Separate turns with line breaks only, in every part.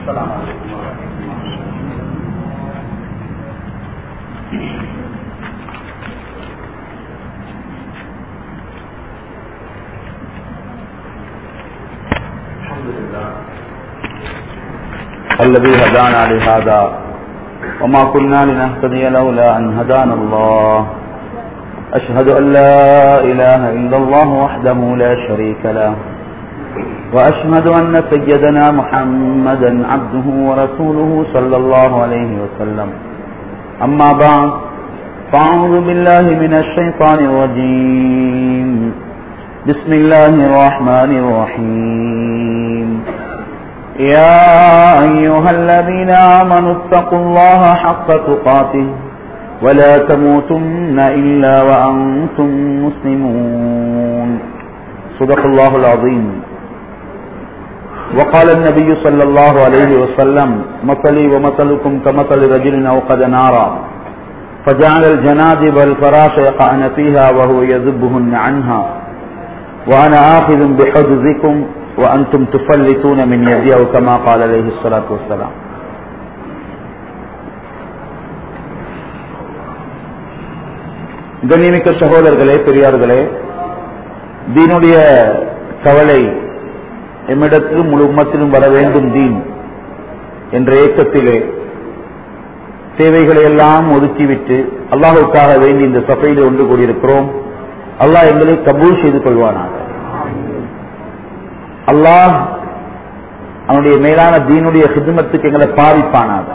السلام عليكم ورحمة الله الحمد لله الذي هدانا لهذا وما كنا لنهتدي لولا أن هدانا الله أشهد أن لا إله إلا الله وحده لا شريك له وأشهد أن سيدنا محمدا عبده ورسوله صلى الله عليه وسلم أما بعد فأعوذ بالله من الشيطان الرجيم بسم الله الرحمن الرحيم يا أيها الذين آمنوا اتقوا الله حق تقاته ولا تموتن إلا وأنتم مسلمون صدق الله العظيم وقال النبي صلى الله عليه وسلم مثلي ومثلكم كمثل رجل أوقد نارا فجعل الجنادب والفراش يقعن فيها وهو يذبهن عنها وأنا آخذ بحجزكم وأنتم تفلتون من يدي أو كما قال عليه الصلاة والسلام கண்ணியமிக்க சகோதரர்களே பெரியார்களே தீனுடைய கவலை எம்மிடத்திலும் முழு உம்மத்திலும் வர வேண்டும் தீன் என்ற ஏக்கத்திலே தேவைகளை எல்லாம் ஒதுக்கிவிட்டு அல்லாஹுக்காக வேண்டி இந்த சபையில் ஒன்று கூடியிருக்கிறோம் அல்லாஹ் எங்களை கபூல் செய்து கொள்வானாக அல்லாஹ் அவனுடைய மேலான தீனுடைய ஹிதமத்துக்கு எங்களை பாதிப்பானாக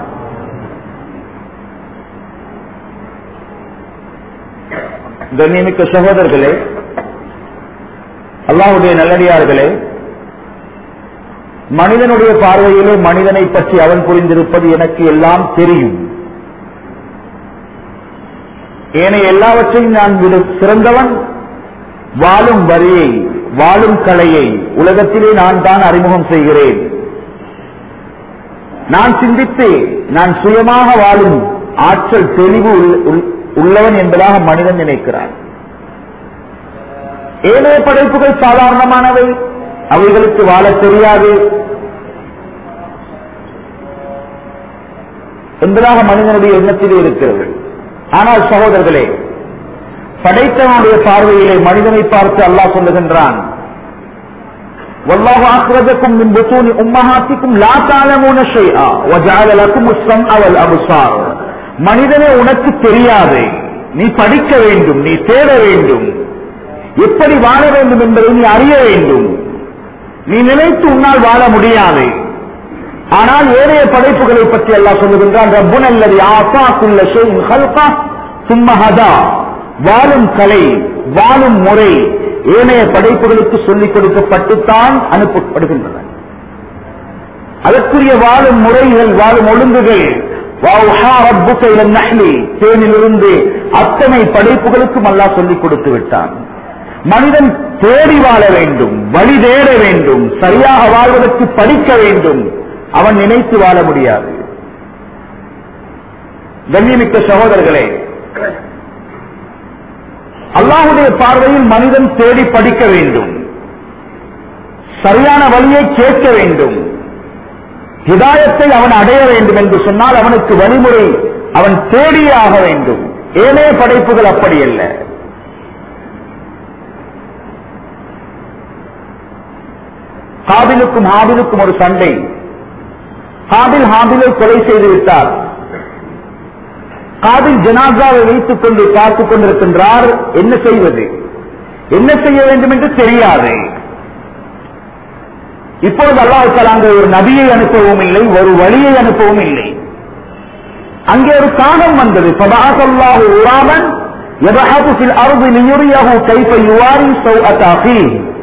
கண்ணியமிக்க சகோதரர்களே அல்லாஹுடைய நல்லடியார்களே மனிதனுடைய பார்வையிலே மனிதனை பற்றி அவன் புரிந்திருப்பது எனக்கு எல்லாம் தெரியும் ஏனைய எல்லாவற்றையும் நான் விட சிறந்தவன் வாழும் வரியை வாழும் கலையை உலகத்திலே நான் தான் அறிமுகம் செய்கிறேன் நான் சிந்தித்து நான் சுயமாக வாழும் ஆற்றல் தெளிவு உள்ளவன் என்பதாக மனிதன் நினைக்கிறான் ஏனைய படைப்புகள் சாதாரணமானவை அவைகளுக்கு வாழ தெரியாது என்பதாக மனிதனுடைய எண்ணத்திலே இருக்கிறது ஆனால் சகோதரர்களே படைத்தவனுடைய பார்வையிலே மனிதனை பார்த்து அல்லாஹ் சொல்லுகின்றான் والله أخرجكم من بطون أمهاتكم لا تعلمون شيئا وجعل لكم السمع والأبصار மனிதனே உனக்கு தெரியாது நீ படிக்க வேண்டும் நீ தேட வேண்டும் எப்படி வாழ வேண்டும் என்பதை நீ அறிய வேண்டும் நீ நினைத்து உன்னால் வாழ முடியாது ஆனால் ஏனைய படைப்புகளை பற்றி எல்லாம் சொல்லுகின்றான் ரப்புன் அல்லது ஆசாக்குள்ள ஷெயின் ஹல்கா சும்மஹதா வாழும் கலை வாழும் முறை ஏனைய படைப்புகளுக்கு சொல்லிக் கொடுக்கப்பட்டுத்தான் அனுப்பப்படுகின்றன அதற்குரிய வாழும் முறைகள் வாழும் ஒழுங்குகள் தேனிலிருந்து அத்தனை படைப்புகளுக்கும் அல்லா சொல்லிக் கொடுத்து விட்டான் மனிதன் தேடி வாழ வேண்டும் வழி தேட வேண்டும் சரியாக வாழ்வதற்கு படிக்க வேண்டும் அவன் நினைத்து வாழ முடியாது கண்ணியமிக்க சகோதரர்களே அல்லாஹுடைய பார்வையில் மனிதன் தேடி படிக்க வேண்டும் சரியான வழியை கேட்க வேண்டும் ஹிதாயத்தை அவன் அடைய வேண்டும் என்று சொன்னால் அவனுக்கு வழிமுறை அவன் தேடியே ஆக வேண்டும் ஏனே படைப்புகள் அப்படி அல்ல ஹாபிலுக்கும் ஹாபிலுக்கும் ஒரு சண்டை ஹாபில் ஹாபிலை கொலை செய்து விட்டார் காபில் ஜனாசாவை வைத்துக் கொண்டு பார்த்துக் கொண்டிருக்கின்றார் என்ன செய்வது என்ன செய்ய வேண்டும் என்று தெரியாது இப்பொழுது அல்லாஹால அங்கே ஒரு நபியை அனுப்பவும் இல்லை ஒரு வழியை அனுப்பவும் இல்லை அங்கே ஒரு காகம் வந்தது சபாசல்லாஹு உராமன் எபஹாபுசில் அருது லியுரியாஹு கைஃப யுவாரி சௌஅதாஃபி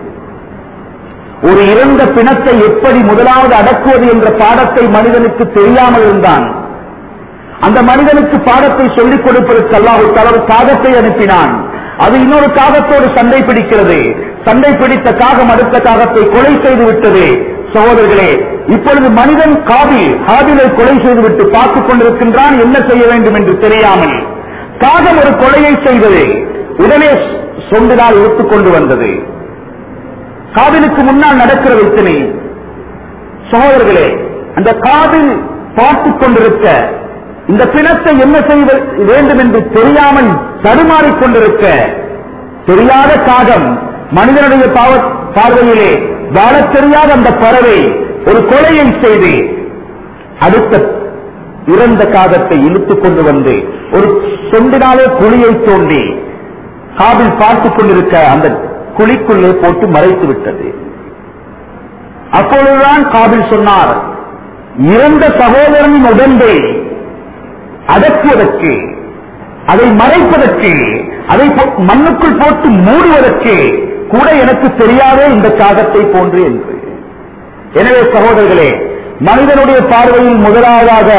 ஒரு இறந்த பிணத்தை எப்படி முதலாவது அடக்குவது என்ற பாடத்தை மனிதனுக்கு தெரியாமல் இருந்தான் அந்த மனிதனுக்கு பாடத்தை சொல்லிக் கொடுப்பதற்கு அல்லாஹு தலர் காகத்தை அனுப்பினான் அது இன்னொரு காகத்தோடு சண்டை பிடிக்கிறது சண்டை பிடித்த காகம் அடுத்த காகத்தை கொலை செய்து விட்டது சகோதரர்களே இப்பொழுது மனிதன் காபில் ஹாபிலை கொலை செய்துவிட்டு பார்த்துக் கொண்டிருக்கின்றான் என்ன செய்ய வேண்டும் என்று தெரியாமல் காகம் ஒரு கொலையை செய்தது உடனே சொண்டினால் இழுத்துக் கொண்டு வந்தது காவிலுக்கு முன்னால் நடக்கிற வித்தனை சகோதரர்களே அந்த காதில் பார்த்துக் கொண்டிருக்க இந்த பிணத்தை என்ன செய்ய வேண்டும் என்று தெரியாமல் தடுமாறிக் கொண்டிருக்க தெரியாத காகம் மனிதனுடைய பாவ- பார்வையிலே வாழத் தெரியாத அந்த பறவை ஒரு கொலையை செய்து அடுத்த இறந்த காகத்தை இழுத்துக் கொண்டு வந்து ஒரு சொண்டினாலே குழியை தோண்டி காபில் பார்த்துக் கொண்டிருக்க அந்த குழிக்குள்ளே போட்டு மறைத்து விட்டது அப்பொழுதுதான் காபில் சொன்னார் இறந்த சகோதரனின் உடம்பை அடக்குவதற்கு அதை மறைப்பதற்கு அதை போ- மண்ணுக்குள் போட்டு மூடுவதற்கு கூட எனக்கு தெரியாதே இந்த காகத்தை போன்று என்று எனவே சகோதரர்களே மனிதனுடைய பார்வையில் முதலாவதாக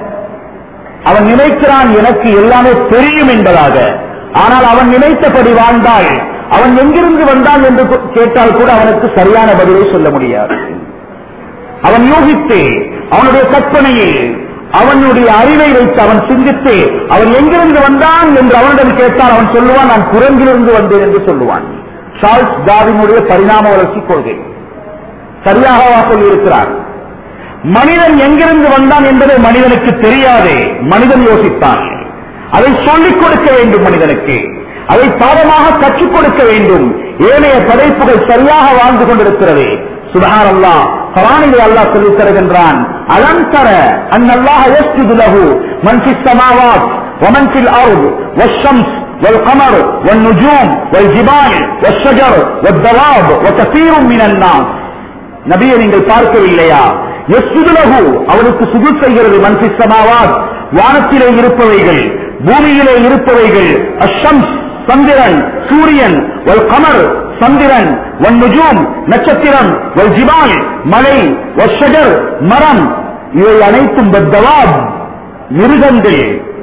அவன் நினைக்கிறான் எனக்கு எல்லாமே தெரியும் என்பதாக ஆனால் அவன் நினைத்தபடி வாழ்ந்தால் அவன் எங்கிருந்து வந்தான் என்று கேட்டால் கூட அவனுக்கு சரியான பதிலை சொல்ல முடியாது அவன் யூகித்து அவனுடைய கற்பனையில் அவனுடைய அறிவை வைத்து அவன் சிந்தித்து அவன் எங்கிருந்து வந்தான் என்று அவனிடம் கேட்டால் அவன் சொல்லுவான் நான் குரங்கிலிருந்து வந்தேன் என்று சொல்லுவான் சார்ல்ஸ் டார்வினுடைய பரிணாம வளர்ச்சி கொள்கை சரியாகவா சொல்லியிருக்கிறார் மனிதன் எங்கிருந்து வந்தான் என்பதை மனிதனுக்கு தெரியாதே மனிதன் யோசித்தான் அதை சொல்லிக் கொடுக்க வேண்டும் மனிதனுக்கு அதை பாடமாக கற்றுக் கொடுக்க வேண்டும் ஏனைய படைப்புகள் சரியாக வாழ்ந்து கொண்டிருக்கிறது சுபஹான் அல்லாஹ் குரானிலே அல்லாஹ் சொல்லித் தருகின்றான் அலம் தர அன்னல்லாஹ யஸ்ஜுது லஹு மன் ஃபிஸ் ஸமாவாத் ومن في الأرض والشمس والقمر والنجوم والجبال والشجر والدواب وكثير من الناس நபியை நீங்கள் பார்க்கவில்லையா எஸ்துலகு அவனுக்கு சுகு செய்கிறது மன்சி சமாவாத் வானத்திலே இருப்பவைகள் பூமியிலே இருப்பவைகள் அஷம்ஸ் சந்திரன் சூரியன் வல் கமர் சந்திரன் வன் நுஜூம் நட்சத்திரம் வல் ஜிபால் மலை வஷஜர் மரம் இவை அனைத்தும் பத்தவாப் மிருகங்கள்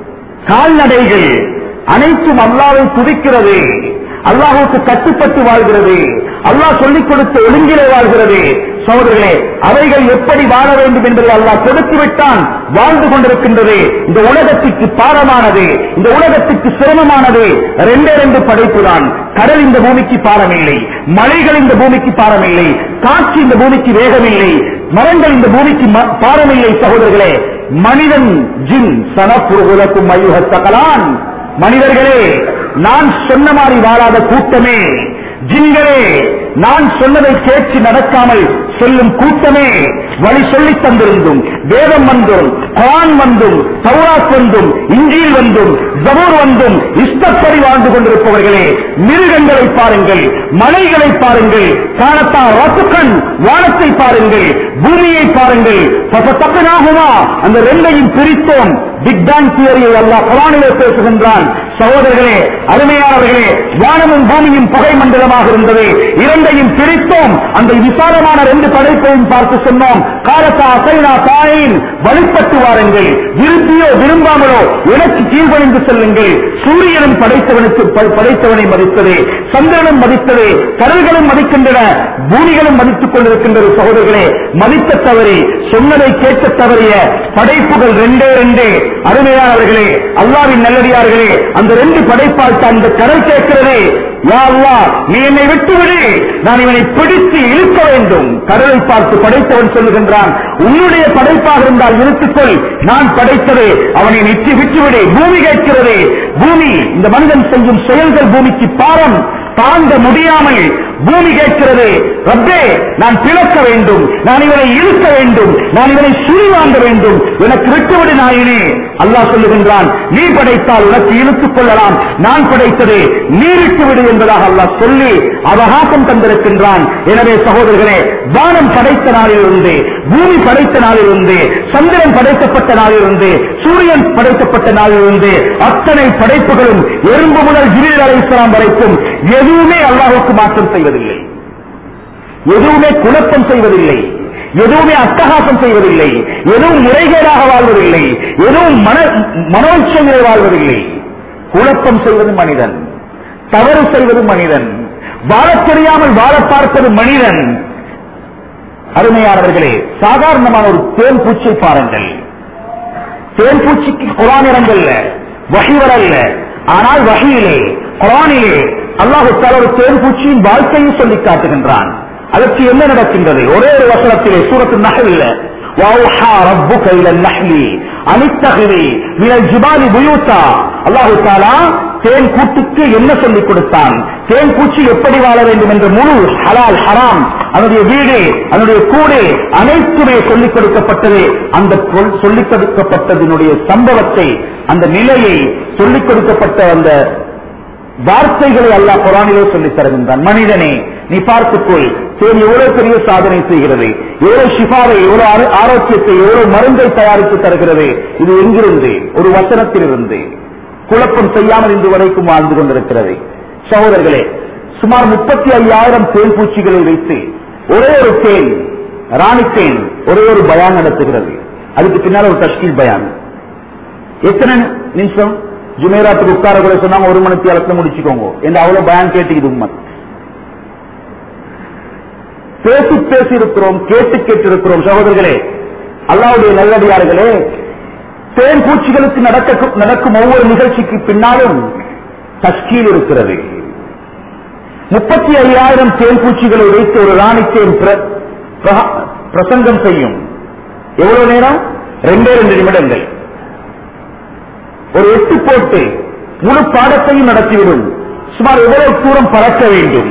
கால்நடைகள் அனைத்தும் அல்லாவை துதிக்கிறது அல்லாஹுக்கு கட்டுப்பட்டு வாழ்கிறது அல்லாஹ் சொல்லிக் கொடுத்த ஒழுங்கிலே வாழ்கிறது சகோதரர்களே அவைகள் எப்படி வாழ வேண்டும் என்பதை அல்லாஹ் கொடுத்து விட்டான் வாழ்ந்து கொண்டிருக்கின்றது இந்த உலகத்திற்கு பாரமானது இந்த உலகத்திற்கு சிரமமானது ரெண்டே ரெண்டு படைப்பு தான் கடல் இந்த பூமிக்கு பாரமில்லை மலைகள் இந்த பூமிக்கு பாரமில்லை காற்று இந்த பூமிக்கு வேகமில்லை மரங்கள் இந்த பூமிக்கு ம- பாரமில்லை சகோதரர்களே மனிதன் ஜின் சனப்புருகுலக்கும் மையுக சகலான் மனிதர்களே நான் சொன்ன மாதிரி வாழாத கூட்டமே ஜின்களே நான் சொன்னதை கேட்டு நடக்காமல் செல்லும் கூட்டமே வழி சொல்லித் தந்திருந்தும் வேதம் வந்தும் குரான் வந்தும் தௌராத் வந்தும் இஞ்சியில் வந்தும் ஜபூர் வந்தும் இஷ்டப்படி வாழ்ந்து கொண்டிருப்பவர்களே மிருகங்களை பாருங்கள் மலைகளை பாருங்கள் காணத்தா ரத்துக்கண் வானத்தை பாருங்கள் பூமியை பாருங்கள் பசத்தப்பனாகுமா அந்த ரெண்டையும் பிரித்தோம் பிக் பேங் தியரியை அல்லாஹ் குரானிலே பேசுகின்றான் சகோதரர்களே அருமையானவர்களே வானமும் பூமியும் புகை மண்டலமாக இருந்தது இரண்டையும் பிரித்தோம் அந்த விசாலமான ரெண்டு படைப்பையும் பார்த்து சொன்னோம் காலத்தா அசைனா தாயின் வழிபட்டு வாருங்கள் விரும்பியோ விரும்பாமலோ எனக்கு கீழ்வழிந்து செல்லுங்கள் சூரியனும் படைத்தவனுக்கு ப- படைத்தவனை மதித்தது சந்திரனும் மதித்தது கடல்களும் மதிக்கின்றன பூமிகளும் மதித்துக் கொண்டிருக்கின்றது சகோதரர்களே மதித்த தவறி சொன்னதை கேட்க தவறிய படைப்புகள் ரெண்டே ரெண்டே அருமையானவர்களே அல்லாவின் நல்லடியார்களே அந்த ரெண்டு படைப்பால் தான் இந்த கடல் கேட்கிறது யா அல்லாஹ் நீ என்னை விட்டுவிடு நான் இவனை பிடித்து இழுக்க வேண்டும் கடலை பார்த்து படைத்தவன் சொல்லுகின்றான் உன்னுடைய படைப்பாக இருந்தால் இழுத்துக்கொள் நான் படைத்தது அவனை நிச்சு விட்டுவிடு பூமி கேட்கிறது பூமி இந்த மனிதன் செய்யும் செயல்கள் பூமிக்கு பாரம் தாங்க முடியாமல் பூமி கேட்கிறது ரப்பே நான் பிளக்க வேண்டும் நான் இவனை இழுக்க வேண்டும் நான் இவனை சுழி வாங்க வேண்டும் எனக்கு விட்டுவிடு நாயினே அல்லாஹ் சொல்லுகின்றான் நீ படைத்தால் உனக்கு இழுத்துக் கொள்ளலாம் நான் படைத்தது நீ விட்டுவிடு என்பதாக அல்லாஹ் சொல்லி அவகாசம் தந்திருக்கின்றான் எனவே சகோதரர்களே வானம் படைத்த நாளிலிருந்து பூமி படைத்த நாளிலிருந்து சந்திரன் படைக்கப்பட்ட நாளிலிருந்து சூரியன் படைக்கப்பட்ட நாளிலிருந்து அத்தனை படைப்புகளும் எறும்பு முதல் ஜிபில் அலைஹிஸ்ஸலாம் வரைக்கும் எதுவுமே அல்லாஹுக்கு மாற்றம் செய்வதில்லை எதுவுமே குழப்பம் செய்வதில்லை எதுவுமே அட்டகாசம் செய்வதில்லை எதுவும் முறைகேடாக வாழ்வதில்லை எதுவும் மன மனோச்சங்களை வாழ்வதில்லை குழப்பம் செய்வது மனிதன் தவறு செய்வது மனிதன் வாழத் தெரியாமல் வாழ பார்ப்பது மனிதன் அருமையானவர்களே சாதாரணமான ஒரு தேன் பூச்சை பாருங்கள் தேன் பூச்சிக்கு குரான் இறங்கல்ல வகி வரல்ல ஆனால் வகையிலே குரானிலே அல்லாஹு தஆலா ஒரு தேன் பூச்சியின் வாழ்க்கையை சொல்லி காட்டுகின்றான் அதற்கு என்ன நடக்கின்றது ஒரே ஒரு வசனத்திலே சூரத்து நகரில் وأوحى ربك إلى النحل أن اتخذي من الجبال بيوتا அல்லாஹு தாலா தேன் கூட்டுக்கு என்ன சொல்லிக் கொடுத்தான் தேன் பூச்சி எப்படி வாழ வேண்டும் என்ற முழு ஹலால் ஹராம் அதனுடைய வீடு அதனுடைய கூடு அனைத்துமே சொல்லிக் கொடுக்கப்பட்டது அந்த சொல்- சொல்லிக் கொடுக்கப்பட்டதனுடைய சம்பவத்தை அந்த நிலையை சொல்லிக் கொடுக்கப்பட்ட அந்த வார்த்தைகளை அல்லாஹ் குரானிலே சொல்லித் தருகின்றான் மனிதனே நீ பார்த்துக்கொள் தேன் எவ்வளவு பெரிய சாதனை செய்கிறது எவ்வளவு ஷிஃபாவை எவ்வளவு ஆரோ- ஆரோக்கியத்தை எவ்வளவு மருந்தை தயாரித்து தருகிறது இது எங்கிருந்து ஒரு வசனத்திலிருந்து குழப்பம் செய்யாமல் இன்று வரைக்கும் வாழ்ந்து கொண்டிருக்கிறது சகோதரர்களே சுமார் முப்பத்தி ஐயாயிரம் தேன் பூச்சிகளை வைத்து ஒரே ஒரு தேன் ராணி தேன் ஒரே ஒரு பயான் நடத்துகிறது அதுக்கு பின்னால் ஒரு தஷ்கீல் பயான் எத்தனை நிமிஷம் ஜுமேராத்துக்கு உட்கார கூட சொன்னாங்க ஒரு மணிக்கு அளத்துல முடிச்சுக்கோங்க என்று அவ்வளவு பயான் கேட்டுக்குது உம்மத் பேசி பேசி இருக்கிறோம் கேட்டு கேட்டு இருக்கிறோம் சகோதரர்களே அல்லாவுடைய நல்லடியார்களே தேன் பூச்சிகளுக்கு நடக்க நடக்கும் ஒவ்வொரு நிகழ்ச்சிக்கு பின்னாலும் தஸ்கீல் இருக்கிறது முப்பத்தி ஐயாயிரம் தேன் பூச்சிகளை வைத்து ஒரு ராணி தேன் பிர- பிரஹா- பிரசங்கம் செய்யும் எவ்வளவு நேரம் ரெண்டே ரெண்டு நிமிடங்கள் ஒரு எட்டு போட்டு முழு பாடத்தையும் நடத்திவிடும் சுமார் எவ்வளவு தூரம் பறக்க வேண்டும்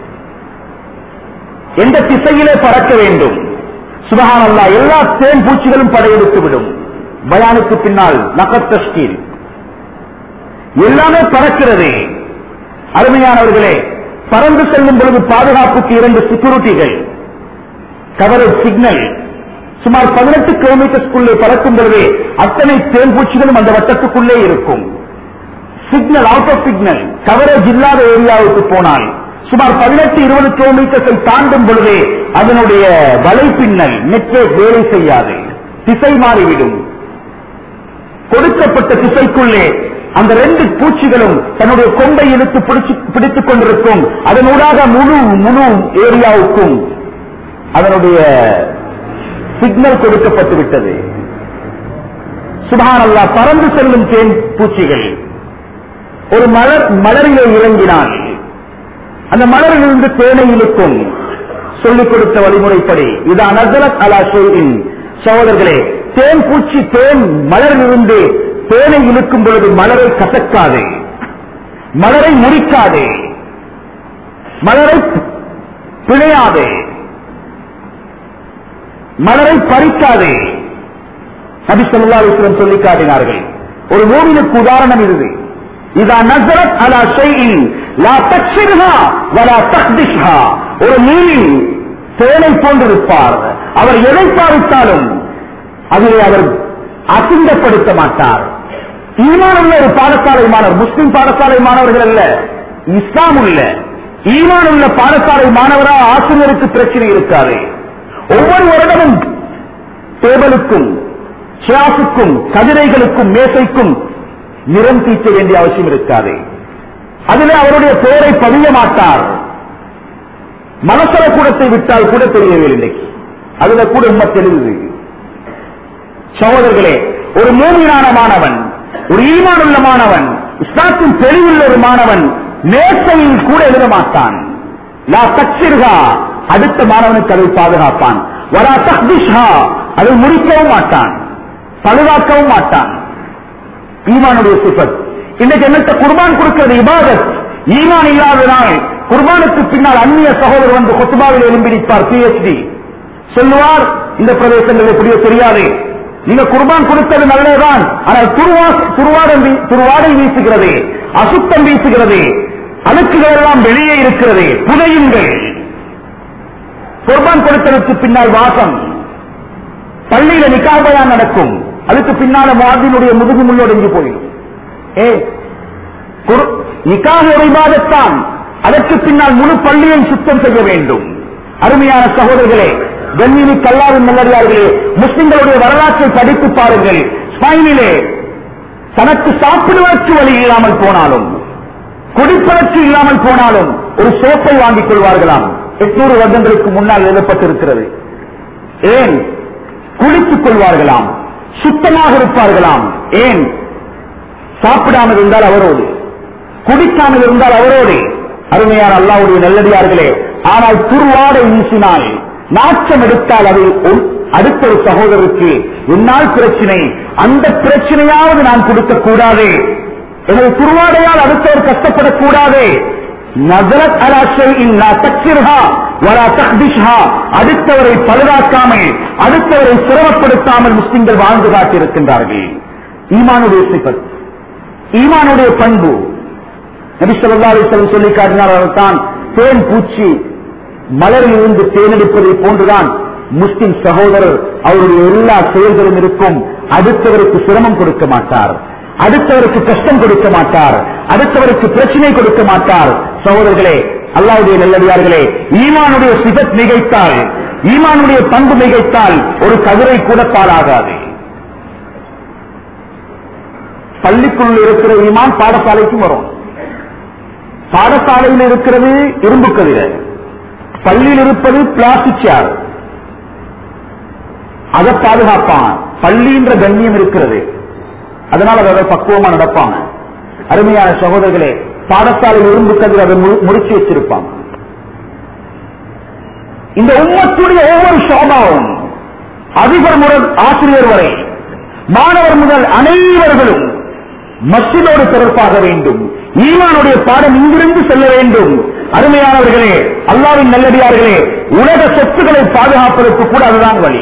எந்த திசையிலே பறக்க வேண்டும் சுபஹான் அல்லா எல்லா தேன் பூச்சிகளும் படையெடுத்து விடும் பயானுக்கு பின்னால் நகத் தஷ்கீல் எல்லாமே பறக்கிறது அருமையானவர்களே பறந்து செல்லும் பொழுது பாதுகாப்புக்கு இரண்டு செக்யூரிட்டிகள் கவரேஜ் சிக்னல் சுமார் பதினெட்டு கிலோமீட்டர்ஸ்குள்ளே பறக்கும் பொழுது அத்தனை தேன் பூச்சிகளும் அந்த வட்டத்துக்குள்ளே இருக்கும் signal out of signal coverage இல்லாத ஏரியாவுக்கு போனால் சுமார் பதினெட்டு இருபது கிலோமீட்டர்ஸை தாண்டும் பொழுது அதனுடைய வலைப்பின்னல் நெட்வொர்க் வேலை செய்யாது திசை மாறிவிடும் கொடுக்கப்பட்ட திசைக்குள்ளே அந்த ரெண்டு பூச்சிகளும் தன்னுடைய கொண்டை இழுத்து பிடிச்சு பிடித்துக் கொண்டிருக்கும் அதனூடாக முழு முழு ஏரியாவுக்கும் அதனுடைய சிக்னல் கொடுக்கப்பட்டு விட்டது சுபான் அல்லா பறந்து செல்லும் தேன் பூச்சிகள் ஒரு மலர் மலரிலே இறங்கினால் அந்த மலரிலிருந்து தேனை இழுக்கும் சொல்லிக் கொடுத்த வழிமுறைப்படி இது அனர்தலத் அலா ஷெய்இன் சகோதரர்களே தேன் பூச்சி தேன் மலரிலிருந்து தேனை இழுக்கும் பொழுது மலரை கசக்காது மலரை முறிக்காது மலரை பிழையாது மலரை பறிக்காது நபி ஸல்லல்லாஹு அலைஹி வஸல்லம் சொல்லி காட்டினார்கள் ஒரு மூமினுக்கு உதாரணம் இது இதா நஸரத் அலா ஷைஇன் லா தக்ஷிர்ஹா வலா தக்திஷ்ஹா ஒரு மீனின் தேனை போன்றிருப்பார் அவர் எதை பாவித்தாலும் அதிலே அவர் அசிங்கப்படுத்த மாட்டார் ஈமான் உள்ள ஒரு பாடசாலை மாணவர் முஸ்லிம் பாடசாலை மாணவர்கள் அல்ல இஸ்லாம் உள்ள ஈமான் உள்ள பாடசாலை மாணவரா ஆசிரியருக்கு பிரச்சனை இருக்காது ஒவ்வொரு வருடமும் டேபிளுக்கும் சிராசுக்கும் கதிரைகளுக்கும் மேசைக்கும் நிறம் தீட்ட வேண்டிய அவசியம் இருக்காது அதிலே அவருடைய பெயரை பதிய மாட்டார் மனசர கூடத்தை விட்டால் கூட தெரியவில்லை இன்னைக்கு அதுல கூட உண்மை தெரியுது சகோதரர்களே ஒரு மூமியான மாணவன் ஒரு ஈமானுள்ள மாணவன் இஸ்லாத்தின் தெளிவுள்ள ஒரு மாணவன் மேசையில் கூட எழுத மாட்டான் லா தக்ஷிர்ஹா அடுத்த மாணவனுக்கு அதை பாதுகாப்பான் வரா தக்திஷ்ஹா அதை முடிக்கவும் மாட்டான் பழுதாக்கவும் மாட்டான் ஈமானுடைய சிபத் இன்னைக்கு என்னத்த குர்பான் கொடுக்கிறது இபாதத் ஈமான் இல்லாதனால் குர்பானுக்கு பின்னால் அந்நிய சகோதரர் வந்து கொத்துபாவில் எழும்பிடிப்பார் பிஎச்டி சொல்லுவார் இந்த பிரதேசங்கள் எப்படியோ தெரியாது நீங்க குர்பான் கொடுத்தது நல்லதுதான் ஆனால் துருவா துருவாடம் வீ- துருவாடை வீசுகிறது அசுத்தம் வீசுகிறது அழுக்குகள் எல்லாம் வெளியே இருக்கிறது புதையுங்கள் குர்பான் கொடுத்ததற்கு பின்னால் வாசம் பள்ளியில நிக்காபையா நடக்கும் அதுக்கு பின்னால மாதினுடைய முதுகு முள்ளொடுங்கி போயிடும் ஏ குர்- நிக்காக ஒரு இபாதத்தான் அதற்கு பின்னால் முழு பள்ளியை சுத்தம் செய்ய வேண்டும் அருமையான சகோதரர்களே கண்ணினி கல்லாவின் நல்லடியார்களே முஸ்லிம்களுடைய வரலாற்றை படித்து பாருங்கள் ஸ்பைனிலே தனக்கு சாப்பிடுவதற்கு வழி இல்லாமல் போனாலும் குடிப்பதற்கு இல்லாமல் போனாலும் ஒரு சோப்பை வாங்கிக் கொள்வார்களாம் எட்நூறு வருடங்களுக்கு முன்னால் எழுதப்பட்டிருக்கிறது ஏன் குளித்துக் கொள்வார்களாம் சுத்தமாக இருப்பார்களாம் ஏன் சாப்பிடாமல் இருந்தால் அவரோடு குடிக்காமல் இருந்தால் அவரோடு அருமையான அல்லாவுடைய நல்லடியார்களே ஆனால் துருவாடை வீசினால் நாச்சம் எடுத்தால் அது ஒ- அடுத்த ஒரு சகோதரருக்கு என்னால் பிரச்சனை அந்த பிரச்சனையாவது நான் கொடுக்க கூடாது எனது துருவாடையால் அடுத்தவர் கஷ்டப்படக்கூடாது நசரத் அலாஷை இல்லா தக்சிர்ஹா வரா தக்திஷ்ஹா அடுத்தவரை பழுதாக்காமல் அடுத்தவரை சிரமப்படுத்தாமல் முஸ்லிம்கள் வாழ்ந்து காட்டியிருக்கின்றார்கள் ஈமானுடைய சிபத் ஈமானுடைய பண்பு நபி ஸல்லல்லாஹு அலைஹி வஸல்லம் சொல்லி காட்டினார் தான் தேன் பூச்சி மலரில் இருந்து தேனெடுப்பதை போன்றுதான் முஸ்லிம் சகோதரர் அவருடைய எல்லா செயல்களும் இருக்கும் அடுத்தவருக்கு சிரமம் கொடுக்க மாட்டார் அடுத்தவருக்கு கஷ்டம் கொடுக்க மாட்டார் அடுத்தவருக்கு பிரச்சனை கொடுக்க மாட்டார் சகோதரர்களே அல்லாவுடைய நல்லடியார்களே ஈமானுடைய சிபத் மிகைத்தால் ஈமானுடைய பண்பு மிகைத்தால் ஒரு கதிரை கூட பாழாகாது பள்ளிக்குள் இருக்கிற ஈமான் பாடசாலைக்கும் வரும் பாடசாலையில் இருக்கிறது இரும்பு கதிரை பள்ளியில் இருப்பது பிளாஸ்டிக் சேர் அதை பாதுகாப்பான் பள்ளின்ற கண்ணியம் இருக்கிறது அதனால அதை பக்குவமா நடப்பாங்க அருமையான சகோதரர்களே பாடசாலை இரும்பு கதிர் அதை மு- முடிச்சு வச்சிருப்பாங்க இந்த உம்மத்துடைய ஒவ்வொரு சோபாவும் அதிபர் முதல் ஆசிரியர் வரை மாணவர் முதல் அனைவர்களும் மஸ்ஜிதோடு தொடர்பாக வேண்டும் ஈமானுடைய பாடம் இங்கிருந்து செல்ல வேண்டும் அருமையானவர்களே அல்லாவின் நல்லடியார்களே உலக சொத்துக்களை பாதுகாப்பதற்கு கூட அதுதான் வழி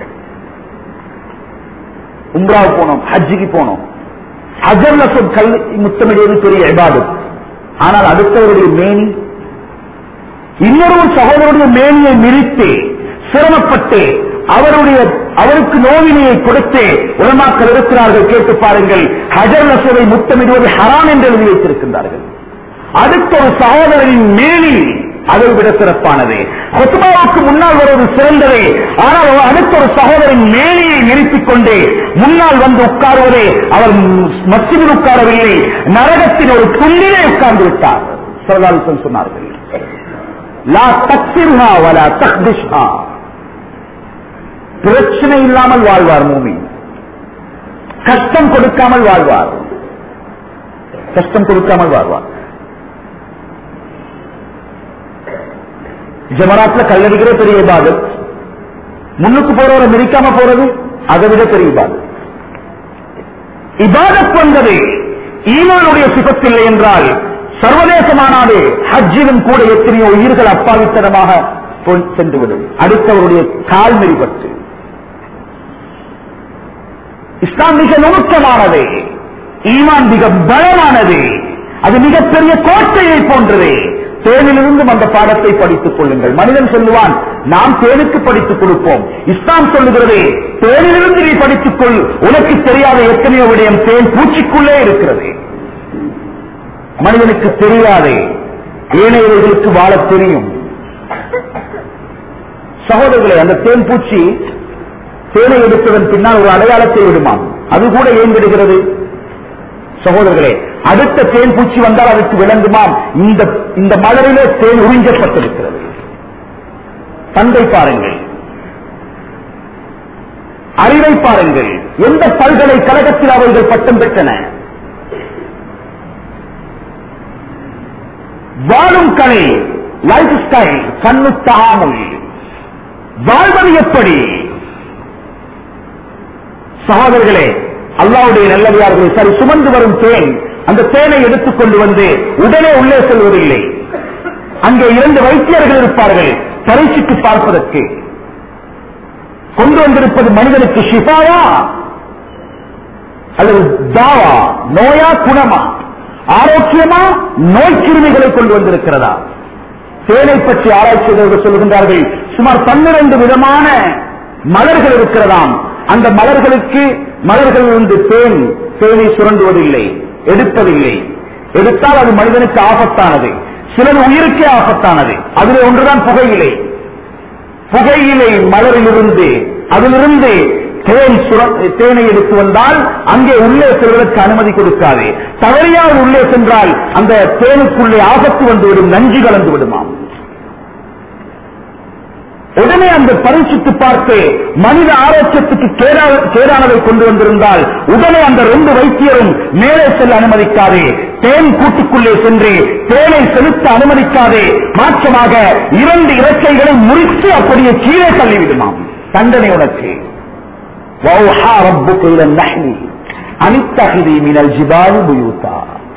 உம்ராவு போனோம் ஹஜ்ஜிக்கு போனோம் ஹஜர்ல சொல் கல் முத்தமிடுவது பெரிய இபாதத் ஆனால் அடுத்தவருடைய மேனி இன்னொரு சகோதரருடைய மேனியை மிரித்து சிரமப்பட்டு அவருடைய அவருக்கு நோவினையை கொடுத்து உலமாக்கள் இருக்கிறார்கள் கேட்டு பாருங்கள் ஹஜர் நசரை முத்தமிடுவது ஹராம் என்று எழுதி வைத்திருக்கின்றார்கள் அடுத்த ஒரு சகோதரனின் மேனி அதை விட சிறப்பானது கொத்துமாவுக்கு முன்னால் வருவது சிறந்தது ஆனால் அவர் அடுத்த ஒரு சகோதரின் மேனியை நிறுத்திக் கொண்டு முன்னால் வந்து உட்காருவதே அவர் மசிதில் உட்காரவில்லை நரகத்தின் ஒரு துண்டிலே உட்கார்ந்து விட்டார் சிறதாலிசன் சொன்னார்கள் லா தக்சிர்ஹா வலா தக்திஷ்ஹா பிரச்சனை இல்லாமல் வாழ்வார் மூமி கஷ்டம் கொடுக்காமல் வாழ்வார் கஷ்டம் கொடுக்காமல் வாழ்வார் ஜமராத்ல கல்லடிக்கிற பெரிய இபாதத் முன்னுக்கு போறவரை மிதிக்காம போறது அதை விட பெரிய இபாதத் இபாதத் வந்தது ஈமானுடைய சிபத்தில்லை என்றால் சர்வதேச மாநாடு ஹஜ்ஜிலும் கூட எத்தனையோ உயிர்கள் அப்பாவித்தனமாக போய் சென்றுவிடும் அடுத்தவருடைய கால் நெறிபட்டு இஸ்லாம் மிக நுணுக்கமானது ஈமான் மிக பலமானது அது மிகப்பெரிய கோட்டையை போன்றது தேனிலிருந்தும் அந்த பாடத்தை படித்துக் கொள்ளுங்கள் மனிதன் சொல்லுவான் நாம் தேனுக்கு படித்துக் கொடுப்போம் இஸ்லாம் சொல்லுகிறது தேனிலிருந்து நீ படித்துக் கொள் உனக்கு தெரியாத எத்தனையோ விடயம் தேன் பூச்சிக்குள்ளே இருக்கிறது மனிதனுக்கு தெரியாதே ஏனையவர்களுக்கு வாழ தெரியும் சகோதரர்களே அந்த தேன் பூச்சி தேனை எடுத்ததன் பின்னால் ஒரு அடையாளத்தை விடுமாம் அது கூட ஏன் விடுகிறது சகோதரர்களே அடுத்த தேன் பூச்சி வந்தால் அதற்கு விளங்குமாம் இந்த இந்த மலரிலே தேன் உறிஞ்சப்பட்டிருக்கிறது தந்தை பாருங்கள் அறிவை பாருங்கள் எந்த பல்கலைக்கழகத்தில் அவர்கள் பட்டம் பெற்றன வாழும் கலை லைஃப் ஸ்டைல் கண்ணு தாமல் வாழ்வது எப்படி சகோதரர்களே அல்லாவுடைய நல்லடியார்களை சரி சுமந்து வரும் தேன் அந்த தேனை எடுத்துக்கொண்டு வந்து உடனே உள்ளே செல்வதில்லை அங்கே இரண்டு வைத்தியர்கள் இருப்பார்கள் பரீட்சித்து பார்ப்பதற்கு கொண்டு வந்திருப்பது மனிதனுக்கு ஷிஃபாயா அல்லது தாவா நோயா குணமா ஆரோக்கியமா நோய் கிருமிகளை கொண்டு வந்திருக்கிறதா தேனை பற்றி ஆராய்ச்சி செய்தவர்கள் சொல்கின்றார்கள் சுமார் பன்னிரண்டு விதமான மலர்கள் இருக்கிறதாம் அந்த மலர்களுக்கு மலர்கள் இருந்து தேன் தேனை சுரண்டுவதில்லை எடுப்பதில்லை எடுத்தால் அது மனிதனுக்கு ஆபத்தானது சிலது உயிருக்கே ஆபத்தானது அதில் ஒன்றுதான் புகையிலை புகையிலை மலரிலிருந்து அதிலிருந்து தேன் சுர- தேனை எடுத்து வந்தால் அங்கே உள்ளே செல்வதற்கு அனுமதி கொடுக்காது தவறியால் உள்ளே சென்றால் அந்த தேனுக்குள்ளே ஆபத்து வந்துவிடும் நஞ்சு கலந்து விடுமாம் உடனே அந்த பரிசுத்து பார்த்து மனித ஆரோக்கியத்துக்கு கேடா- கேடானதை கொண்டு வந்திருந்தால் உடனே அந்த ரெண்டு வைத்தியரும் மேலே செல்ல அனுமதிக்காதே தேன் கூட்டுக்குள்ளே சென்று தேனை செலுத்த அனுமதிக்காதே மாற்றமாக இரண்டு இறக்கைகளை முறித்து அப்படியே கீழே தள்ளிவிடுமாம் தண்டனை உனக்கு وَأَوْحَى رَبُّكَ إِلَى النَّحْلِ أَنِ اتَّخِذِي مِنَ الْجِبَالِ بُيُوتًا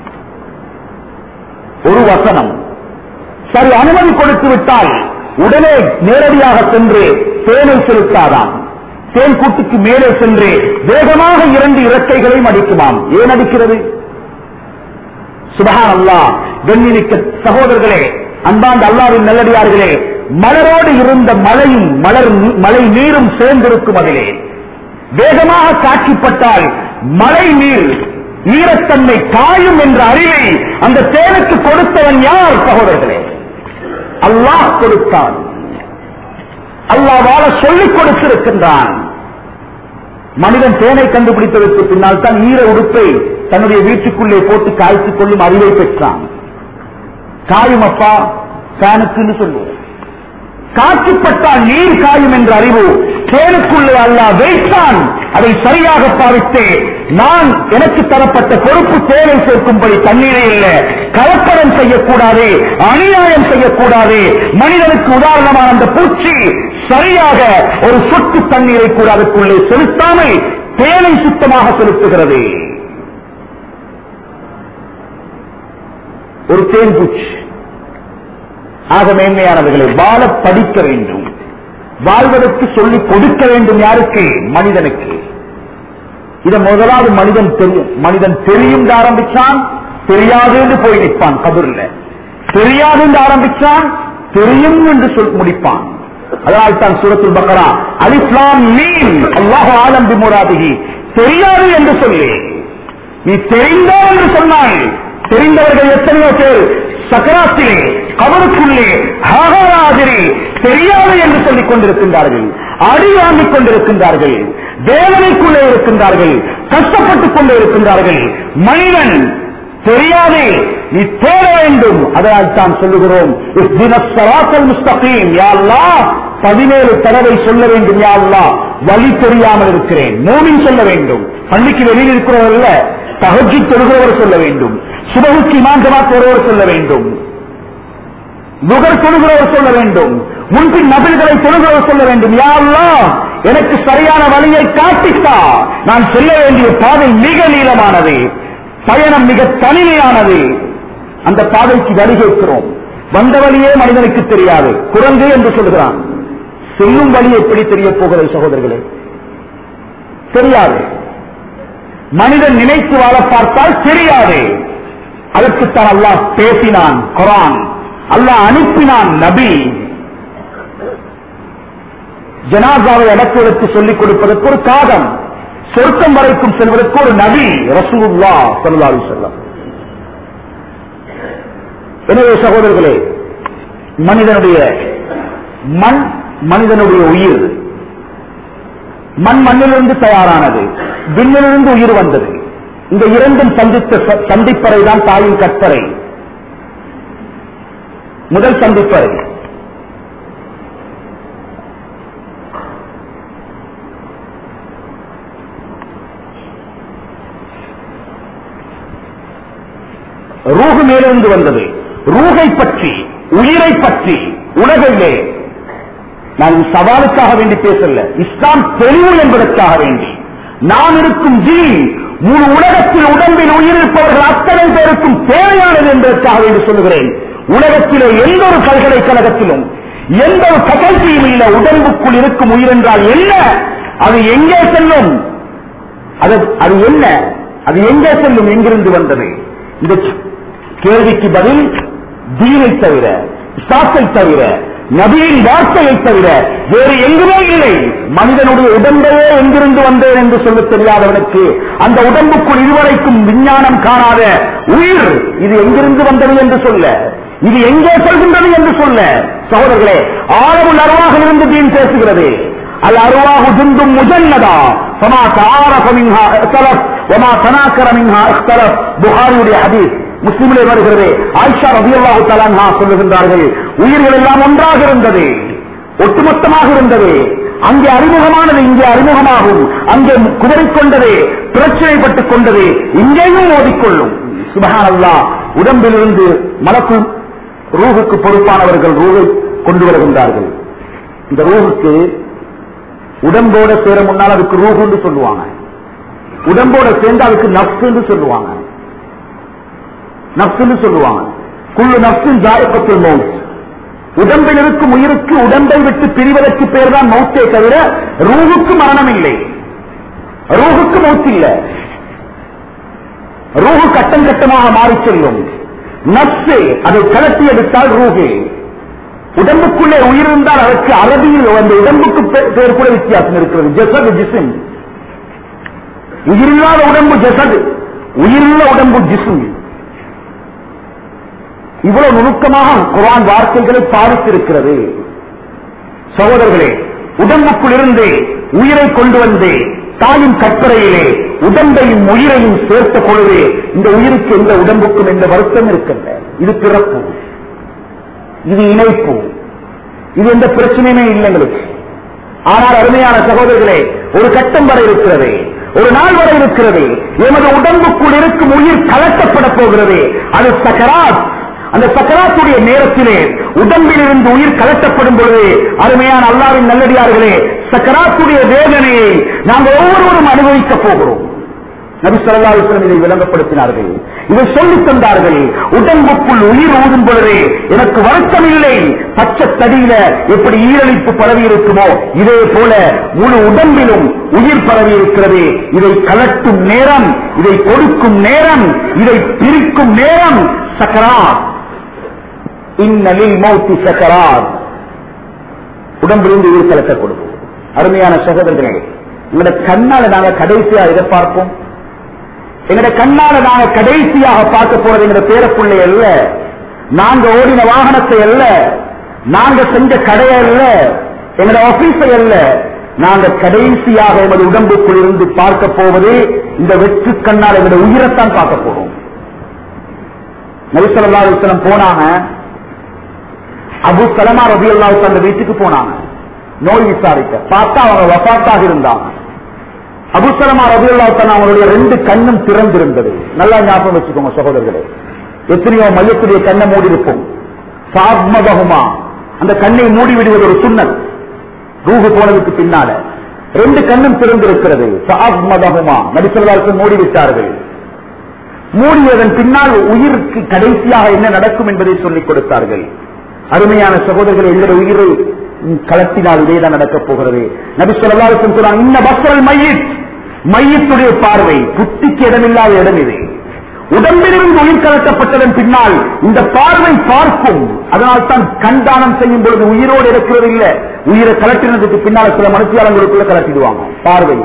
ஒரு வசனம் சரி அனுமதி கொடுத்து விட்டால் உடனே நேரடியாக சென்று தேனை செலுத்தாதாம் தேன் கூட்டுக்கு மேலே சென்று வேகமாக இரண்டு இறக்கைகளையும் அடிக்குமாம் ஏன் அடிக்கிறது சுபஹான் அல்லாஹ் வெண்ணினிக்க சகோதரர்களே அன்பாந்த அல்லாவின் நல்லடியார்களே மலரோடு இருந்த மலையும் மலர் மழை நீரும் சேர்ந்திருக்கும் அதிலே வேகமாக காட்சிப்பட்டால் மழை நீர் ஈரத்தன்மை காயும் என்ற அறிவை அந்த தேனுக்கு கொடுத்தவன் யார் சகோதரர்களே அல்லாஹ் கொடுத்தான் அல்லாவால சொல்லிக் கொடுத்திருக்கின்றான் மனிதன் தேனை கண்டுபிடித்ததற்கு பின்னால் தான் ஈர உடுப்பை தன்னுடைய வீட்டுக்குள்ளே போட்டு காய்ச்சிக் கொள்ளும் அறிவை பெற்றான் காயும் அப்பா ஃபேனுக்குன்னு சொல்லுவோம் காற்றுப்பட்டால் நீர் காயும் என்ற அறிவு தேனுக்குள்ளே அல்லாஹ் வைத்தான் அதை சரியாக பாவித்தே நான் எனக்கு தரப்பட்ட பொறுப்பு தேவை சேர்க்கும்படி தண்ணீரே இல்ல கலப்படம் செய்யக்கூடாது அநியாயம் செய்யக்கூடாது மனிதனுக்கு உதாரணமான அந்த பூச்சி சரியாக ஒரு சொட்டு தண்ணீரை கூட அதற்குள்ளே செலுத்தாமல் தேனை சுத்தமாக செலுத்துகிறது ஒரு தேன் பூச்சி ஆக மேன்மையானவர்களை வாழ படிக்க வேண்டும் வாழ்வதற்கு சொல்லி கொடுக்க வேண்டும் யாருக்கு மனிதனுக்கு இத முதலாவது மனிதன் தெரியும் மனிதன் தெரியும் என்று ஆரம்பிச்சான் தெரியாது என்று போய் நிற்பான் கபூர்ல தெரியாது என்று ஆரம்பிச்சான் தெரியும் என்று சொல் முடிப்பான் அதனால் தான் சூரத்துல் பக்கரா அலிஸ்லாம் மீன் அல்லாஹ் ஆலம் பிமுராதிகி தெரியாது என்று சொல்லி நீ தெரிந்தோ என்று சொன்னாய் தெரிந்தவர்கள் எத்தனையோ பேர் சக்கராத்திலே கபருக்குள்ளே ஹாகாராதிரி தெரியாது என்று சொல்லிக் கொண்டிருக்கின்றார்கள் அடி வாங்கிக் கொண்டிருக்கின்றார்கள் வேதனைக்குள்ளே இருக்கின்றார்கள் கஷ்டப்பட்டுக் கொண்டே இருக்கின்றார்கள் மனிதன் தெரியாதே நீ தேட வேண்டும் அதனால் தான் சொல்லுகிறோம் இஹ்தினஸ் ஸிராத்தல் முஸ்தகீம் யா அல்லாஹ் பதினேழு தடவை சொல்ல வேண்டும் யா அல்லாஹ் வழி தெரியாமல் இருக்கிறேன் மூமின் சொல்ல வேண்டும் பள்ளிக்கு வெளியில் இருக்கிறவர் அல்ல தகஜி தொழுகிறவர் சொல்ல வேண்டும் சுபகுக்கு இமாம் ஜமாத் ஒருவர் சொல்ல வேண்டும் நுகர் தொழுகிறவர் சொல்ல வேண்டும் முன்பின் நபில்களை தொழுகிறவர் சொல்ல வேண்டும் யா அல்லாஹ் எனக்கு சரியான வழியை காட்டித்தா நான் செல்ல வேண்டிய பாதை மிக நீளமானது பயணம் மிக தனிமையானது அந்த பாதைக்கு வழி கேட்கிறோம் வந்த வழியே மனிதனுக்கு தெரியாது குரங்கு என்று சொல்கிறான் செல்லும் வழி எப்படி தெரிய போகிறது சகோதரர்களே தெரியாது மனிதன் நினைத்து வாழ பார்த்தால் தெரியாது அதற்குத்தான் அல்லாஹ் பேசினான் குரான் அல்லாஹ் அனுப்பினான் நபி ஜனாசாவை அடக்குவதற்கு சொல்லிக் கொடுப்பதற்கு ஒரு காதம் சொர்க்கம் வரைக்கும் செல்வதற்கு ஒரு நபி ரசூல்லா சல்லாஹு செல்லம் எனவே சகோதரர்களே மனிதனுடைய மண் மனிதனுடைய உயிர் மண் மண்ணிலிருந்து தயாரானது விண்ணிலிருந்து உயிர் வந்தது இந்த இரண்டும் சந்தித்த ச- சந்திப்பறை தான் தாயின் கற்பறை முதல் சந்திப்பறை ரூஹு மேலிருந்து வந்தது ரூகை பற்றி உயிரை பற்றி உலகிலே நான் இது சவாலுக்காக வேண்டி பேசல இஸ்லாம் தெளிவு என்பதற்காக வேண்டி நான் இருக்கும் ஜீன் முழு உலகத்தில் உடம்பில் உயிர் இருப்பவர்கள் அத்தனை பேருக்கும் தேவையானது என்பதற்காக வேண்டி சொல்லுகிறேன் உலகத்திலே எந்த ஒரு பல்கலைக்கழகத்திலும் எந்த ஒரு ஃபேக்கல்ட்டியும் இல்ல உடம்புக்குள் இருக்கும் உயிர் என்றால் என்ன அது எங்கே செல்லும் அது அது என்ன அது எங்கே செல்லும் எங்கிருந்து வந்தது இந்த கேள்விக்கு பதில் தீனை தவிர இஸ்லாத்தை தவிர நபியின் வார்த்தையை தவிர வேறு எங்குமே இல்லை மனிதனுடைய உடம்பையே எங்கிருந்து வந்தேன் என்று சொல்ல தெரியாதவனுக்கு அந்த உடம்புக்குள் இதுவரைக்கும் விஞ்ஞானம் காணாத உயிர் இது எங்கிருந்து வந்தது என்று சொல்ல இது எங்கே செல்கின்றது என்று சொல்ல சகோதரர்களே ஆழமுள் அருவாக இருந்து தீன் பேசுகிறது அல் அருவாகு ஜுந்தும் முஜன்னதா فما تعارف منها اختلف وما تناكر منها اختلف புகாரியுடைய ஹதீஸ் முஸ்லிமிலே வருகிறது ஆயிஷா ரபியல்லாஹு தலான்ஹா சொல்லுகின்றார்கள் உயிர்கள் எல்லாம் ஒன்றாக இருந்தது ஒட்டுமொத்தமாக இருந்தது அங்கே அறிமுகமானது இங்கே அறிமுகமாகும் அங்கே குதிரை கொண்டது பிரச்சனைப்பட்டுக் கொண்டது இங்கேயும் ஓதிக்கொள்ளும் சுபஹான் அல்லாஹ் உடம்பிலிருந்து மலக்கு ரூகுக்கு பொறுப்பானவர்கள் ரூகை கொண்டு வருகின்றார்கள் இந்த ரூகுக்கு உடம்போட சேர முன்னால் அதுக்கு ரூஹுன்னு சொல்லுவாங்க உடம்போட சேர்ந்து அதுக்கு நப்சுன்னு சொல்லுவாங்க நப்சுன்னு சொல்லுவாங்க குள்ளு நப்சின் ஜாயப்பத்தில் மவுத் உடம்பில் இருக்கும் உயிருக்கு உடம்பை விட்டு பிரிவதற்கு பேர் தான் மௌத்தே தவிர ரூஹுக்கு மரணம் இல்லை ரூஹுக்கு மௌத் இல்லை ரூஹு கட்டம் கட்டமாக மாறி செல்லும் நப்சு அதை கலட்டி எடுத்தால் ரூஹு உடம்புக்குள்ளே உயிர் இருந்தால் அதற்கு அரபியில் அந்த உடம்புக்கு பே- பேர் கூட வித்தியாசம் இருக்கிறது ஜசது ஜிசிம் உயிரில்லாத உடம்பு ஜசது உயிருள்ள உடம்பு ஜிசும் இவ்வளவு நுணுக்கமாக குர்ஆன் வார்த்தைகளை பாதித்திருக்கிறது சகோதரர்களே உடம்புக்குள் இருந்து உயிரை கொண்டு வந்து தாயின் கற்பறையிலே உடம்பையும் உயிரையும் சேர்த்த பொழுது இந்த உயிருக்கு எந்த உடம்புக்கும் எந்த வருத்தம் இருக்கின்ற இது பிறப்பு இது இணைப்பு இது எந்த பிரச்சனையுமே இல்லை எங்களுக்கு ஆனால் அருமையான சகோதரர்களே ஒரு கட்டம் வரை இருக்கிறது ஒரு நாள் வரை இருக்கிறது எமது உடம்புக்குள் இருக்கும் உயிர் கலட்டப்பட போகிறது அது சக்கராத் அந்த சக்கராத்துடைய நேரத்திலே உடம்பில் இருந்து உயிர் கலட்டப்படும் பொழுது அருமையான அல்லாவின் நல்லடியார்களே சக்கராத்துடைய வேதனையை நாங்கள் ஒவ்வொருவரும் அனுபவிக்க போகிறோம் நபி ஸல்லல்லாஹு அலைஹி வஸல்லம் இதை விளங்கப்படுத்தினார்கள் இதை சொல்லித் தந்தார்கள் உடம்புக்குள் உயிர் ஊதும் பொழுது எனக்கு வருத்தம் இல்லை பச்சை தடியில எப்படி ஈரழிப்பு பரவி இருக்குமோ இதே போல முழு உடம்பிலும் உயிர் பரவி இருக்கிறது இதை கலட்டும் நேரம் இதை கொடுக்கும் நேரம் இதை பிரிக்கும் நேரம் சக்கராத் இன்னலில் மௌத்தி சக்கராத் உடம்பிலிருந்து உயிர் கலக்கப்படுவோம் அருமையான சகோதரர்களே உங்களோட கண்ணால நாங்க கடைசியா எதை பார்ப்போம் எங்கட கண்ணால நாங்க கடைசியாக பார்க்க போறது எங்கட பேரப்புள்ளை அல்ல நாங்க ஓடின வாகனத்தை அல்ல நாங்க செஞ்ச கடையை அல்ல எங்கட ஆபீஸை அல்ல நாங்க கடைசியாக எமது உடம்புக்குள் இருந்து பார்க்க போவது இந்த வெற்று கண்ணால் எங்கட உயிரைத்தான் பார்க்க போறோம் நபிசல்லா அலிஸ்லம் போனாங்க அபு சலமா ரபி அல்லாவுக்கு அந்த வீட்டுக்கு போனாங்க நோய் விசாரிக்க பார்த்தா அவங்க வஃபாத்தாக இருந்தாங்க அபுசலமா ரபியுல்லாத்தன் அவங்களுடைய ரெண்டு கண்ணும் திறந்திருந்தது நல்லா ஞாபகம் வச்சுக்கோங்க சகோதரர்களே எத்தனையோ மையத்துடைய கண்ணை மூடி இருக்கும் சாத்மபகுமா அந்த கண்ணை மூடி விடுவது ஒரு சுண்ணல் ரூஹு போனதுக்கு பின்னால ரெண்டு கண்ணும் திறந்திருக்கிறது சாத்மதகுமா நபிசல்லாவுக்கு மூடி விட்டார்கள் மூடியதன் பின்னால் உயிருக்கு கடைசியாக என்ன நடக்கும் என்பதை சொல்லிக் கொடுத்தார்கள் அருமையான சகோதரர்கள் எங்களுடைய உயிரை கலத்தினால் இதேதான் நடக்கப் போகிறது நபி சொல்லலாம் சொன்னாங்க இன்ன பஸ்ரல் மையித் மையத்துடைய பார்வை புத்திக்கு இடமில்லாத இடம் இது உடம்பிலிருந்து உயிர் கலட்டப்பட்டதன் பின்னால் இந்த பார்வை பார்க்கும் அதனால் தான் கண் தானம் செய்யும் பொழுது உயிரோடு இருக்கிறது இல்ல உயிரை கலட்டினதுக்கு பின்னால் சில மனுஷியாளங்களுக்குள்ள கலட்டிடுவாங்க பார்வையை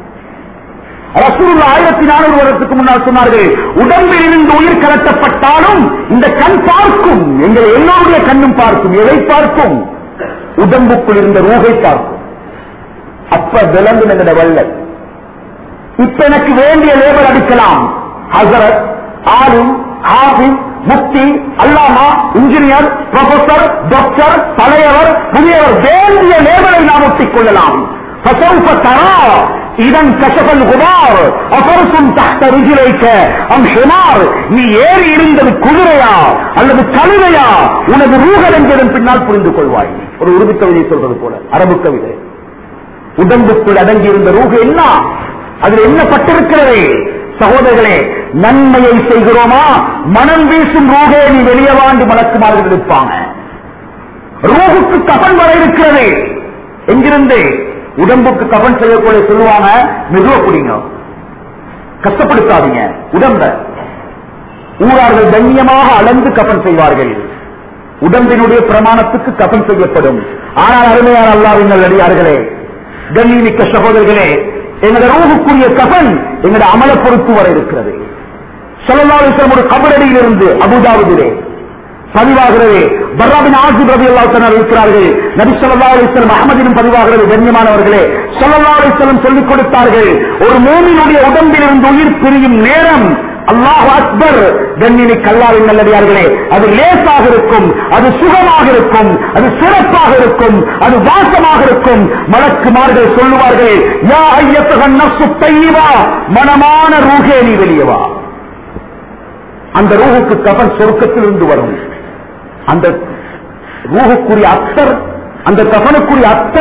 ரசூல் ஆயிரத்தி நானூறு வருடத்துக்கு முன்னால் சொன்னார்கள் உடம்பில் இருந்து உயிர் கலட்டப்பட்டாலும் இந்த கண் பார்க்கும் எங்கள் எல்லோருடைய கண்ணும் பார்க்கும் எதை பார்க்கும் உடம்புக்குள் இருந்த ரூகை பார்க்கும் அப்ப விலங்கு எங்கட வல்லல் இப்ப எனக்கு வேண்டிய லேபர் அடிக்கலாம் ஹசரத் ஆலிம் ஆபிம் முக்தி அல்லாமா இன்ஜினியர் ப்ரொஃபசர் டாக்டர் தலைவர் புதியவர் வேண்டிய லேபரை நாம் ஒட்டிக் கொள்ளலாம் فسوف ترى إذا انكشف الغبار أفرس تحت رجليك أم حمار நீ ஏறி இருந்தது குதிரையா அல்லது கழுதையா உனது ரூகல் என்பதன் பின்னால் புரிந்து கொள்வாய் ஒரு உருது கவிதை சொல்றது போல அரபு கவிதை உடம்புக்குள் அடங்கி இருந்த ரூகு என்ன அதில் என்ன பட்டிருக்கிறது சகோதரர்களே நன்மையை செய்கிறோமா மனம் வீசும் ரூகே நீ வெளியே வாண்டு மலக்குமார்கள் இருப்பாங்க ரூகுக்கு கபன் வர இருக்கிறது எங்கிருந்து உடம்புக்கு கபன் செய்யக்கூடிய சொல்லுவாங்க மெதுவ குடிங்க கஷ்டப்படுத்தாதீங்க உடம்ப ஊரார்கள் கண்ணியமாக அளந்து கபன் செய்வார்கள் உடம்பினுடைய பிரமாணத்துக்கு கபன் செய்யப்படும் ஆனால் அருமையான அல்லாவின் அடியார்களே கண்ணியமிக்க சகோதரர்களே எங்களோட ரூகுக்குரிய கபன் எங்களோட அமல பொறுப்பு வர இருக்கிறது சொல்லலாவிசம் ஒரு கபரடியில் இருந்து அபுதாபுதிலே பதிவாகிறது பர்ராபின் ஆசிப் ரவி அல்லாத்தனர் இருக்கிறார்கள் நபி சொல்லா அலிஸ்லம் அகமதிலும் பதிவாகிறது கண்ணியமானவர்களே சொல்லல்லா அலிஸ்லம் சொல்லிக் கொடுத்தார்கள் ஒரு மூமியினுடைய உடம்பில் இருந்து உயிர் பிரியும் நேரம் அல்லாஹ் அக்பர் கண்ணினி கல்லாவின் நல்லடியார்களே அது லேசாக இருக்கும் அது சுகமாக இருக்கும் அது சிறப்பாக இருக்கும் அது வாசமாக இருக்கும் மலக்குமார்கள் சொல்லுவார்கள் யா ஐயத்தகன் நப்சு தையவா மனமான ரூகே நீ வெளியவா அந்த ரூஹுக்கு கபன் சொர்க்கத்தில் இருந்து வரும் அந்த ரூஹுக்குரிய அத்தர் அந்த கபனுக்குரிய அத்தர்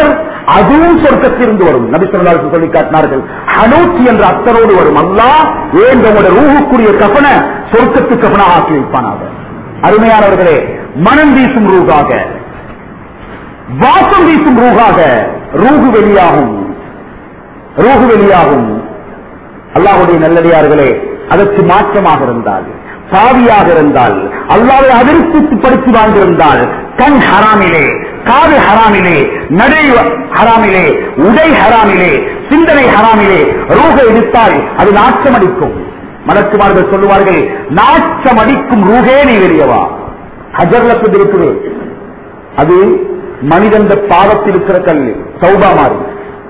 அதுவும் சொர்க்கத்திலிருந்து வரும் நபி சொல்லாசு சொல்லி காட்டினார்கள் ஹனூத்தி என்ற அத்தரோடு வரும் அல்லாஹ் ஏன் உங்களோட ரூஹுக்குரிய கபனை சொர்க்கத்து கபனாக ஆக்கி வைப்பானாக அருமையானவர்களே மனம் வீசும் ரூகாக வாசம் வீசும் ரூகாக ரூகு வெளியாகும் ரூகு வெளியாகும் அல்லாஹுடைய நல்லடியார்களே அதற்கு மாற்றமாக இருந்தால் பாவியாக இருந்தால் அல்லாவை அதிருப்தி படுத்தி வாழ்ந்திருந்தால் கண் ஹராமிலே காது ஹராமிலே நடை ஹராமிலே உடை ஹராமிலே சிந்தனை ஹராமிலே ரூக எடுத்தால் அது நாற்றமடிக்கும் மலக்குமார்கள் சொல்லுவார்கள் நாற்றமடிக்கும் ரூகே நீ வெளியவா ஹஜர்லத்து இருக்குது அது மனிதன் பாவத்தில் இருக்கிற கல் சௌபா மாறி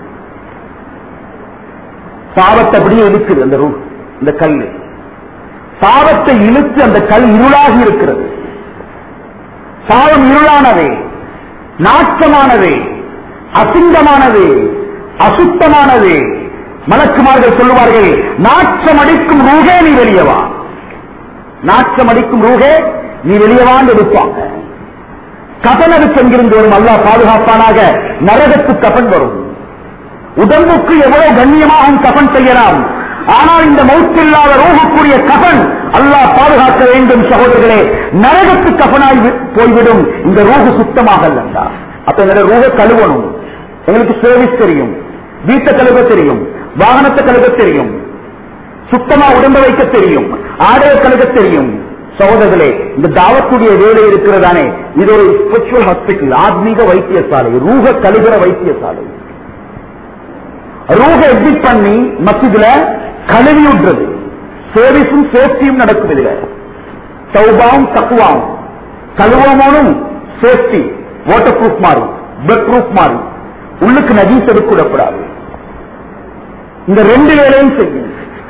பாவத்தை அப்படியே இழுக்குது அந்த ரூ இந்த கல் பாவத்தை இழுத்து அந்த கல் இருளாகி இருக்கிறது பாவம் இருளானது நாற்றமானது அசிங்கமானது அசுத்தமானது மலக்குமார்கள் சொல்லுவார்கள் நாற்றம் அடிக்கும் ரூகே நீ வெளியவா நாற்றம் அடிக்கும் ரூகே நீ வெளியவான்னு எடுப்பாங்க கபனருக்கு எங்கிருந்து வரும் அல்லா பாதுகாப்பானாக நரகத்து கபன் வரும் உடம்புக்கு எவ்வளவு கண்ணியமாக கபன் செய்யலாம் ஆனால் இந்த மௌத்தில்லாத ரூகுக்குரிய கபன் அல்லாஹ் பாதுகாக்க வேண்டும் சகோதரர்களே நரகத்து கபனாய் வி- போய்விடும் இந்த ரூகு சுத்தமாக அல்லண்டா அப்ப எங்க ரூக கழுவணும் எங்களுக்கு சர்வீஸ் தெரியும் வீட்டை கழுவ தெரியும் வாகனத்தை கழுவ தெரியும் சுத்தமா உடம்ப வைக்க தெரியும் ஆடைய கழுவ தெரியும் சகோதரர்களே இந்த தாவத்துடைய வேலை இருக்கிறதானே இது ஒரு ஸ்பிரிச்சுவல் ஹாஸ்பிட்டல் ஆத்மீக வைத்தியசாலை ரூக கழுகிற வைத்தியசாலை ரூக எக்ஸிட் பண்ணி மசிதுல கழுவி விடுறது சர்வீஸும் சேஃப்டியும் நடக்கும் இதுல சௌபாவும் தக்குவாவும் கழுவமோனும் சேஃப்டி வாட்டர் ப்ரூஃப் மாறும் பெட் ப்ரூஃப் மாறும் உள்ளுக்கு நஜீஸ் எடுக்கூடக்கூடாது இந்த ரெண்டு வேலையும் செய்யும்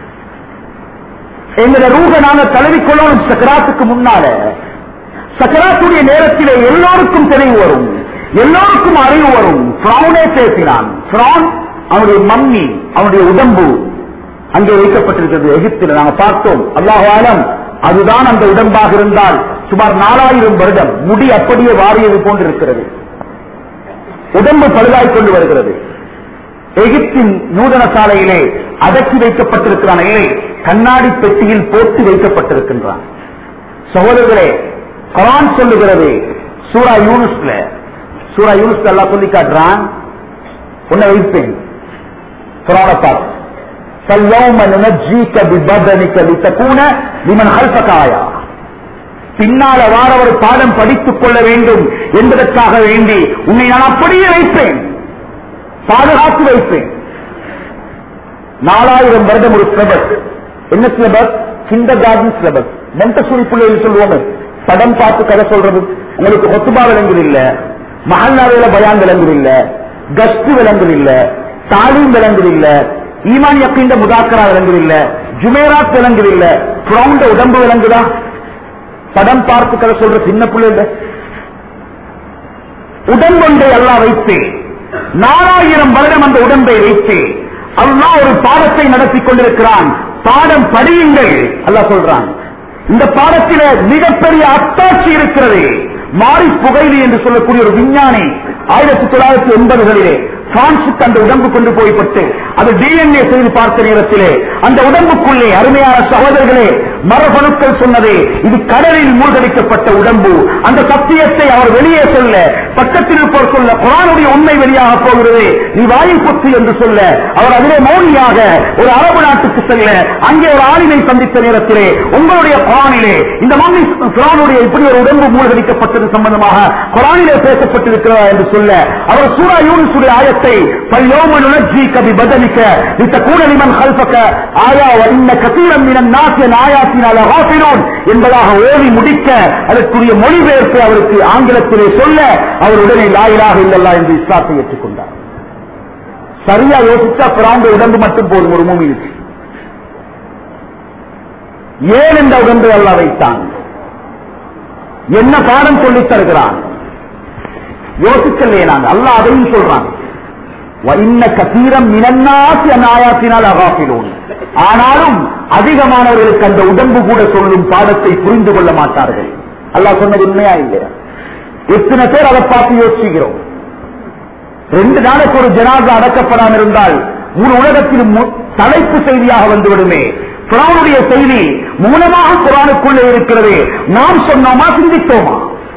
எங்களை ரூக நாங்க தழுவிக்கொள்ளணும் சக்கராத்துக்கு முன்னால சக்கராத்துடைய நேரத்திலே எல்லோருக்கும் தெளிவு வரும் எல்லோருக்கும் அறிவு வரும் பிராவுனே பேசினான் பிரான் அவனுடைய மம்மி அவனுடைய உடம்பு அங்கே வைக்கப்பட்டிருக்கிறது எகிப்தில் நாங்க பார்த்தோம் அல்லாஹாலம் அதுதான் அந்த உடம்பாக இருந்தால் சுமார் நாலாயிரம் வருடம் முடி அப்படியே வாரியது போன்று இருக்கிறது உடம்பு பழுதாய் கொண்டு வருகிறது எகிப்தின் நூதன சாலையிலே அடக்கி வைக்கப்பட்டிருக்கிறான் இல்லை கண்ணாடி பெட்டியில் போட்டு வைக்கப்பட்டிருக்கின்றான் சகோதரர்களே குரான் சொல்லுகிறது சூரா யூனுஸ்ல சூரா யூனுஸ் எல்லாம் சொல்லி காட்டுறான் உன்னை வைப்பேன் குரானை பார்த்து فَالْيَوْمَ نُنَجِّيكَ بِبَدَنِكَ لِتَكُونَ لِمَنْ خَلْفَكَ آيَةً பின்னால வாரவர் பாடம் படித்துக் கொள்ள வேண்டும் என்பதற்காக வேண்டி உன்னை நான் அப்படியே வைப்பேன் பாதுகாத்து வைப்பேன் நாலாயிரம் வருடம் ஒரு சிலபஸ் என்ன syllabus kindergarten syllabus Montessori பிள்ளைகள் சொல்லுவோமே படம் பார்த்து கதை சொல்றது உங்களுக்கு ஒத்துபா விலங்குகள் இல்ல மஹல்லாவில பயான் விலங்குகள் இல்ல கஸ்து விலங்குகள் இல்ல தாலீம் விலங்குகள் இல்ல ஈமான் யக்கீண்ட முதாக்கரா விலங்குகள் இல்ல ஜுமேராத் விலங்குகள் இல்ல பிரவுண்ட உடம்பு விலங்குதா படம் பார்த்து கதை சொல்ற சின்ன பிள்ளை இல்ல உடம்பொன்றை அல்லாஹ் வைத்து நாலாயிரம் வருடம் அந்த உடம்பை வைத்து அல்லாஹ் ஒரு பாடத்தை நடத்தி கொண்டிருக்கிறான் பாடம் படியுங்கள் அல்லாஹ் சொல்றான் இந்த பாடத்தில மிகப்பெரிய அத்தாட்சி இருக்கிறது மாறி புகைலி என்று சொல்லக்கூடிய ஒரு விஞ்ஞானி ஆயிரத்தி தொள்ளாயிரத்தி எண்பதுகளிலே பிரான்சுக்கு அந்த உடம்பு கொண்டு போய்பட்டு அது டிஎன்ஏ செய்து பார்த்த நேரத்திலே அந்த உடம்புக்குள்ளே அருமையான சகோதரர்களே மரபணுக்கள் சொன்னதே இது கடலில் மூழ்கடிக்கப்பட்ட உடம்பு அந்த சத்தியத்தை அவர் வெளியே சொல்ல பக்கத்தில் இருப்பவர் சொல்ல குரானுடைய உண்மை வெளியாக போகிறது நீ வாயு பொத்து என்று சொல்ல அவர் அதிலே மௌனியாக ஒரு அரபு நாட்டுக்கு செல்ல அங்கே ஒரு ஆளினை சந்தித்த நேரத்திலே உங்களுடைய குரானிலே இந்த மம்மி குரானுடைய இப்படி ஒரு உடம்பு மூழ்கடிக்கப்பட்டது சம்பந்தமாக குரானிலே பேசப்பட்டிருக்கிறதா என்று சொல்ல அவர் சூரா யூனிசுடைய ஆயத்தை فَالْيَوْمَ نُنَجِّيكَ بِبَدَنِكَ لِتَكُونَ لِمَنْ خَلْفَكَ آيَةً وَإِنَّ كَثِيرًا مِنَ النَّاسِ عَنْ آيَاتِنَا لَغَافِلُونَ என்பதாக ஓதி முடிக்க அதற்குரிய மொழிபெயர்ப்பை அவருக்கு ஆங்கிலத்திலே சொல்ல அவர் உடனே லாயிலாக இல்லல்லா என்று இஸ்லாத்தை ஏற்றுக்கொண்டார் சரியா யோசிச்சா பிராந்த உடம்பு மட்டும் போதும் ஒரு மூமிக்கு ஏன் இந்த உடம்பை அல்லா வைத்தான் என்ன பாடம் சொல்லித் தருகிறான் யோசிக்கலையே நாங்க அல்லாஹ் அதையும் சொல்றான் இன்ன கசீரம் மினன்னாசி அந்நாயாத்தினால் அகாப்பிலோன் ஆனாலும் அதிகமானவர்களுக்கு அந்த உடம்பு கூட சொல்லும் பாடத்தை புரிந்து கொள்ள மாட்டார்கள் அல்லாஹ் சொன்னது உண்மையா இல்லையா எத்தனை பேர் அதை பார்த்து யோசிக்கிறோம் ரெண்டு நாளைக்கு ஒரு ஜனாதா அடக்கப்படாமல் இருந்தால் முழு உலகத்திலும் மு- தலைப்பு செய்தியாக வந்துவிடுமே குரானுடைய செய்தி மூலமாக குரானுக்குள்ளே இருக்கிறது நாம் சொன்னோமா சிந்தித்தோமா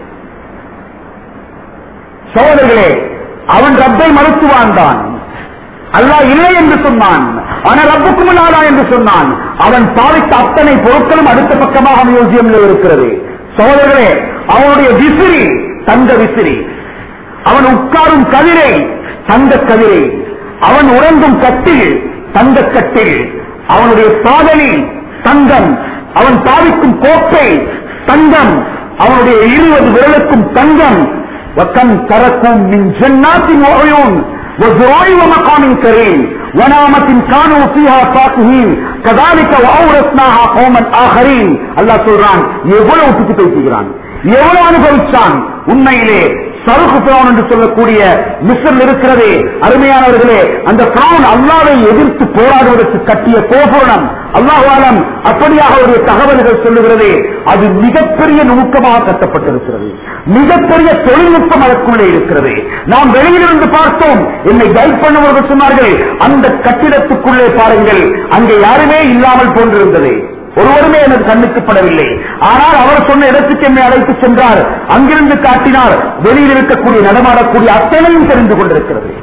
சோதர்களே அவன் ரப்பை மறுத்து வாழ்ந்தான் அல்லாஹ் இல்லை என்று சொன்னான் ஆனால் ரப்புக்கு முன்னாலா என்று சொன்னான் அவன் பாவித்த அத்தனை பொருட்களும் அடுத்த பக்கமாக மியூசியம்ல இருக்கிறது சோதர்களே அவனுடைய விசிறி தங்க விசிறி அவன் உட்காரும் கதிரை தங்க கதிரை அவன் உறங்கும் கட்டில் தங்க கட்டில் அவனுடைய சாதனை தங்கம் அவன் பாவிக்கும் கோப்பை தங்கம் அவனுடைய இருபது விரலுக்கும் தங்கம் وكم تركوا من جنات وعيون وزروع ومقام كريم ونعمة كانوا فيها فاكهين كذلك وأورثناها قوما آخرين الله சொல்றான் எவ்வளவு விட்டுட்டு பேசுகிறான் எவ்வளவு அனுபவிச்சான் உண்மையிலே சருகு பிரான் என்று சொல்லக்கூடிய மிஸ்ரில் இருக்கிறதே அருமையானவர்களே அந்த பிரான் அல்லாவை எதிர்த்து போராடுவதற்கு கட்டிய கோபுரணம் அல்லாஹாலம் அப்படியாக ஒரு தகவல்கள் சொல்லுகிறது அது மிகப்பெரிய நுணுக்கமாக கட்டப்பட்டிருக்கிறது மிகப்பெரிய தொழில்நுட்பம் அதற்குள்ளே இருக்கிறது நாம் வெளியிலிருந்து பார்த்தோம் என்னை கைட் பண்ணுவர்கள் சொன்னார்கள் அந்த கட்டிடத்துக்குள்ளே பாருங்கள் அங்கே யாருமே இல்லாமல் போன்றிருந்தது ஒருவருமே எனது கண்ணுக்கு படவில்லை ஆனால் அவர் சொன்ன இடத்துக்கு என்னை அழைத்து சென்றார் அங்கிருந்து காட்டினார் வெளியில் இருக்கக்கூடிய நடமாடக்கூடிய அத்தனையும் தெரிந்து கொண்டிருக்கிறது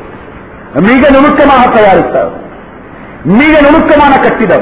மிக நுணுக்கமாக தயாரித்தார் மிக நுணுக்கமான கட்டிடம்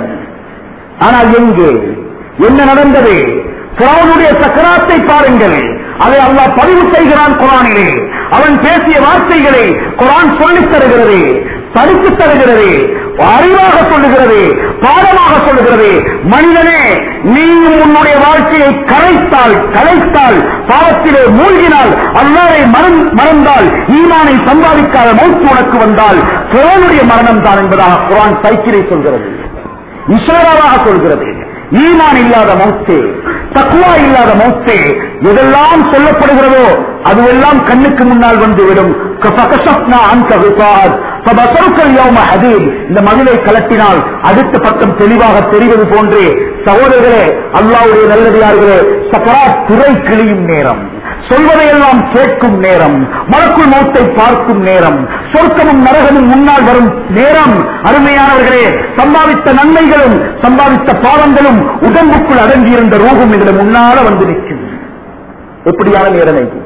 ஆனால் எங்கே என்ன நடந்தது குரானுடைய சக்கராத்தை பாருங்கள் அதை அல்லாஹ் பதிவு செய்கிறான் குரானிலே அவன் பேசிய வார்த்தைகளை குரான் சொல்லித் தருகிறது படித்துத் தருகிறது அறிவாக சொல்லுகிறது பாடமாக சொல்லுகிறது மனிதனே நீயும் உன்னுடைய வாழ்க்கையை கரைத்தால் கலைத்தால் பாவத்திலே மூழ்கினால் அல்லாரை மறந்தால் ஈமானை சம்பாதிக்காத மௌத்து உனக்கு வந்தால் குரானுடைய மரணம் தான் என்பதாக குரான் சைக்கிளை சொல்கிறது இஷாராவாக சொல்கிறது ஈமான் இல்லாத மௌத்தே தக்குவா இல்லாத மௌத்தே எதெல்லாம் சொல்லப்படுகிறதோ அதுவெல்லாம் கண்ணுக்கு முன்னால் வந்துவிடும் فَكَشَفْنَا عَنْكَ غِطَاءَكَ فَبَصَرُكَ الْيَوْمَ حَدِيدٌ இந்த மதிலை கலட்டினால் அடுத்த பக்கம் தெளிவாக தெரிவது போன்றே சகோதரர்களே அல்லாவுடைய நல்லடியார்களே சக்கராத் திரை கிளியும் நேரம் சொல்வதையெல்லாம் கேட்கும் நேரம் மலக்குள் மௌத்தை பார்க்கும் நேரம் சொர்க்கமும் நரகமும் முன்னால் வரும் நேரம் அருமையானவர்களே சம்பாதித்த நன்மைகளும் சம்பாதித்த பாவங்களும் உடம்புக்குள் அடங்கியிருந்த ரூபம் இதுல முன்னால வந்து நிற்கும் எப்படியான நேரம் இது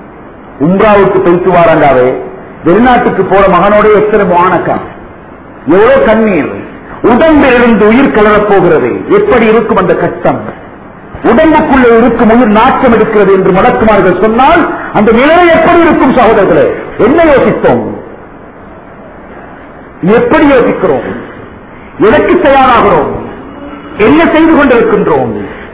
உம்ராவுக்கு போயிட்டு வாராண்டாவே வெளிநாட்டுக்கு போற மகனோட எத்தனை மானக்கா எவ்வளவு கண்ணீர் உடம்பிலிருந்து உயிர் கலரப் போகிறது எப்படி இருக்கும் அந்த கஷ்டம் உடம்புக்குள்ளே இருக்கும் உயிர் நாட்டம் எடுக்கிறது என்று மடக்குமார்கள் சொன்னால் அந்த நிலை எப்படி இருக்கும் சகோதரர்களே என்ன யோசித்தோம் எப்படி யோசிக்கிறோம் எதற்கு தயாராகிறோம் என்ன செய்து கொண்டிருக்கின்றோம்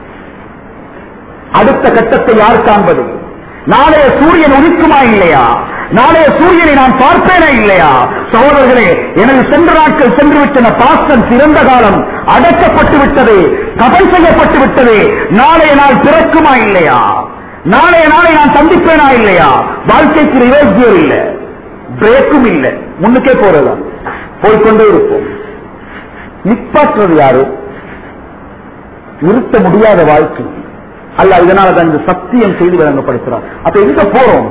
அடுத்த கட்டத்தை யார் காண்பது நாளைய சூரியன் உதிக்குமா இல்லையா நாளைய சூரியனை நான் பார்ப்பேனா இல்லையா சகோதரர்களே எனது சென்ற நாட்கள் சென்று விட்டன பாஸ்டன் சிறந்த காலம் அடக்கப்பட்டு விட்டது கபல் செய்யப்பட்டு விட்டது நாளைய நாள் பிறக்குமா இல்லையா நாளைய நாளை நான் சந்திப்பேனா இல்லையா வாழ்க்கைக்கு ரிவர்ஸ் கியர் இல்ல பிரேக்கும் இல்ல முன்னுக்கே போறதுதான் போய்கொண்டே இருப்போம் நிப்பாற்றுறது யாரு நிறுத்த முடியாத வாழ்க்கை அல்ல இதனால தான் இந்த சத்தியம் செய்து வழங்கப்படுகிறார் அப்ப எங்க போறோம்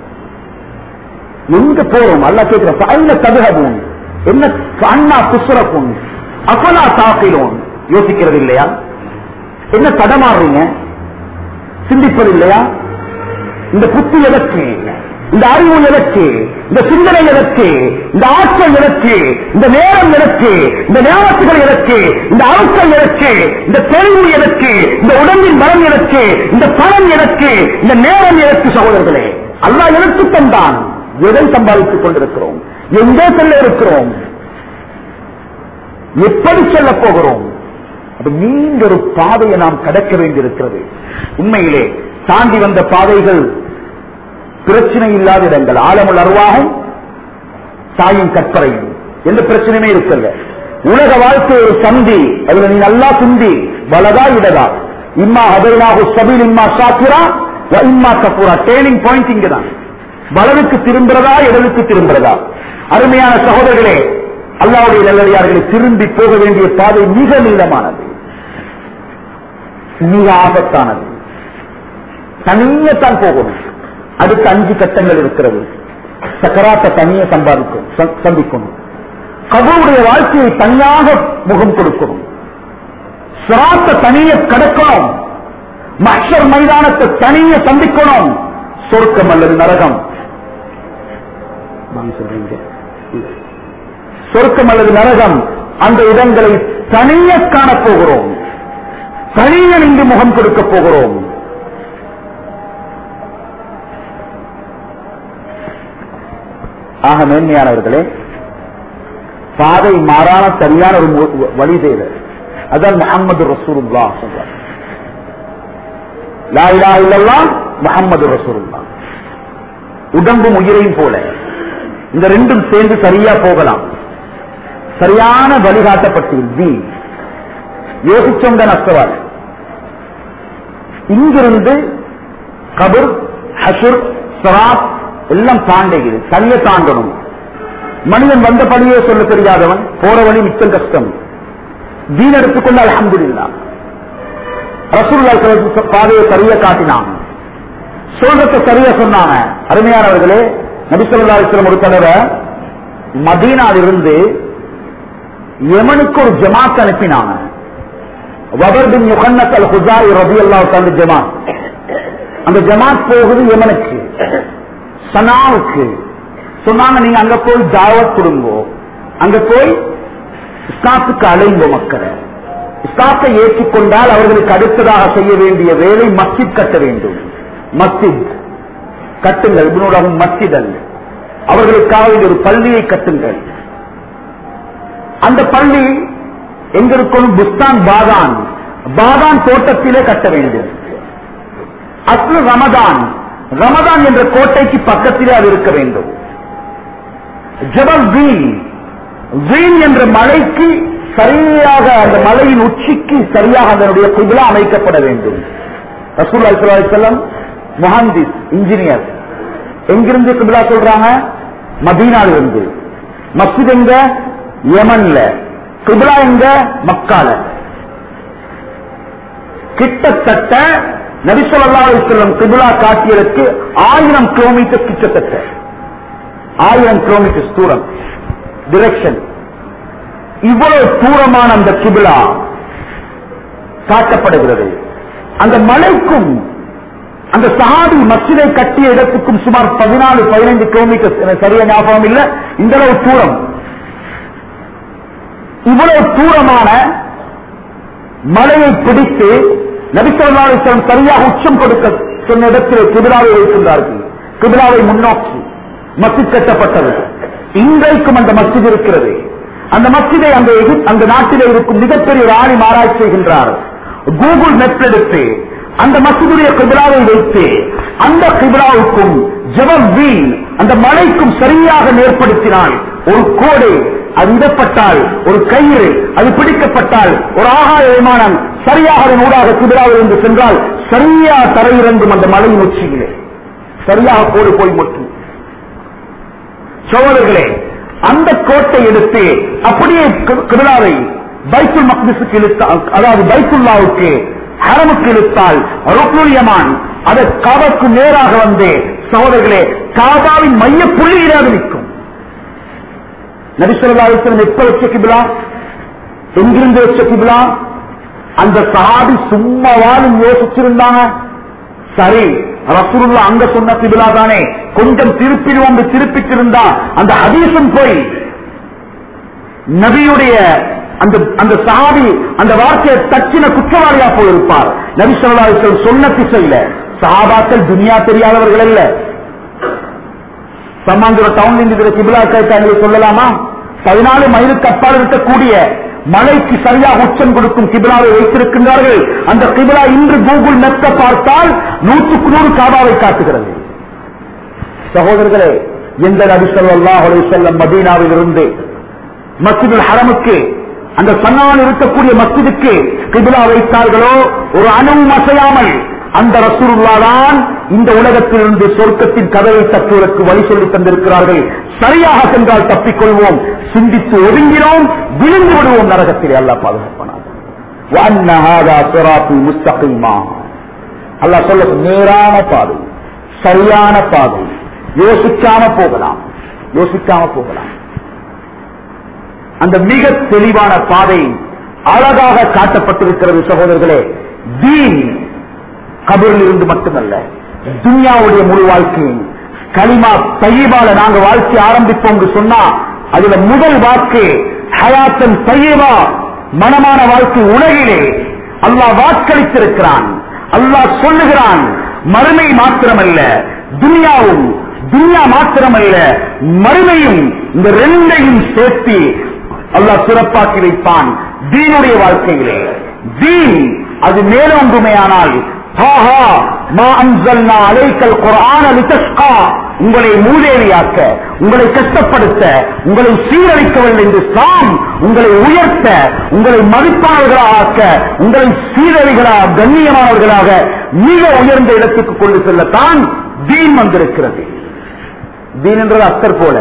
எங்க போறோம் அல்ல கேட்கிற அல்ல தகுகவும் என்ன அண்ணா புசுரக்கும் அஃபலா தாக்கிலோன் யோசிக்கிறது இல்லையா என்ன தடமாறுறீங்க சிந்திப்பது இல்லையா இந்த புத்தி எதற்கு இந்த அறிவு எதற்கு இந்த சிந்தனை எதற்கு இந்த ஆற்றல் எதற்கு இந்த நேரம் எதற்கு இந்த ஞாபகத்துகள் எதற்கு இந்த அழுத்தம் எதற்கு இந்த தெளிவு எதற்கு இந்த உடம்பின் பலம் எதற்கு இந்த பணம் எதற்கு இந்த நேரம் எதற்கு சகோதரர்களே அல்லாஹ் எதற்கு தந்தான் எதை சம்பாதித்துக் கொண்டிருக்கிறோம் எங்கே செல்ல இருக்கிறோம் எப்படி செல்ல போகிறோம் அது நீண்ட ஒரு பாதையை நாம் கடக்க வேண்டியிருக்கிறது உண்மையிலே தாண்டி வந்த பாதைகள் பிரச்சனை இல்லாத இடங்கள் ஆலமுள் அருவாகும் தாயும் கற்பரையும் எந்த பிரச்சனையுமே இருக்கல உலக வாழ்க்கை ஒரு சந்தி அதுல நீ நல்லா சுந்தி வலதா இடதா இம்மா அதனாகு சபீல் இம்மா சாக்கிரா இம்மா கபூரா டேர்னிங் பாயிண்ட் இங்கதான் வலதுக்கு திரும்புறதா இடதுக்கு திரும்புறதா அருமையான சகோதரர்களே அல்லாவுடைய நல்லடியார்களை திரும்பி போக வேண்டிய பாதை மிக நீளமானது மிக ஆபத்தானது தனியத்தான் போகணும் அடுத்த அஞ்சு கட்டங்கள் இருக்கிறது சக்கராத்தை தனியே சம்பாதிக்கும் ச- சந்திக்கணும் கபருடைய வாழ்க்கையை தனியாக முகம் கொடுக்கணும் சிராத்த தனியே கடக்கணும் மஷர் மைதானத்தை தனியே சந்திக்கணும் சொர்க்கம் அல்லது நரகம் நான் சொல்றேன் சொர்க்கம் அல்லது நரகம் அந்த இடங்களை தனியே காணப் போகிறோம் தனியே நின்று முகம் கொடுக்க போகிறோம் ஆக மேன்மையானவர்களே பாதை மாறான சரியான ஒரு மு- வழி தேவை அதான் முகமது ரசூலுல்லா சொல்றார் லா இலாஹ இல்லல்லாஹ் முஹம்மது ரசூலுல்லா உடம்பும் உயிரையும் போல இந்த ரெண்டும் சேர்ந்து சரியா போகலாம் சரியான வழிகாட்டப்பட்டு தி யோசிச்சவங்க நஷ்டவாள் இங்கிருந்து கபர் ஹசுர் சராத் எல்லாம் தாண்டுகிறது தனிய தாண்டணும் மனிதன் வந்தபடியே சொல்ல தெரியாதவன் போற வழி மிச்சம் கஷ்டம் தீன் எடுத்துக்கொண்டு அல்ஹம்துலில்லா ரசூல்லா ஸல்லல்லாஹு பாதையை சரியா காட்டினான் சொல்றத சரியா சொன்னாங்க அருமையானவர்களே நபி ஸல்லல்லாஹு அலைஹி வஸல்லம் ஒரு தடவை மதீனாவிலிருந்து யமனுக்கு ஒரு ஜமாத் அனுப்பினாங்க வபர் பின் யுகன்னத் அல் ஹுசாரி ரபியல்லாஹு தஆலா ஜமாத் அந்த ஜமாத் போகுது யமனுக்கு சனாவுக்கு சொன்னாங்க நீங்க அங்க போய் தாவத் கொடுங்கோ அங்க போய் இஸ்லாத்துக்கு அலைங்கோ மக்களை இஸ்லாத்தை ஏற்றுக்கொண்டால் அவர்களுக்கு அடுத்ததாக செய்ய வேண்டிய வேலை மஸ்ஜித் கட்ட வேண்டும் மஸ்ஜித் கட்டுங்கள் இப்னுலகம் மஸ்ஜித் அல்ல அவர்களுக்காக வேண்டிய ஒரு பள்ளியை கட்டுங்கள் அந்த பள்ளி எங்க இருக்கணும் புஸ்தான் பாதான் பாதான் தோட்டத்திலே கட்ட வேண்டும் அஸ்லு ரமதான் ரமதான் என்ற கோட்டைக்கு பக்கத்திலே அது இருக்க வேண்டும் ஜபல் வீல் வீல் என்ற மலைக்கு சரியாக அந்த மலையின் உச்சிக்கு சரியாக அதனுடைய குபிலா அமைக்கப்பட வேண்டும் ரசூல் அலிஸ்லாம் முஹாந்திஸ் இன்ஜினியர் எங்கிருந்து குபிலா சொல்றாங்க மதீனால இருந்து மஸ்ஜித் எங்க யமன்ல குபிலா எங்க மக்கால கிட்டத்தட்ட நபிசல்லா அலிஸ்லம் கிபிலா காட்டியதற்கு ஆயிரம் கிலோமீட்டர் கிட்டத்தட்ட ஆயிரம் கிலோமீட்டர் தூரம் டிரெக்ஷன் இவ்வளவு தூரமான அந்த கிபிலா காட்டப்படுகிறது அந்த மலைக்கும் அந்த சஹாபி மஸ்ஜிதை கட்டிய இடத்துக்கும் சுமார் பதினாலு பதினைந்து கிலோமீட்டர் எனக்கு சரியா ஞாபகம் இல்ல இந்த அளவு தூரம் இவ்வளவு தூரமான மலையை பிடித்து நபிசல்லாஸ்லம் சரியாக உச்சம் கொடுக்க சொன்ன இடத்திலே கிபிலாவை வைக்கின்றார்கள் கிபிலாவை முன்னோக்கி மஸ்ஜித் கட்டப்பட்டது இன்றைக்கும் அந்த மஸ்ஜித் இருக்கிறது அந்த மஸ்ஜிதை அந்த எகிப்- அந்த நாட்டிலே இருக்கும் மிகப்பெரிய ஒரு ஆணி ஆராய்ச்சி செய்கின்றார் கூகுள் மேப் எடுத்து அந்த மஸ்ஜிதுடைய கிபிலாவை வைத்து அந்த கிபிலாவுக்கும் ஜபம் வீல் அந்த மலைக்கும் சரியாக நேர்படுத்தினால் ஒரு கோடு அது இடப்பட்டால் ஒரு கயிறு அது பிடிக்கப்பட்டால் ஒரு ஆகாய விமானம் சரியாக அதன் ஊடாக கிபிலாவில் இருந்து சென்றால் சரியா தரையிறங்கும் அந்த மலையின் உச்சியிலே சரியாக கோடு போய் முட்டும் சோழர்களே அந்த கோட்டை எடுத்து அப்படியே கி- கிபிலாவை பைத்துல் மக்திஸுக்கு இழுத்தால் அதாவது பைத்துல்லாவுக்கு ஹரமுக்கு இழுத்தால் ருக்னுல் யமான் அது காபாக்கு நேராக வந்து சகோதரர்களே காபாவின் மைய புள்ளியிலாக நிற்கும் நபிசல்லாஸ்லம் எப்ப வச்ச கிபிலா எங்கிருந்து வச்ச கிபிலா அந்த சஹாபி சும்மாவாலும் யோசிச்சிருந்தாங்க சரி ரசூலுல்லா அங்க சொன்ன கிபிலா தானே கொஞ்சம் திருப்பிடுவோம் திருப்பிட்டிருந்தா அந்த ஹதீஸும் போய் நபியுடைய அந்த அந்த சாவி அந்த வார்த்தையை தச்சின குற்றவாளியா போயிருப்பார் நபி சொல்லா சொன்ன திசையில சஹாபாக்கள் துனியா தெரியாதவர்கள் அல்ல சம்மாந்துர டவுன்ல இருக்கிற கிபிலா கேட்டாங்க சொல்லலாமா பதினாலு மைலுக்கு அப்பால் இருக்கக்கூடிய மலைக்கு சரியாக உச்சம் கொடுக்கும் கிபிலாவை வைத்திருக்கின்றார்கள் அந்த கிபிலா இன்று கூகுள் மெத்த பார்த்தால் நூற்றுக்கு நூறு காபாவை காட்டுகிறது சகோதரர்களே எந்த நபி ஸல்லல்லாஹு அலைஹி வஸல்லம் மதீனாவில் இருந்து மஸ்ஜிதுல் ஹரமுக்கு அந்த சன்னால் இருக்கக்கூடிய மஸ்ஜிதுக்கு கிபிலா வைத்தார்களோ ஒரு அணுவும் அசையாமல் அந்த ரசூலுல்லா தான் இந்த உலகத்திலிருந்து சொர்க்கத்தின் கதவை தட்டுவதற்கு வழி சொல்லி தந்திருக்கிறார்கள் சரியாக சென்றால் தப்பிக்கொள்வோம் சிந்தித்து ஒதுங்கினோம் விழுந்து விடுவோம் நரகத்திலே அல்லாஹ் பாதுகாப்பானார் وَأَنَّ هَذَا صِرَاطِي مُسْتَقِيمًا அல்லாஹ் சொல்ல நேரான பாதை சரியான பாதை யோசிக்காம போகலாம் யோசிக்காம போகலாம் அந்த மிக தெளிவான பாதை அழகாக காட்டப்பட்டிருக்கிறது சகோதரர்களே தீன் கபரில் இருந்து மட்டுமல்ல துன்யாவுடைய முழு வாழ்க்கையும் களிமா தையபால நாங்க வாழ்க்கை ஆரம்பிப்போம் என்று சொன்னா அதுல முதல் வாக்கு ஹயாத்தன் தையபா மனமான வாழ்க்கை உலகிலே அல்லாஹ் வாக்களித்திருக்கிறான் அல்லாஹ் சொல்லுகிறான் மறுமை மாத்திரமல்ல துன்யாவும் துன்யா மாத்திரமல்ல மறுமையும் இந்த ரெண்டையும் சேர்த்து அல்லாஹ் சிறப்பாக்கி வைப்பான் தீனுடைய வாழ்க்கையிலே தீன் அது மேலோங்குமையானால் ஆஹா மா அன்சல்னா அலைக்கல் குர்ஆன லிதஸ்கா உங்களை மூதேவியாக்க உங்களை கஷ்டப்படுத்த உங்களை சீரழிக்கவில்லை என்று சாம் உங்களை உயர்த்த உங்களை மதிப்பானவர்களாக ஆக்க உங்களை சீரழிகளாக கண்ணியமானவர்களாக மிக உயர்ந்த இடத்துக்கு கொண்டு செல்லத்தான் தீன் வந்திருக்கிறது தீன் என்றது அத்தர் போல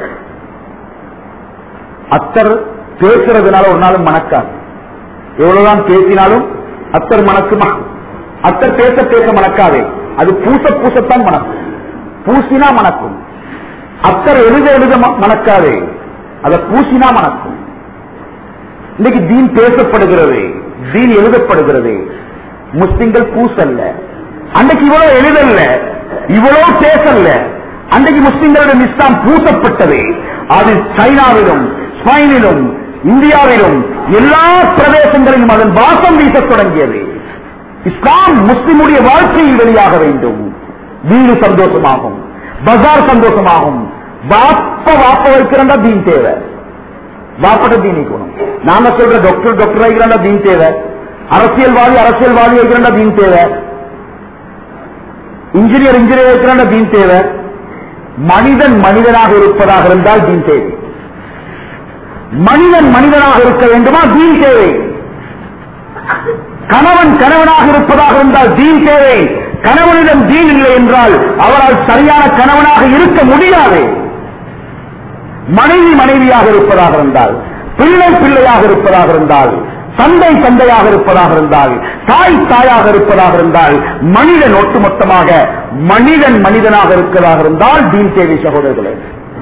அத்தர் பேசுறதுனால ஒரு நாளும் மணக்காது எவ்வளவுதான் பேசினாலும் அத்தர் மணக்குமா அத்தர் பேச பேச மணக்காதே அது பூச பூசத்தான் மணக்கும் பூசினா மணக்கும் அத்தர் எழுத எழுத ம- மணக்காதே அதை பூசினா மணக்கும் இன்னைக்கு தீன் பேசப்படுகிறது தீன் எழுதப்படுகிறது முஸ்லிம்கள் பூசல்ல அன்னைக்கு இவ்வளவு எழுதல்ல இவ்வளவு பேசல்ல அன்றைக்கு முஸ்லிம்களிடம் இஸ்லாம் பூசப்பட்டது அது சைனாவிலும் ஸ்பெயினிலும் இந்தியாவிலும் எல்லா பிரதேசங்களிலும் அதன் வாசம் வீசத் தொடங்கியது இஸ்லாம் முஸ்லிமுடைய வாழ்க்கையில் வெளியாக வேண்டும் வீடு சந்தோஷமாகும் பஜார் சந்தோஷமாகும் வாப்ப வாப்ப வைக்கிறா தீன் தேவை வாப்பட்ட தீன் இருக்கணும் நாம சொல்ற டாக்டர் டாக்டர் வைக்கிறா தீன் தேவை அரசியல்வாதி அரசியல்வாதி வைக்கிறா தீன் தேவை இன்ஜினியர் இன்ஜினியர் வைக்கிறா தீன் தேவை மனிதன் மனிதனாக இருப்பதாக இருந்தால் தீன் தேவை மனிதன் மனிதனாக இருக்க வேண்டுமா தீன் தேவை கணவன் கணவனாக இருப்பதாக இருந்தால் தீன் தேவை கணவனிடம் தீன் இல்லை என்றால் அவரால் சரியான கணவனாக இருக்க முடியாது மனைவி மனைவியாக இருப்பதாக இருந்தால் பிள்ளை பிள்ளையாக இருப்பதாக இருந்தால் தந்தை தந்தையாக இருப்பதாக இருந்தால் தாய் தாயாக இருப்பதாக இருந்தால் மனிதன் ஒட்டுமொத்தமாக மனிதன் மனிதனாக இருக்கிறதாக இருந்தால் தீன் தேவை சகோதரர்களே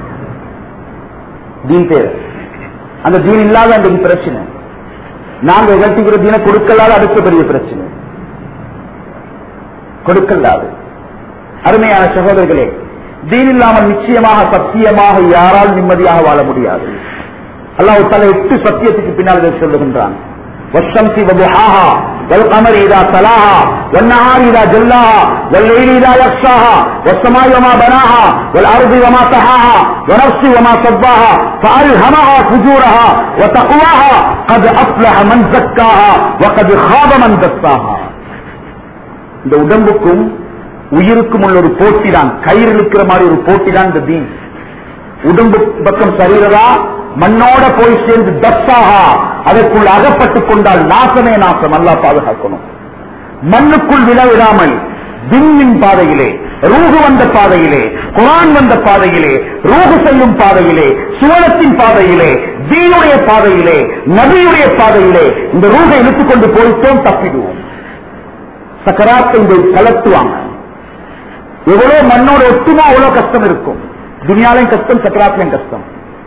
தீன் தேவை அந்த தீன் இல்லாத அந்த பிரச்சனை நாங்க எகழ்த்திக்கிற தீனை கொடுக்கலாத அடுத்த பெரிய பிரச்சனை கொடுக்கலாது அருமையான சகோதரர்களே தீன் இல்லாமல் நிச்சயமாக சத்தியமாக யாரால் நிம்மதியாக வாழ முடியாது அல்லாஹ் தலை எட்டு சத்தியத்துக்கு பின்னால் இதை சொல்லுகின்றான் والشمس وضحاها والقمر إذا تلاها والنهار إذا جلاها والليل إذا يغشاها والسماء وما بناها والأرض وما طحاها ونفس وما صباها فألهمها فجورها وتقواها قد أفلح من زكاها وقد خاب من دساها இந்த உடம்புக்கும் உயிருக்கும் உள்ள ஒரு போட்டி தான் கயிறு இருக்கிற மாதிரி ஒரு போட்டி தான் இந்த தீன் உடம்பு பக்கம் சரிகிறதா மண்ணோட போய் சேர்ந்து தஸ்ஸாகா அதற்குள் அகப்பட்டுக் கொண்டால் நாசமே நாசம் அல்லா பாதுகாக்கணும் மண்ணுக்குள் விழவிடாமல் விண்ணின் பாதையிலே ரூகு வந்த பாதையிலே குரான் வந்த பாதையிலே ரூகு செல்லும் பாதையிலே சுவனத்தின் பாதையிலே தீனுடைய பாதையிலே நபியுடைய பாதையிலே இந்த ரூகை இழுத்துக் கொண்டு போய்த்தோம் தப்பிடுவோம் சக்கராத்தை இதை கலத்துவாங்க எவ்வளவு மண்ணோட ஒட்டுமா அவ்வளவு கஷ்டம் இருக்கும் துனியாலையும் கஷ்டம் சக்கராத்திலையும் கஷ்டம்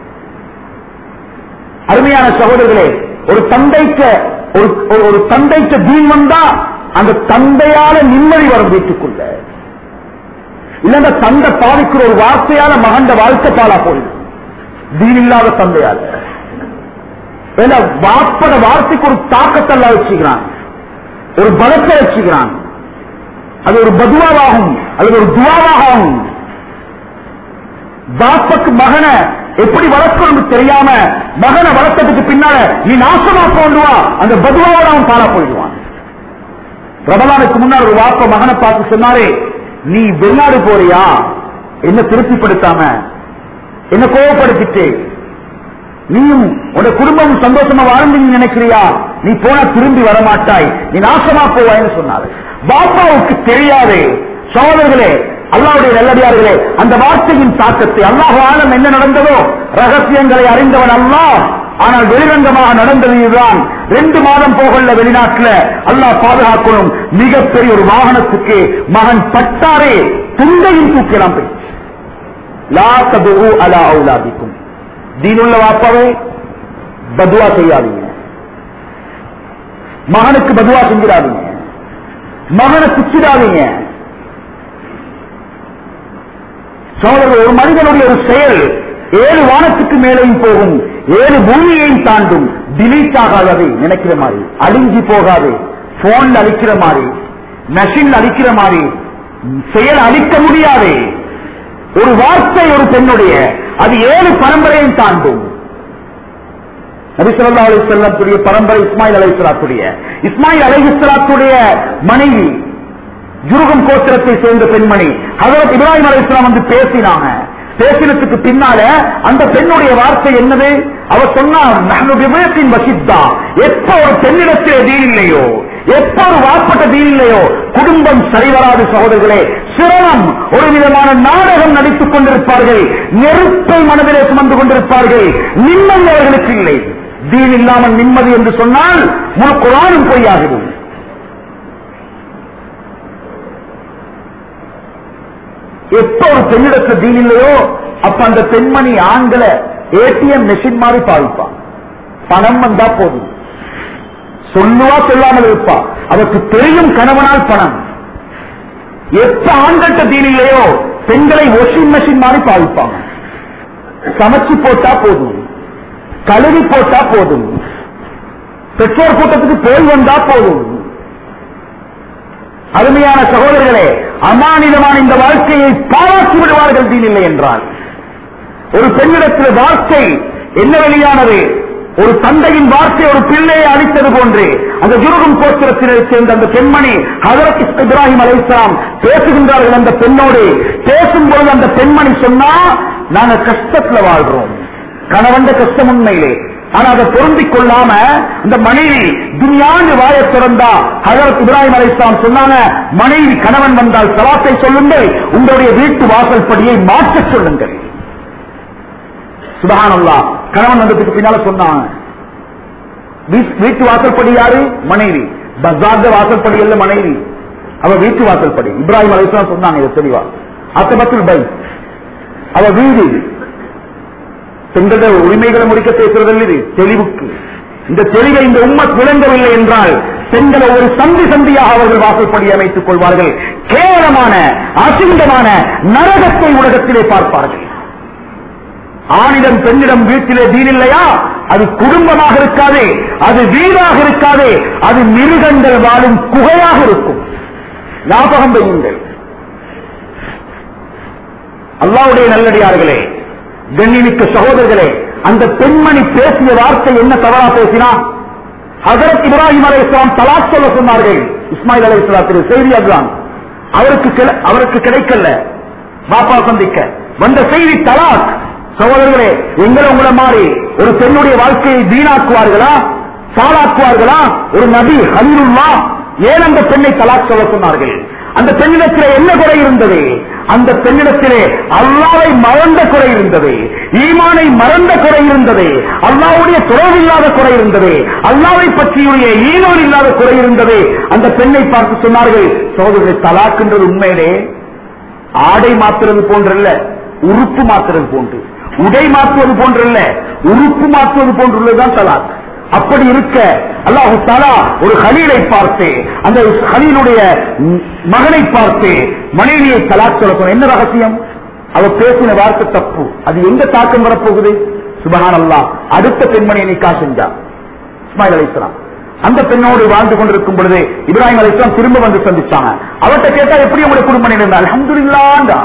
அருமையான சகோதரர்களே ஒரு தந்தைக்க ஒரு ஒரு- ஒரு தந்தைக்க தீன் வந்தா அந்த தந்தையால நிம்மதி வரும் வீட்டுக்குள்ள இல்லைன்னா தந்தை பாதிக்கிற ஒரு வார்த்தையால மகண்ட வாழ்க்கை பாலா போயிடும் தீன் இல்லாத தந்தையால ஏன்னா வாப்பட வார்த்தைக்கு ஒரு தாக்கத்தல்ல வச்சுக்கிறான் ஒரு பலத்தை வச்சுக்கிறான் அது ஒரு பதுவாவாகும் அது ஒரு துவாவாக ஆகும் பாப்பக்கு மகனை எப்படி வளர்க்கணும்னு தெரியாம மகனை வளர்த்ததுக்கு பின்னால நீ நாசமா கொண்டு வா அந்த பதுவாவோட அவன் பாலா போயிடுவான் ரமலானுக்கு முன்னால் ஒரு வாப்ப மகனை பார்த்து சொன்னாரே நீ வெளிநாடு போறியா என்ன திருப்திப்படுத்தாம என்ன கோவப்படுத்திட்டு நீயும் உன குடும்பம் சந்தோஷமா வாழ்ந்து நீ நினைக்கிறியா நீ போனா திரும்பி வரமாட்டாய் நீ நாசமா போவாய்னு சொன்னாரு பாப்பாவுக்கு தெரியாது சோதர்களே அல்லாவுடைய நல்லடியார்களே அந்த வார்த்தையின் தாக்கத்தை அல்லாஹ் ஆலம் என்ன நடந்ததோ ரகசியங்களை அறிந்தவன் அல்லாஹ் ஆனால் வெளிரங்கமாக நடந்தது இதுதான் ரெண்டு மாதம் போகல வெளிநாட்டுல அல்லாஹ் பாதுகாக்கணும் மிகப்பெரிய ஒரு வாகனத்துக்கு மகன் பட்டாரே துண்டையும் தூக்கலாம் போய் லா ததுஉ அலா அவுலாதிக்கும் தீனுள்ள வாப்பாவே பதுவா செய்யாதீங்க மகனுக்கு பதுவா செஞ்சிடாதீங்க மகனை குச்சிடாதீங்க சோழர்கள் ஒரு மனிதனுடைய ஒரு செயல் ஏழு வானத்துக்கு மேலேயும் போகும் ஏழு பூமியையும் தாண்டும் டிலீட் ஆகாதது நினைக்கிற மாதிரி அழிஞ்சி போகாது போன்ல அழிக்கிற மாதிரி மெஷின் அழிக்கிற மாதிரி செயல் அழிக்க முடியாது ஒரு வார்த்தை ஒரு பெண்ணுடைய அது ஏழு பரம்பரையும் தாண்டும் நபி ஸல்லல்லாஹு அலைஹி வஸல்லத்துடைய பரம்பரை இஸ்மாயில் அலைஹிஸ்ஸலாத்துடைய இஸ்மாயில் அலைஹிஸ்ஸலாத்துடைய மனைவி ஜுருகம் கோத்திரத்தை சேர்ந்த பெண்மணி ஹஜரத் இப்ராஹிம் அலைஹிஸ்ஸலாம் வந்து பேசினாங்க பேசினதுக்கு பின்னால அந்த பெண்ணுடைய வார்த்தை என்னது அவ சொன்னா நஹ்னு பிபயத்தின் வசித்தா எப்ப ஒரு பெண்ணிடத்திலே தீன் இல்லையோ எப்ப ஒரு வார்ப்பட்ட தீன் இல்லையோ குடும்பம் சரிவராது சகோதரர்களே சிரமம் ஒரு விதமான நாடகம் நடித்துக் கொண்டிருப்பார்கள் நெருப்பை மனதிலே சுமந்து கொண்டிருப்பார்கள் நிம்மதி அவர்களுக்கு இல்லை தீன் இல்லாமல் நிம்மதி என்று சொன்னால் முழு குரானும் பொய்யாகிடும் எப்ப ஒரு பெண்ணிடத்துல தீன் இல்லையோ அப்ப அந்த பெண்மணி ஆண்களை ஏடிஎம் மெஷின் மாதிரி பாவிப்பான் பணம் வந்தா போதும் சொல்லுவா சொல்லாமல் இருப்பா அவருக்கு தெரியும் கணவனால் பணம் எப்ப ஆண்கள்ட்ட தீன் இல்லையோ பெண்களை வாஷிங் மெஷின் மாதிரி பாவிப்பாங்க சமைச்சு போட்டா போதும் கழுவி போட்டா போதும் பெற்றோர் கூட்டத்துக்கு போய் வந்தா போதும் அருமையான சகோதரர்களே அமானிதமான இந்த வாழ்க்கையை பாராட்டி விடுவார்கள் தீன் இல்லை என்றால் ஒரு பெண்ணிடத்தில் வார்த்தை என்ன வெளியானது ஒரு தந்தையின் வார்த்தை ஒரு பிள்ளையை அளித்தது போன்று அந்த ஜுருகும் கோத்திரத்தினை சேர்ந்த அந்த பெண்மணி ஹதரத் இப்ராஹிம் அலைஹிஸ்ஸலாம் பேசுகின்றார்கள் அந்த பெண்ணோடு பேசும்போது அந்த பெண்மணி சொன்னா நாங்க கஷ்டத்துல வாழ்றோம் கணவன் கஷ்டம் உண்மையிலே ஆனா அதை பொருந்திக் கொள்ளாம இந்த மனைவி துனியாண்டு வாய திறந்தா ஹஜரத் இப்ராஹிம் அலைஹிஸ்ஸலாம் சொன்னாங்க மனைவி கணவன் வந்தால் சலாத்தை சொல்லுங்கள் உங்களுடைய வீட்டு வாசல் படியை மாற்றச் சொல்லுங்கள் சுபஹானல்லாஹ் கணவன் வந்ததுக்கு பின்னால சொன்னாங்க வீ- வீட்டு வாசல்படி யாரு மனைவி பஜார்த வாசல்படி அல்ல மனைவி அவ வீட்டு வாசல்படி இப்ராஹிம் அலைஹிஸ்ஸலாம் சொன்னாங்க இது தெளிவா அத்தபத்தில் பை அவ வீடு பெண்களுடைய உரிமைகளை முடிக்க பேசுறதில்லை இது தெளிவுக்கு இந்த தெளிவை இந்த உம்மத் விளங்கவில்லை என்றால் பெண்களை ஒரு சந்தி சந்தியாக அவர்கள் வாசல்படி அமைத்துக் கொள்வார்கள் கேவலமான அசிங்கமான நரகத்தை உலகத்திலே பார்ப்பார்கள் ஆணிடம் பெண்ணிடம் வீட்டிலே தீன் இல்லையா அது குடும்பமாக இருக்காது அது வீடாக இருக்காது அது மிருகங்கள் வாழும் குகையாக இருக்கும் ஞாபகம் வையுங்கள் அல்லாவுடைய நல்லடியார்களே கண்ணிமிக்க சகோதரர்களே அந்த பெண்மணி பேசிய வார்த்தை என்ன தவறா பேசினா ஹசரத் இப்ராஹிம் அலை இஸ்லாம் தலாக் சொல்ல சொன்னார்கள் இஸ்மாயில் அலை இஸ்லாத்திற்கு செய்தி அதுதான் அவருக்கு கிள- அவருக்கு கிடைக்கல பாப்பா சந்திக்க வந்த செய்தி தலாக் சகோதரர்களே எங்களை உங்களை மாதிரி ஒரு பெண்ணுடைய வாழ்க்கையை வீணாக்குவார்களா சாலாக்குவார்களா ஒரு நபி ஹலீலுல்லா ஏன் அந்த பெண்ணை தலாக் சொல்ல சொன்னார்கள் அந்த பெண்ணிடத்திலே என்ன குறை இருந்தது அந்த பெண்ணிடத்திலே அல்லாவை மறந்த குறை இருந்தது ஈமானை மறந்த குறை இருந்தது அல்லாவுடைய துறவு இல்லாத குறை இருந்தது அல்லாவை பற்றியுடைய ஈனோர் இல்லாத குறை இருந்தது அந்த பெண்ணை பார்த்து சொன்னார்கள் சோதரர்களை தலாக்குன்றது உண்மையிலே ஆடை மாத்துறது போன்றல்ல உறுப்பு மாத்துறது போன்று உடை மாற்றுவது போன்றல்ல உறுப்பு மாற்றுவது போன்றுள்ளதுதான் தலாக் அப்படி இருக்க அல்லாஹு தாலா ஒரு ஹலீலை பார்த்து அந்த ஹலீலுடைய ம், மகனை பார்த்து மனைவியை தலாக் சொல்ல சொன்ன என்ன ரகசியம் அவ பேசின வார்த்தை தப்பு அது எங்க தாக்கம் வரப்போகுது சுபஹான் அல்லாஹ் அடுத்த பெண்மணியை நிக்கா செஞ்சா இஸ்மாயில் அலிஸ்லாம் அந்த பெண்ணோடு வாழ்ந்து கொண்டிருக்கும் பொழுது இப்ராஹிம் அலிஸ்லாம் திரும்ப வந்து சந்திச்சாங்க அவர்கிட்ட கேட்டா எப்படி உங்களுடைய குடும்பம் இருந்தா அல்ஹம்துலில்லாஹ்டா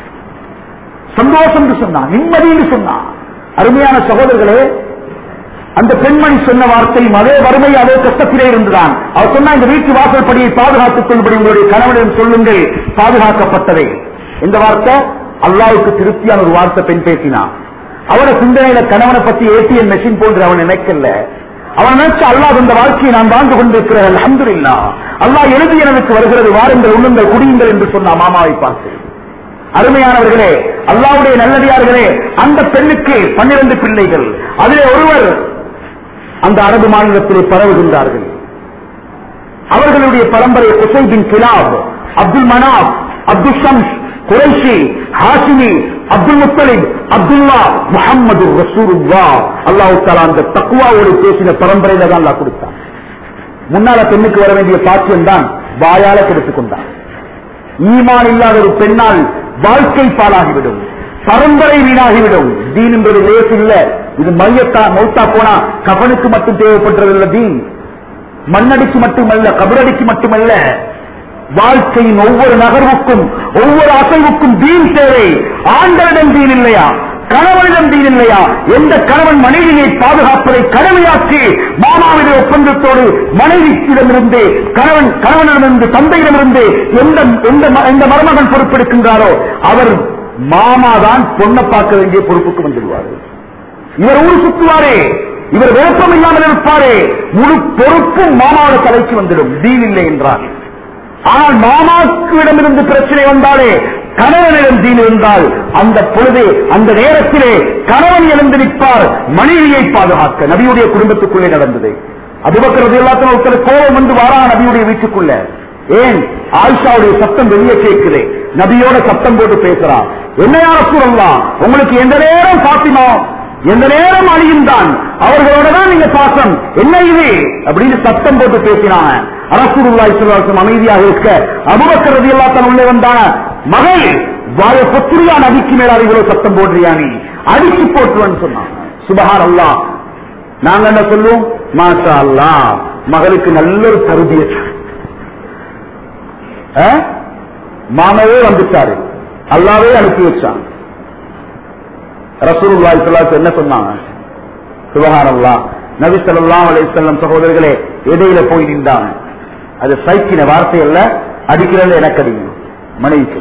சந்தோஷம் சொன்னா நிம்மதின்னு சொன்னா அருமையான சகோதரர்களே அந்த பெண்மணி சொன்ன வார்த்தையும் அதே வறுமை அதே கஷ்டத்திலே இருந்துதான் அவர் சொன்னா இந்த வீட்டு வாசல் படியை பாதுகாத்துக் கொள்ளும்படி உங்களுடைய கணவனிடம் சொல்லுங்கள் பாதுகாக்கப்பட்டதே இந்த வார்த்தை அல்லாவுக்கு திருப்தியான ஒரு வார்த்தை பெண் பேசினான் அவன சிந்தனையில கணவனை பத்தி ஏடிஎம் மெஷின் போன்று அவன் நினைக்கல அவன் நினைச்ச அல்லாஹ் இந்த வாழ்க்கையை நான் வாழ்ந்து கொண்டிருக்கிறேன் அல்ஹம்துலில்லாஹ் அல்லாஹ் எழுதி எனக்கு வருகிறது வாருங்கள் உண்ணுங்கள் குடியுங்கள் என்று சொன்ன மாமாவை பார்த்து அருமையானவர்களே அல்லாவுடைய நல்லடியார்களே அந்த பெண்ணுக்கு பன்னிரண்டு பிள்ளைகள் அதிலே ஒருவர் அந்த அரபு மாநிலத்திலே பரவுகின்றார்கள் அவர்களுடைய பரம்பரை குசை பின் கிலாப் அப்துல் மனாப் அப்துல் ஷம்ஸ் குறைஷி ஹாசிமி அப்துல் முத்தலிப் அப்துல்லா முஹம்மது ரசூலுல்லா அல்லாஹ் தாலா அந்த தக்குவாவோடு பேசின பரம்பரையில தான் அல்லாஹ் கொடுத்தான் முன்னால பெண்ணுக்கு வர வேண்டிய பாக்கியம் தான் வாயால கெடுத்துக் கொண்டான் ஈமான் இல்லாத ஒரு பெண்ணால் வாழ்க்கை பாலாகிவிடும் பரம்பரை வீணாகிவிடும் தீன் என்பது லேசு இல்ல இது மையத்தா மௌத்தா போனா கபனுக்கு மட்டும் தேவைப்படுறதில்ல தீன் மண்ணடிக்கு மட்டுமல்ல கபரடிக்கு மட்டுமல்ல வாழ்க்கையின் ஒவ்வொரு நகர்வுக்கும் ஒவ்வொரு அசைவுக்கும் தீன் தேவை ஆண்களிடம் தீன் இல்லையா கணவனிடம் தீன் இல்லையா எந்த கணவன் மனைவியை பாதுகாப்பதை கடமையாக்கி மாமாவிட ஒப்பந்தத்தோடு மனைவியிடமிருந்து கணவன் கணவனிடமிருந்து தந்தையிடமிருந்து எந்த எந்த ம- எந்த மருமகன் பொறுப்பெடுக்கின்றாரோ அவர் மாமாதான் பொண்ணை பார்க்க வேண்டிய பொறுப்புக்கு வந்துடுவார் இவர் ஊர் சுத்துவாரே இவர் விருப்பம் இல்லாமல் இருப்பாரே முழு பொறுப்பும் மாமாவோட தலைக்கு வந்துடும் தீன் இல்லை என்றார் ஆனால் மாமாக்கிடமிருந்து பிரச்சனை வந்தாலே கணவனிடம் தீன் இருந்தால் அந்த பொழுது அந்த நேரத்திலே கணவன் எழுந்து நிற்பார் மனைவியை பாதுகாக்க நபியுடைய குடும்பத்துக்குள்ளே நடந்தது அபுபக்கர் எல்லாத்தையும் ஒருத்தர் கோபம் வந்து வாரா நபியுடைய வீட்டுக்குள்ள ஏன் ஆயிஷாவுடைய சத்தம் வெளியே கேட்குது நபியோட சத்தம் போட்டு பேசுறான் என்ன யார சூழல்லாம் உங்களுக்கு எந்த நேரம் பாத்திமா எந்த நேரம் அழியும் தான் அவர்களோட தான் நீங்க பாசம் என்ன இது அப்படின்னு சத்தம் போட்டு பேசினாங்க அரசுருல்லாய் சொல்வாசம் அமைதியாக இருக்க அபுபக்கர் ரதி எல்லாத்தான் உள்ளே வந்தான மகள் வாய பொத்துரியா நதிக்கு மேல இவ்வளவு சத்தம் போடுறியா நீ அடிச்சு போட்டுவன்னு சொன்னாங்க சுபஹான் அல்லாஹ் நாங்க என்ன சொல்லுவோம் மாஷா அல்லாஹ் மகளுக்கு நல்ல ஒரு தருபியத் ஆ? மாமாவே வந்துட்டாரு அல்லாவே அனுப்பி வச்சான் ரசூலுல்லாஹி ஸல்லல்லாஹு அலைஹி என்ன சொன்னாங்க சுபஹானல்லாஹ் நபி ஸல்லல்லாஹு அலைஹி வஸல்லம் சகோதரர்களே இடையில போய் நின்றாங்க அது சைக்கின வார்த்தை அல்ல அடிக்கிறது எனக்கு அடிங்க மனைவிக்கு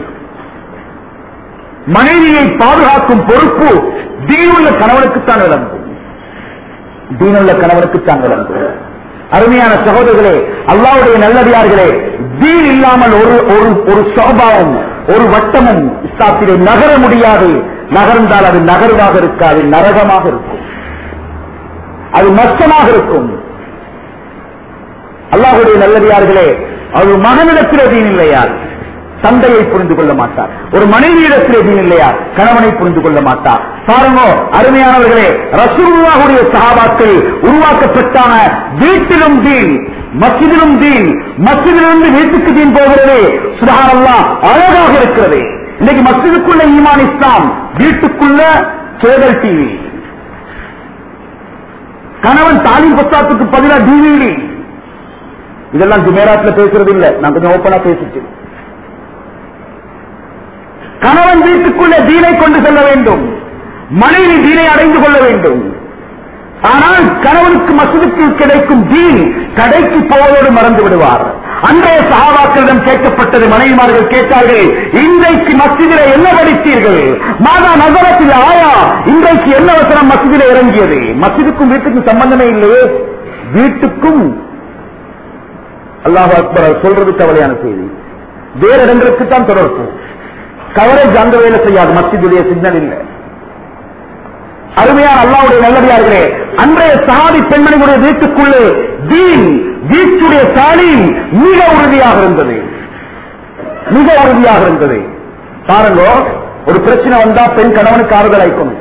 மனைவியை பாதுகாக்கும் பொறுப்பு தீனுள்ள கணவனுக்குத்தான் விளங்கும் தீனுள்ள கணவனுக்குத்தான் விளங்கும் அருமையான சகோதரர்களே அல்லாவுடைய நல்லடியார்களே தீன் இல்லாமல் ஒரு ஒரு ஒரு சோபாவும் ஒரு வட்டமும் இஸ்லாத்திலே நகர முடியாது நகர்ந்தால் அது நகர்வாக இருக்காது நரகமாக இருக்கும் அது நஷ்டமாக இருக்கும் அல்லாஹுடைய நல்லடியார்களே அவர் மகனிடத்திலே தீன் இல்லையா தந்தையை புரிந்து கொள்ள மாட்டார் ஒரு மனைவியிடத்திலே தீன் இல்லையா கணவனை புரிந்து கொள்ள மாட்டார் பாருங்க அருமையானவர்களே ரசூலுல்லாஹுடைய சஹாபாக்கள் உருவாக்கப்பட்டான வீட்டிலும் தீன் மஸ்ஜிதிலும் தீன் மஸ்ஜிதிலிருந்து வீட்டுக்கு தீன் போகிறது சுபஹானல்லாஹ் அழகாக இருக்கிறது இன்னைக்கு மஸ்ஜிதுக்குள்ள ஈமான் இஸ்லாம் வீட்டுக்குள்ள கேபிள் டிவி கணவன் தாலிம் புத்தாத்துக்கு பதிலாக டிவிடி இதெல்லாம் ஜுமேராத்துல பேசுறது இல்ல நான் கொஞ்சம் ஓப்பனா பேசிட்டு கணவன் வீட்டுக்குள்ளே தீனை கொண்டு செல்ல வேண்டும் மனைவி தீனை அடைந்து கொள்ள வேண்டும் ஆனால் கணவனுக்கு மசூதுக்கு கிடைக்கும் தீன் கடைக்கு போவதோடு மறந்து விடுவார் அன்றைய சகாபாக்களிடம் கேட்கப்பட்டது மனைவிமார்கள் கேட்டார்கள் இன்றைக்கு மஸ்ஜிதிலே என்ன படித்தீர்கள் மாதா நகரத்தில் ஆயா இன்றைக்கு என்ன வசனம் மஸ்ஜிதிலே இறங்கியது மஸ்ஜிதுக்கும் வீட்டுக்கும் சம்பந்தமே இல்லையே வீட்டுக்கும் அல்லாஹ் அக்பர் அவர் சொல்றது கவலையான செய்தி வேற இடங்களுக்கு தான் தொடர்பு கவரேஜ் அங்க வேலை செய்யாது மஸ்ஜிதுடைய சிக்னல் இல்லை அருமையான அல்லாவுடைய நல்லடியார்களே அன்றைய சஹாபி பெண்மணிகளுடைய வீட்டுக்குள்ளே தீன் வீட்டுடைய தாலீம் மிக உறுதியாக இருந்தது மிக உறுதியாக இருந்தது பாருங்க ஒரு பிரச்சனை வந்தா பெண் கணவனுக்கு ஆறுதலா இருக்கணும்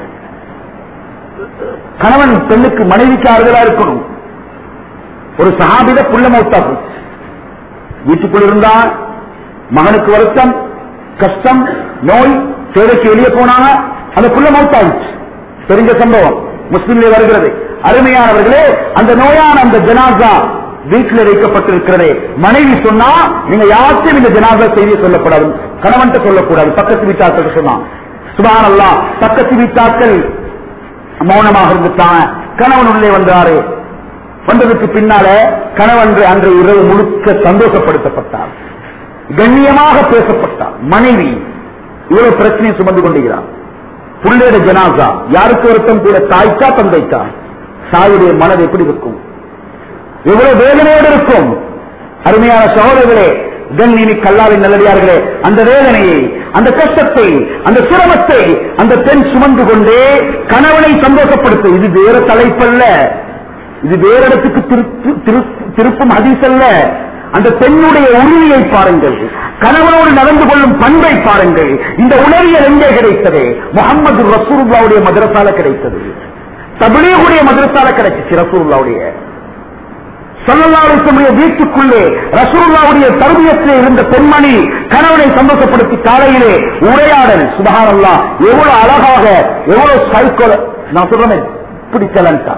கணவன் பெண்ணுக்கு மனைவிக்கு ஆறுதலா இருக்கணும் ஒரு சஹாபித புள்ள மௌத்தா போச்சு வீட்டுக்குள் இருந்தா மகனுக்கு வருத்தம் கஷ்டம் நோய் தேவைக்கு வெளியே போனாங்க அந்த புள்ள மௌத்தாயிடுச்சு தெரிஞ்ச சம்பவம் முஸ்லிம்ல வருகிறது அருமையானவர்களே அந்த நோயான அந்த ஜனாசா வீட்டில் வைக்கப்பட்டிருக்கிறதே மனைவி சொன்னா நீங்க யாருக்கும் இந்த ஜனாசா செய்தி சொல்லக்கூடாது கணவன்கிட்ட சொல்லக்கூடாது பக்கத்து வீட்டாக்கள் சொன்னான் சுபான் அல்லா பக்கத்து வீட்டாக்கள் மௌனமாக இருந்துட்டாங்க கணவன் உள்ளே வந்தாரு வந்ததுக்கு பின்னால கணவன் அன்று இரவு முழுக்க சந்தோஷப்படுத்தப்பட்டார் கண்ணியமாக பேசப்பட்டார் மனைவி இவ்வளவு பிரச்சனையை சுமந்து கொண்டிருக்கிறார் புள்ளையோட ஜனாசா யாருக்கு வருத்தம் கூட தாய்க்கா தந்தைக்கா தாயுடைய மனது எப்படி இருக்கும் எவ்வளவு வேதனையோடு இருக்கும் அருமையான சகோதரர்களே கண்ணினி கல்லாவின் நல்லடியார்களே அந்த வேதனையை அந்த கஷ்டத்தை அந்த சிரமத்தை அந்த பெண் சுமந்து கொண்டே கணவனை சந்தோஷப்படுத்த இது வேற தலைப்பல்ல இது வேற இடத்துக்கு திருப்பு- திரு- திருப்பும் ஹதீஸ் அல்ல அந்த பெண்ணுடைய உரிமையை பாருங்கள் கணவனோடு நடந்து கொள்ளும் பண்பை பாருங்கள் இந்த உணவியல் எங்கே கிடைத்தது முகமது ரசூலுல்லாவுடைய மதரசால கிடைத்தது தபிலீகுடைய மதரசால கிடைச்சிச்சு ரசூலுல்லாவுடைய சல்லல்லாவுடைய வீட்டுக்குள்ளே ரசூலுல்லாவுடைய தருமியத்தில் இருந்த பெண்மணி கணவனை சந்தோஷப்படுத்தி காலையிலே உரையாடல் சுபஹானல்லா எவ்வளவு அழகாக எவ்வளவு சைக்கோ நான் சொல்றேன் இப்படி டேலண்டா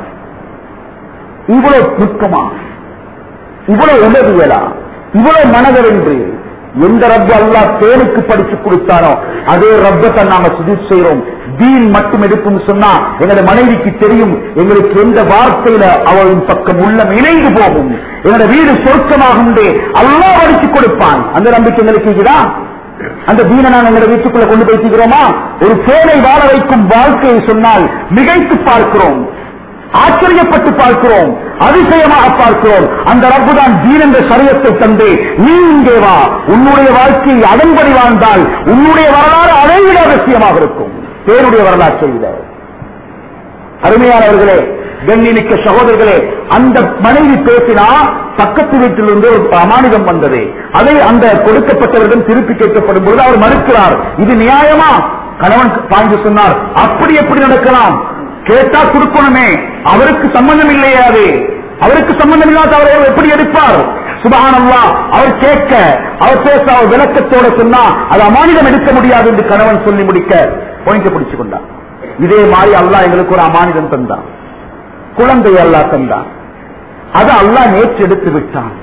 இவ்வளவு நுட்பமா இவ்வளவு உணர்வியலா இவ்வளவு மனதறிந்து எந்த ரப்ப அல்லாஹ் தேனுக்கு படிச்சு கொடுத்தானோ அதே ரப்பத்தை நாம சுஜித் செய்யறோம் தீன் மட்டும் எடுக்கும் சொன்னா எங்களோட மனைவிக்கு தெரியும் எங்களுக்கு எந்த வார்த்தையில அவளின் பக்கம் உள்ளம் இணைந்து போகும் எங்களோட வீடு சொர்க்கமாகும் அல்லாஹ் படிச்சு கொடுப்பான் அந்த நம்பிக்கை எங்களுக்கு இருக்குதா அந்த தீனை நாம் எங்களோட வீட்டுக்குள்ள கொண்டு போய்க்கிறோமா ஒரு பேனை வாழ வைக்கும் வாழ்க்கையை சொன்னால் மிகைத்து பார்க்கிறோம் ஆச்சரியப்பட்டு பார்க்கிறோம் அதிசயமாக பார்க்கிறோம் அந்த ரப்புதான் தீன் என்ற சரியத்தை தந்து நீ இங்கே வா உன்னுடைய வாழ்க்கையை அதன்படி வாழ்ந்தால் உன்னுடைய வரலாறு அதை விட அவசியமாக இருக்கும் பேருடைய வரலாற்றை விட அருமையானவர்களே கண்ணிமிக்க சகோதரர்களே அந்த மனைவி பேசினா பக்கத்து வீட்டிலிருந்து ஒரு அமானிதம் வந்தது அதை அந்த கொடுக்கப்பட்டவரிடம் திருப்பி கேட்கப்படும் பொழுது அவர் மறுக்கிறார் இது நியாயமா கணவன் பாய்ந்து சொன்னார் அப்படி எப்படி நடக்கலாம் கேட்டா கொடுக்கணுமே அவருக்கு சம்பந்தம் இல்லையே அது அவருக்கு சம்பந்தம் இல்லாத அவர் எப்படி எடுப்பார் சுபஹானல்லா அவர் கேட்க அவர் பேச அவர் விளக்கத்தோட சொன்னா அது அமானிதம் எடுக்க முடியாது என்று கணவன் சொல்லி முடிக்க பாயிண்ட் பிடிச்சு கொண்டார் இதே மாதிரி அல்லாஹ் எங்களுக்கு ஒரு அமானிதம் தந்தான் குழந்தை அல்லாஹ் தந்தான் அது அல்லாஹ் நேற்று எடுத்து விட்டான்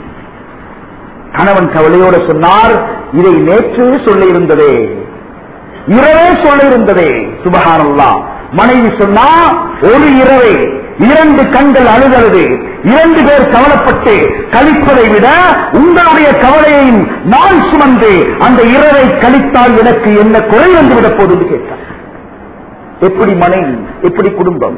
கணவன் கவலையோட சொன்னார் இதை நேற்று சொல்ல இருந்ததே இரவே சொல்ல இருந்ததே சுபஹானல்லா மனைவி சொன்னா ஒரு இரவை இரண்டு கண்கள் அழுதழுது இரண்டு பேர் கவலைப்பட்டு கழிப்பதை விட உங்களுடைய கவலையையும் நான் சுமந்து அந்த இரவை கழித்தால் எனக்கு என்ன குறை வந்து விட போகுது கேட்டார் எப்படி மனைவி எப்படி குடும்பம்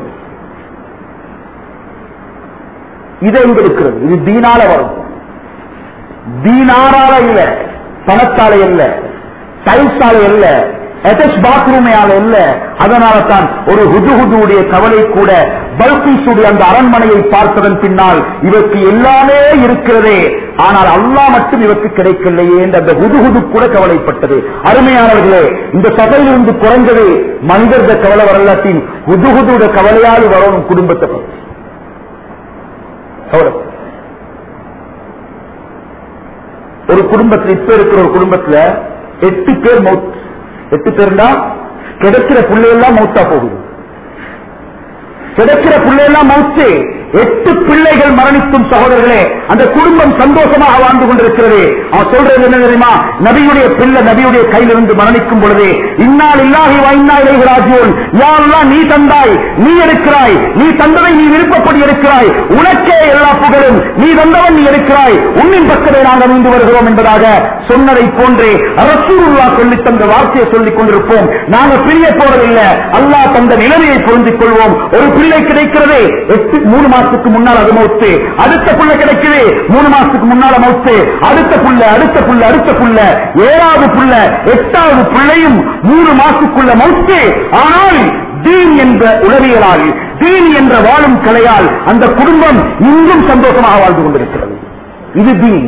இது எங்க இருக்கிறது இது தீனால வரும் தீனாரால இல்ல பணத்தால இல்ல டைல்ஸால இல்ல அட்டாச் பாத்ரூமையால இல்ல அதனால தான் ஒரு ஹுதுஹுதுடைய கவலை கூட பல்கீசுடைய அந்த அரண்மனையை பார்த்ததன் பின்னால் இவருக்கு எல்லாமே இருக்கிறதே ஆனால் அல்லாஹ் மட்டும் இவருக்கு கிடைக்கலையே என்று அந்த ஹுதுஹுது கூட கவலைப்பட்டது அருமையானவர்களே இந்த சபையிலிருந்து குறைந்தது மனிதர்த கவலை வரலாற்றின் ஹுதுஹுதுட கவலையால் வரணும் குடும்பத்தை பத்தி. கவலை ஒரு குடும்பத்துல இப்ப இருக்கிற ஒரு குடும்பத்துல எட்டு பேர் மௌத் எட்டு பேர்னா கிடைக்கிற பிள்ளையெல்லாம் மௌத்தா போகுது கிடைக்கிற பிள்ளையெல்லாம் மௌத்து எட்டு பிள்ளைகள் மரணிக்கும் சகோதரர்களே அந்த குடும்பம் சந்தோஷமாக வாழ்ந்து கொண்டிருக்கிறது அவன் சொல்றது என்ன தெரியுமா நபியுடைய பிள்ளை நபியுடைய கையிலிருந்து மரணிக்கும் பொழுது இன்னால் இல்லாஹி வைனா இளைகிறாஜியோன் யாரெல்லாம் நீ தந்தாய் நீ எடுக்கிறாய் நீ தந்ததை நீ விருப்பப்படி எடுக்கிறாய் உனக்கே எல்லா புகழும் நீ தந்தவன் நீ எடுக்கிறாய் உன்னின் பக்கத்தை நாங்கள் மீண்டு வருகிறோம் என்பதாக சொன்னதை போன்றே ரசூலுல்லா சொல்லி தந்த வார்த்தையை சொல்லிக் கொண்டிருப்போம் நாங்க பிரிய போறதில்லை அல்லாஹ் தந்த நிலைமையை புரிந்து கொள்வோம் ஒரு பிள்ளை கிடைக்கிறது எட்டு மூணு மாசத்துக்கு முன்னால் அது மௌத்து அடுத்த புள்ள கிடைக்குது மூணு மாசத்துக்கு முன்னால மௌத்து அடுத்த புள்ள அடுத்த புள்ள அடுத்த புள்ள ஏழாவது புள்ள எட்டாவது பிள்ளையும் மூணு மாசத்துக்குள்ள மௌத்து ஆனால் தீன் என்ற உளவியலால் தீன் என்ற வாழும் கலையால் அந்த குடும்பம் இன்னும் சந்தோஷமாக வாழ்ந்து கொண்டிருக்கிறது இது தீன்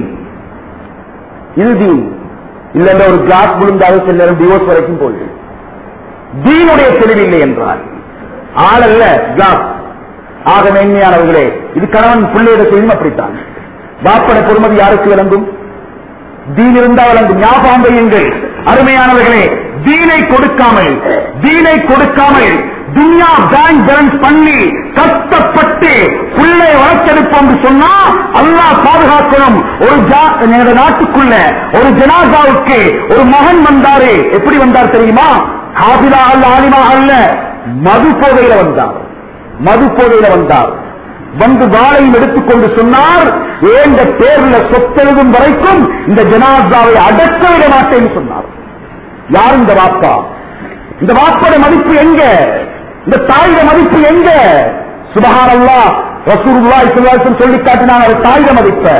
இது தீன் இல்லைன்ற ஒரு கிளாஸ் விழுந்தாக சில நேரம் டிவோர்ஸ் வரைக்கும் போகுது தீனுடைய தெளிவில்லை என்றால் ஆளல்ல கிளாஸ் ஆக மேன்மையானவர்களே இது கணவன் பிள்ளையோட செய்யும் அப்படித்தான் வாப்பட பொறுமதி யாருக்கு விளங்கும் தீன் இருந்தா விளங்கும் ஞாபகம் வையுங்கள் அருமையானவர்களே தீனை கொடுக்காமல் தீனை கொடுக்காமல் துன்யா பேங்க் பேலன்ஸ் பண்ணி கஷ்டப்பட்டு பிள்ளை வளர்த்தெடுப்போம் என்று சொன்னா அல்லாஹ் பாதுகாக்கணும் ஒரு ஜா- எங்க நாட்டுக்குள்ள ஒரு ஜனாசாவுக்கு ஒரு மகன் வந்தாரு எப்படி வந்தார் தெரியுமா ஹாபிலா அல்ல ஆலிமா அல்ல மது போதையில வந்தார் மது போதையில வந்தார் வந்து வாளையும் எடுத்துக்கொண்டு சொன்னார் ஏந்த பேர்ல சொத்தெழுதும் வரைக்கும் இந்த ஜனாசாவை அடக்க விட மாட்டேன்னு சொன்னார் யார் இந்த வாப்பா இந்த வாப்போட மதிப்பு எங்க இந்த தாயோட மதிப்பு எங்க சுபஹானல்லா ரசூலுல்லாஹி ஸல்லல்லாஹு அலைஹி வஸல்லம் சொல்லி காட்டினாங்க அவர் தாயோட மதிப்ப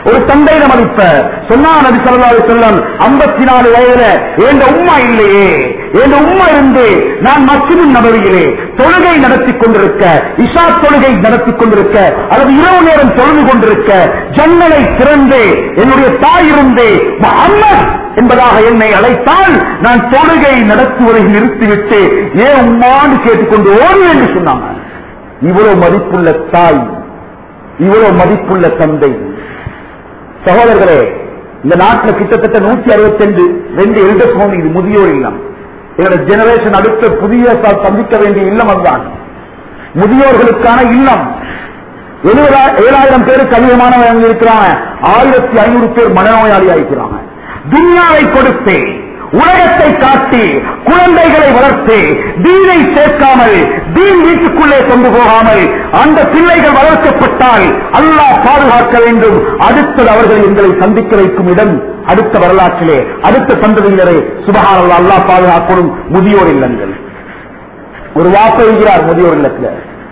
ஒரு தந்தையிட மதிப்ப சொன்னா நபி ஸல்லல்லாஹு அலைஹி வஸல்லம் 54 வயதுல என் உம்மா இல்லையே என் உம்மா இருந்து நான் மஸ்ஜித் நபவியிலே தொழுகை நடத்தி கொண்டிருக்க இஷா தொழுகை நடத்தி கொண்டிருக்க அல்லது இரவு நேரம் தொழுது கொண்டிருக்க ஜன்னலை திறந்து என்னுடைய தாய் இருந்து முஹம்மத் என்பதாக என்னை அழைத்தால் நான் தொழுகை நடத்துவதை நிறுத்திவிட்டு ஏன் உம்மான்னு கேட்டுக்கொண்டு ஓடு என்று சொன்னாங்க இவ்வளவு மதிப்புள்ள தாய் இவ்வளவு மதிப்புள்ள தந்தை சகோதரர்களே இந்த நாட்டில் கிட்டத்தட்ட நூத்தி அறுபத்தி ரெண்டு ரெண்டு எல்டர்ஸ் ஹோம் இது முதியோர் இல்லம் எங்களோட ஜெனரேஷன் அடுத்த புதிய ச- சந்திக்க வேண்டிய இல்லம் அதுதான் முதியோர்களுக்கான இல்லம் எழுபதா- ஏழாயிரம் பேருக்கு அதிகமானவங்க இருக்கிறாங்க ஆயிரத்தி ஐநூறு பேர் மனநோயாளி ஆயிருக்கிறாங்க துன்யாவை கொடுத்து உலகத்தை காட்டி குழந்தைகளை வளர்த்து தீனை சேர்க்காமல் தீன் வீட்டுக்குள்ளே கொண்டு போகாமல் அந்த பிள்ளைகள் வளர்க்கப்பட்டால் அல்லாஹ் பாதுகாக்க வேண்டும் அடுத்தது அவர்கள் எங்களை சந்திக்க வைக்கும் இடம் அடுத்த வரலாற்றிலே அடுத்த சந்ததியினரை சுபகான அல்லாஹ் பாதுகாக்கணும் முதியோர் இல்லங்கள் ஒரு வார்த்தை இருக்கிறார் முதியோர் இல்லத்துல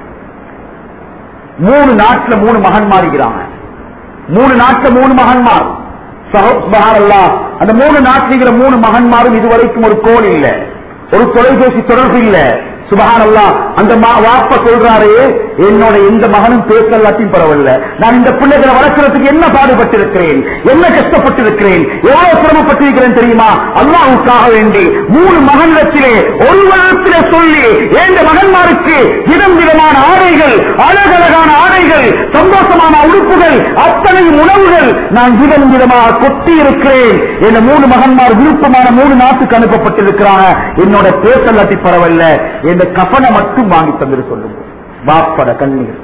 மூணு நாட்டுல மூணு மகன்மார் இருக்கிறாங்க மூணு நாட்டுல மூணு மகன்மார் சஹோ- சுபஹானல்லாஹ். அந்த மூணு நாட்டில் இருக்கிற மூணு மகன்மாரும் இதுவரைக்கும் ஒரு கோல் இல்ல ஒரு தொலைபேசி தொடர்பு இல்ல சுபஹானல்லா அந்த மா- வாப்ப சொல்றாரு என்னோட எந்த மகனும் பேசலாத்தையும் பரவாயில்ல நான் இந்த பிள்ளைகளை வளர்க்கறதுக்கு என்ன பாடுபட்டிருக்கிறேன் என்ன கஷ்டப்பட்டிருக்கிறேன் எவ்வளவு சிரமப்பட்டிருக்கிறேன் தெரியுமா அல்லாஹ்வுக்காக வேண்டி மூணு மகனிடத்திலே ஒரு வருடத்திலே சொல்லி எந்த மகன்மாருக்கு விதம் விதமான ஆடைகள் அழகழகான ஆடைகள் சந்தோஷமான உடுப்புகள் அத்தனையும் உணவுகள் நான் விதம் விதமாக கொட்டி இருக்கிறேன் என் மூணு மகன்மார் விருப்பமான மூணு நாட்டுக்கு அனுப்பப்பட்டிருக்கிறாங்க என்னோட பேசலாட்டி பரவாயில்ல என் கஃபனை மட்டும் வாங்கி தந்துரு சொல்லுங்க வாப்பட கண்ணீர்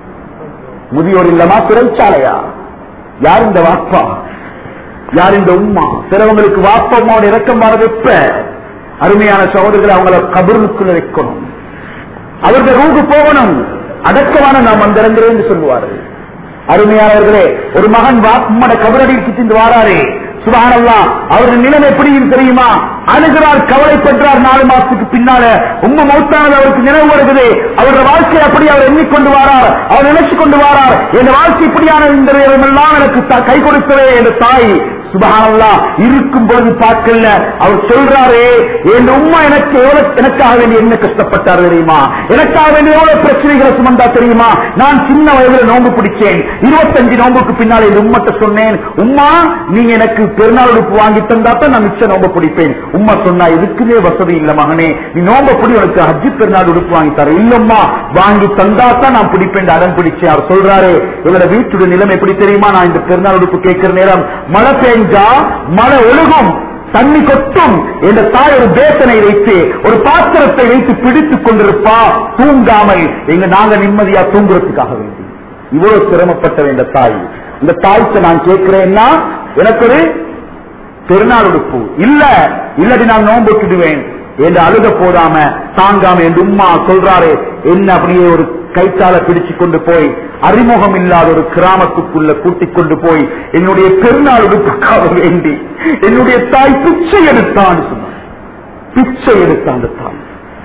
முதியோர் இல்லமா சிறைச்சாலையா யார் இந்த வாப்பா யார் இந்த உம்மா சிலவங்களுக்கு வாப்பா அம்மாவோட இறக்கம் வர வைப்ப அருமையான சகோதரர்களை அவங்கள கபருக்குள்ள வைக்கணும் அவர்கள் ரூகு போகணும் அடக்கமான நாம் வந்திருக்கிறேன் என்று சொல்லுவார்கள் அருமையானவர்களே ஒரு மகன் வா உம்மட கபரடிக்கு சென்று வாராரே சுபானல்லா அவர்கள் நிலைமை எப்படி இருக்கு தெரியுமா அழுகிறார் கவலைப்படுறார் நாலு மாசத்துக்கு பின்னால உம்ம மௌத்தானது அவருக்கு நினைவு வருகிறது அவருடைய வாழ்க்கை அப்படி அவர் எண்ணிக்கொண்டு வாரார் அவர் நினைச்சு கொண்டு வாரார் என் வாழ்க்கை இப்படியான இந்த நேரமெல்லாம் எனக்கு த- கை கொடுத்ததே என்ற தாய் சுபஹானல்லா இருக்கும் பொழுது பார்க்கல அவர் சொல்றாரே என் உம்மா எனக்கு எவ்வளவு எனக்காக வேண்டி என்ன கஷ்டப்பட்டார் தெரியுமா எனக்காக வேண்டி எவ்வளவு பிரச்சனைகளை சுமந்தா தெரியுமா நான் சின்ன வயதுல நோன்பு பிடிச்சேன் இருபத்தஞ்சு நோன்புக்கு பின்னால் என் உம்மட்ட சொன்னேன் உம்மா நீங்க எனக்கு பெருநாள் உடுப்பு வாங்கி தந்தா தான் நான் மிச்ச நோன்பு பிடிப்பேன் உம்மா சொன்னா எதுக்குமே வசதி இல்ல மகனே நீ நோன்பு பிடி உனக்கு ஹஜ்ஜி பெருநாள் உடுப்பு வாங்கி தர இல்லம்மா வாங்கி தந்தா தான் நான் பிடிப்பேன் அடம் பிடிச்சேன் அவர் சொல்றாரு எங்களோட வீட்டுடைய நிலைமை எப்படி தெரியுமா நான் இந்த பெருநாள் உடுப்பு கேட்கிற நேரம் மழை பெஞ்சா மழை ஒழுகும் தண்ணி கொட்டும் என்ற தாய் ஒரு பேசனை வைத்து ஒரு பாத்திரத்தை வைத்து பிடித்துக் கொண்டிருப்பா தூங்காமல் எங்க நாங்க நிம்மதியா தூங்குறதுக்காக வேண்டி இவ்வளவு சிரமப்பட்ட இந்த தாய் இந்த தாய்க்கு நான் கேட்கிறேன்னா எனக்கு ஒரு பெருநாள் உடுப்பு இல்ல இல்லாட்டி நான் நோன்பு விட்டுடுவேன் என்று அழுக போடாம தாங்காம என் உம்மா சொல்றாரு என்ன அப்படியே ஒரு கைத்தால பிடிச்சு கொண்டு போய் அறிமுகம் இல்லாத ஒரு கிராமத்துக்குள்ள கூட்டிக் கொண்டு போய் என்னுடைய பெருநாள் உடுப்புக்காக வேண்டி என்னுடைய தாய் பிச்சை எடுத்தான்னு சொன்னார் பிச்சை எடுத்த அந்த தாய்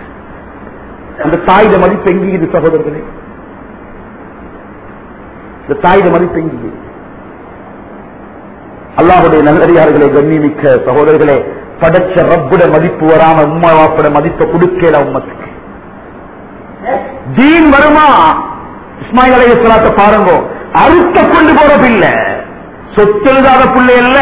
அந்த தாயிட மதிப்பு எங்கியது சகோதரர்களே இந்த தாயிட மதிப்பு எங்கியது அல்லாஹுடைய நல்லடியார்களை கண்ணிமிக்க சகோதரர்களே படைச்ச ரப்புட மதிப்பு வராம உம்மா வாப்பட மதிப்பை கொடுக்கல உம்மத்துக்கு தீன் வருமா இஸ்மாயில் அலைஹி ஸலாத்தை பாருங்க அறுத்த கொண்டு போற பிள்ளை சொத்து எழுதாத பிள்ளை அல்ல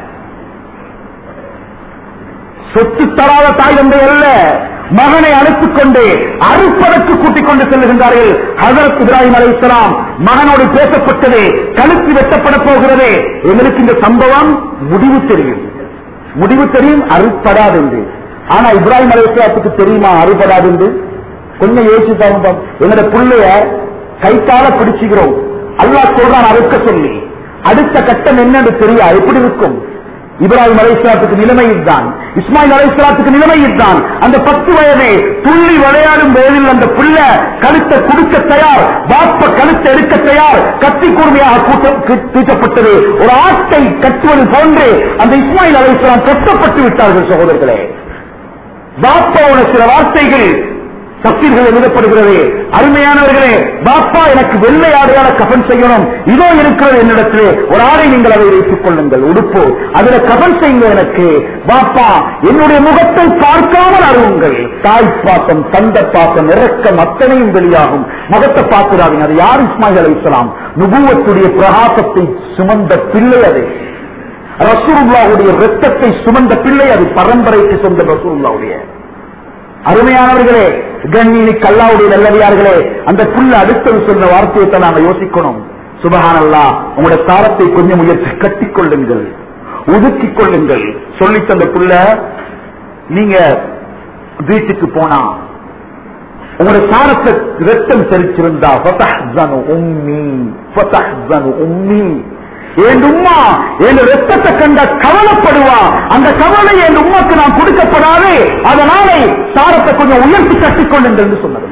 சொத்து தராத தாய் தந்தை அல்ல மகனை அழைத்துக் கொண்டு அறுப்பதற்கு கூட்டிக் கொண்டு செல்லுகின்றார்கள் ஹசரத் இப்ராஹிம் அலைஹிஸ்ஸலாம் மகனோடு பேசப்பட்டது கழுத்து வெட்டப்பட போகிறது எங்களுக்கு இந்த சம்பவம் முடிவு தெரியும் முடிவு தெரியும் அறுப்படாது என்று ஆனா இப்ராஹிம் அலைஹிஸ்ஸலாத்துக்கு தெரியுமா அறுபடாது என்று கொஞ்சம் யோசிச்சு பாருங்க என்னோட பிள்ளைய கைத்தால பிடிச்சுக்கிறோம் அல்லாஹ் சொல்றான் அறுக்க சொல்லி அடுத்த கட்டம் என்னன்னு தெரியா எப்படி இருக்கும் இப்ராஹிம் அலைஹிஸ்ஸலாத்துக்கு நிலைமை இதுதான் இஸ்மாயில் அலைஹிஸ்ஸலாத்துக்கு நிலைமை இதுதான் அந்த பத்து வயது துள்ளி விளையாடும் வயதில் அந்த பிள்ளை கழுத்தை குடுக்க தயார் பாப்ப கழுத்தை எடுக்க தயார் கத்தி கூர்மையாக கூட்ட- கி- தூக்கப்பட்டது ஒரு ஆட்டை கட்டுவது போன்று அந்த இஸ்மாயில் அலைஹிஸ்ஸலாம் கட்டப்பட்டு விட்டார்கள் சகோதரர்களே பாப்பாவோட சில வார்த்தைகள் தப்சீர்கள் எழுதப்படுகிறது அருமையானவர்களே பாப்பா எனக்கு வெள்ளை ஆடையால கபன் செய்யணும் இதோ இருக்கிறது என்னிடத்திலே ஒரு ஆடை நீங்கள் அதை வைத்துக் கொள்ளுங்கள் உடுப்பு அதுல கபன் செய்யுங்க எனக்கு பாப்பா என்னுடைய முகத்தை பார்க்காமல் அருவுங்கள் தாய் பாசம் தந்த பாசம் இறக்கம் அத்தனையும் வெளியாகும் முகத்தை பார்க்கிறாங்க அது யார் இஸ்மாயில் அலி இஸ்லாம் நுபுவத்துடைய பிரகாசத்தை சுமந்த பிள்ளை அது ரசூலுல்லாவுடைய ரத்தத்தை சுமந்த பிள்ளை அது பரம்பரைக்கு சொந்த ரசூலுல்லாவுடைய அருமையானவர்களே கண்ணினி கல்லாவுடைய நல்லவியார்களே அந்த புள்ள அடுத்தது சொன்ன வார்த்தையை நாம யோசிக்கணும் சுபஹானல்லா உங்களுடைய தாரத்தை கொஞ்சம் முயற்சி கட்டிக் கொள்ளுங்கள் ஒதுக்கிக் கொள்ளுங்கள் சொல்லி தந்த புள்ள நீங்க வீட்டுக்கு போனா உங்களுடைய சாரத்தை ரத்தம் தெரிச்சிருந்தா ஃபதஹ்ஸனு உம்மி ஃபதஹ்ஸனு உம்மி என் உம்மா என் ரத்தத்தை கண்ட கவலைப்படுவா அந்த கவலை என் உம்மாக்கு நான் கொடுக்கப்படாது அதனாலே சாரத்தை கொஞ்சம் உயர்த்தி கட்டிக்கொள்ளுங்கள் என்று சொன்னார்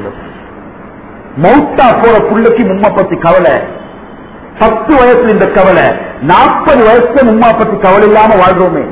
மௌத்தா போற புள்ளைக்கு உம்மா பத்தி கவலை பத்து வயசுல இந்த கவலை நாற்பது வயசுல உம்மா பத்தி கவலை இல்லாம வாழ்றோமே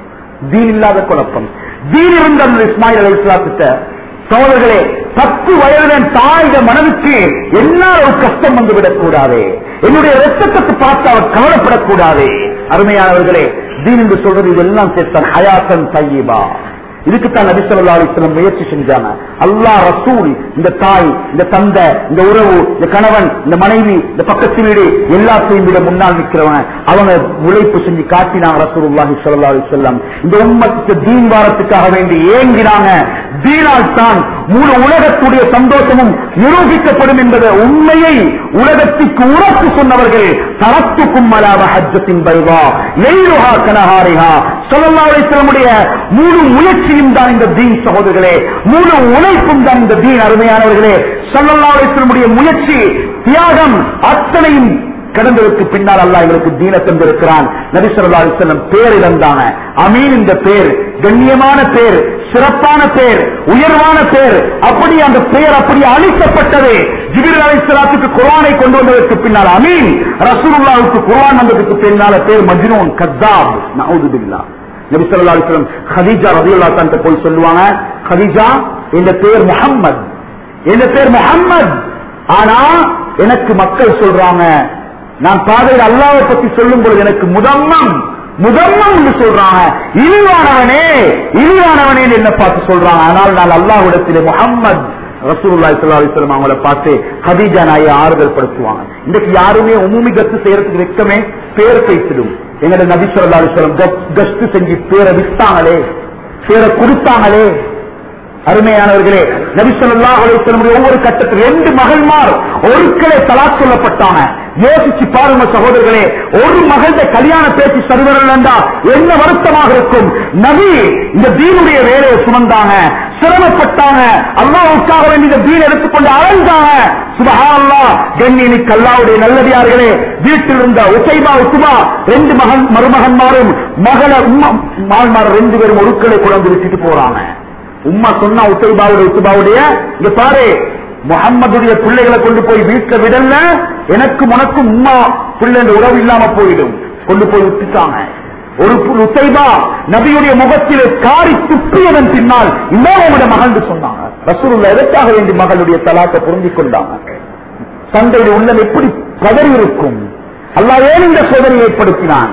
தீன் இல்லாத குழப்பம் தீன் இருந்த அந்த இஸ்மாயில் அலி இஸ்லாத்திட்ட சோழர்களே பத்து வயதின் தாயுட மனதுக்கு என்ன ஒரு கஷ்டம் வந்து விடக்கூடாது என்னுடைய ரத்தத்தை பார்த்து அவர் கவலைப்படக்கூடாது அருமையானவர்களே தீன் என்று சொல்றது இதெல்லாம் சேர்த்தான் ஹயாசன் தையீபா இதுக்குத்தான் நபி ஸல்லல்லாஹு அலைஹி வஸல்லம் முயற்சி செஞ்சாங்க அல்லாஹ் ரசூல் இந்த தாய் இந்த தந்தை இந்த உறவு இந்த கணவன் இந்த மனைவி இந்த பக்கத்து வீடு எல்லாத்தையும் விட முன்னால் நிக்கிறவங்க அவங்க உழைப்பு செஞ்சு காட்டினாங்க ரசூலுல்லாஹி ஸல்லல்லாஹு அலைஹி வஸல்லம் இந்த உம்மத்துக்கு தீன் வாரத்துக்காக வேண்டி ஏங்கினாங்க தீனால் தான் முழு உலகத்துடைய சந்தோஷமும் நிரூபிக்கப்படும் என்பத உண்மையை உலகத்திற்கு உறப்பு சொன்னவர்கள் தரத்துக்கும் மலாவ ஹஜ்ஜத்தின் பைவா நெய்லுஹா கனஹாரிஹா ஸல்லல்லாஹு அலைஹி வஸல்லமுடைய முழு முயற்சியும் தான் இந்த தீன் சகோதரர்களே முழு உழைப்பும் தான் இந்த தீன் அருமையானவர்களே ஸல்லல்லாஹு அலைஹி வஸல்லமுடைய முயற்சி தியாகம் அத்தனையும் கடந்ததற்கு பின்னால் அல்லாஹ் எங்களுக்கு தீன தந்திருக்கிறான் நபி ஸல்லல்லாஹு அலைஹி வஸல்லம் பேர் இழந்தாங்க அமீன் இந்த பேர் கண்ணியமான பேர் சிறப்பான பேர் உயர்வான பேர் அப்படி அந்த பெயர் அப்படி அழிக்கப்பட்டது ஜிபிர் அலைஹிஸ்ஸலாத்துக்கு குர்ஆனை கொண்டு வந்ததற்கு பின்னால் அமீன் ரசூலுல்லாஹ்வுக்கு குர்ஆன் வந்ததற்கு பின்னால பேர் மஜ்னூன் கத்தாப் நஊது பில்லாஹ் நபி ஸல்லல்லாஹு அலைஹி வஸல்லம் ஹதீஜா ரலியல்லாஹு அன்ஹா போய் சொல்லுவாங்க ஹதீஜா இந்த பேர் முஹம்மத் இந்த பேர் முஹம்மத் ஆனா எனக்கு மக்கள் சொல்றாங்க நான் பாதையில் அல்லாவை பத்தி சொல்லும் பொழுது எனக்கு முதம்மம் முதம்மம் என்று சொல்றாங்க இழிவானவனே இழிவானவனே என்ன பார்த்து சொல்றாங்க ஆனால் நான் அல்லாஹ்விடத்திலே முஹம்மத் ரசூலுல்லாஹி ஸல்லல்லாஹு அலைஹி வஸல்லம் அவங்கள பார்த்து ஹதீஜா நாயை ஆறுதல் படுத்துவாங்க இன்னைக்கு யாருமே உமுமி கத்து செய்யறதுக்கு வெக்கமே பேர் பேசிடும் எங்கட நபி ஸல்லல்லாஹு அலைஹி வஸல்லம் கஸ்ட் செஞ்சு பேரை வித்தாங்களே பேரை கொடுத்தாங்களே அருமையானவர்களே நபி ஸல்லல்லாஹு அலைஹி வஸல்லம் ஒவ்வொரு கட்டத்தில் ரெண்டு மகள்மார் ஒருக்களே தலாக் சொல்லப்பட்டாங்க யோசிச்சு பாருங்க சகோதரர்களே ஒரு மகள்கிட்ட கல்யாண பேச்சு சருவர்கள் என்றா என்ன வருத்தமாக இருக்கும் நபி இந்த தீனுடைய வேலையை சுமந்தாங்க சிரமப்பட்டாங்க அல்லாவுக்காக வேண்டி இந்த தீன் எடுத்துக்கொண்டு அழைந்தாங்க சுபஹானல்லா கண்ணினிக்கு அல்லாவுடைய நல்லடியார்களே வீட்டில் இருந்த உசைபா உசுபா ரெண்டு மகன் மருமகன்மாரும் மகள உம்மா மால்மார் ரெண்டு பேரும் ஒருக்களை குழந்தை விட்டுட்டு போறாங்க உம்மா சொன்னா உசைபாவுடைய உசுபாவுடைய இங்க பாரு முகம்மதுடைய பிள்ளைகளை கொண்டு போய் வீட்டுல விடல எனக்கு உனக்கும் உம்மா பிள்ளை உறவு இல்லாம போயிடும் கொண்டு போய் விட்டுட்டாங்க ஒரு பு- உசைபா நபியுடைய முகத்திலே காரி துப்பியதன் பின்னால் இன்னும் உங்களுடைய மகன் சொன்னாங்க ரசூலுல்லாஹ் எதற்காக வேண்டி மகளுடைய தலாத்தை புரிஞ்சிக் கொண்டாங்க தந்தையுடைய உள்ளம் எப்படி பதறி இருக்கும் அல்லாஹ் ஏன் இந்த சோதனை ஏற்படுத்தினான்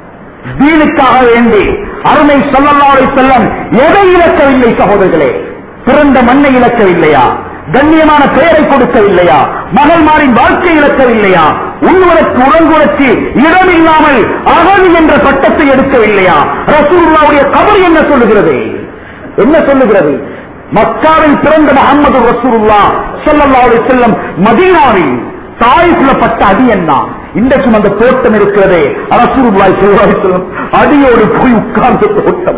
தீனுக்காக வேண்டி அருமை சொல்லல்லாவை செல்லம் எதை இழக்கவில்லை சகோதரர்களே பிறந்த மண்ணை இழக்கவில்லையா கண்ணியமான பெயரை கொடுக்கவில்லையா மகள்மாரின் வாழ்க்கை இழக்கவில்லையா உண்ணுவதற்கு உறங்குவதற்கு இடமில்லாமல் அகதி என்ற பட்டத்தை எடுக்கவில்லையா ரசூலுல்லாவுடைய கபர் என்ன சொல்லுகிறது என்ன சொல்லுகிறது மக்காவில் பிறந்த முகமது ரசூலுல்லா ஸல்லல்லாஹு அலைஹி வஸல்லம் மதீனாவில் தாயிஃப்ல பட்ட அடி என்ன இன்றைக்கும் அந்த தோட்டம் இருக்கிறதே ரசூலுல்லாஹி ஸல்லல்லாஹு அலைஹி வஸல்லம் அடியோடு போய் உட்கார்ந்த தோட்டம்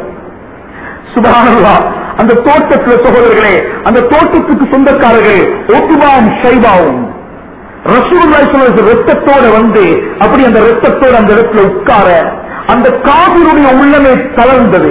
சுபஹானல்லாஹ் அந்த தோட்டத்தில் சகோதரர்களே அந்த தோட்டத்துக்கு சொந்தக்காரர்கள் ஒத்துபாவும் ஷைபாவும் ரசூலுல்லாஹி ஸல்லல்லாஹு அலைஹி வஸல்லம் ரத்தத்தோட வந்து அப்படி அந்த ரத்தத்தோட அந்த இடத்துல உட்கார அந்த காவிருடைய உள்ளமே தளர்ந்தது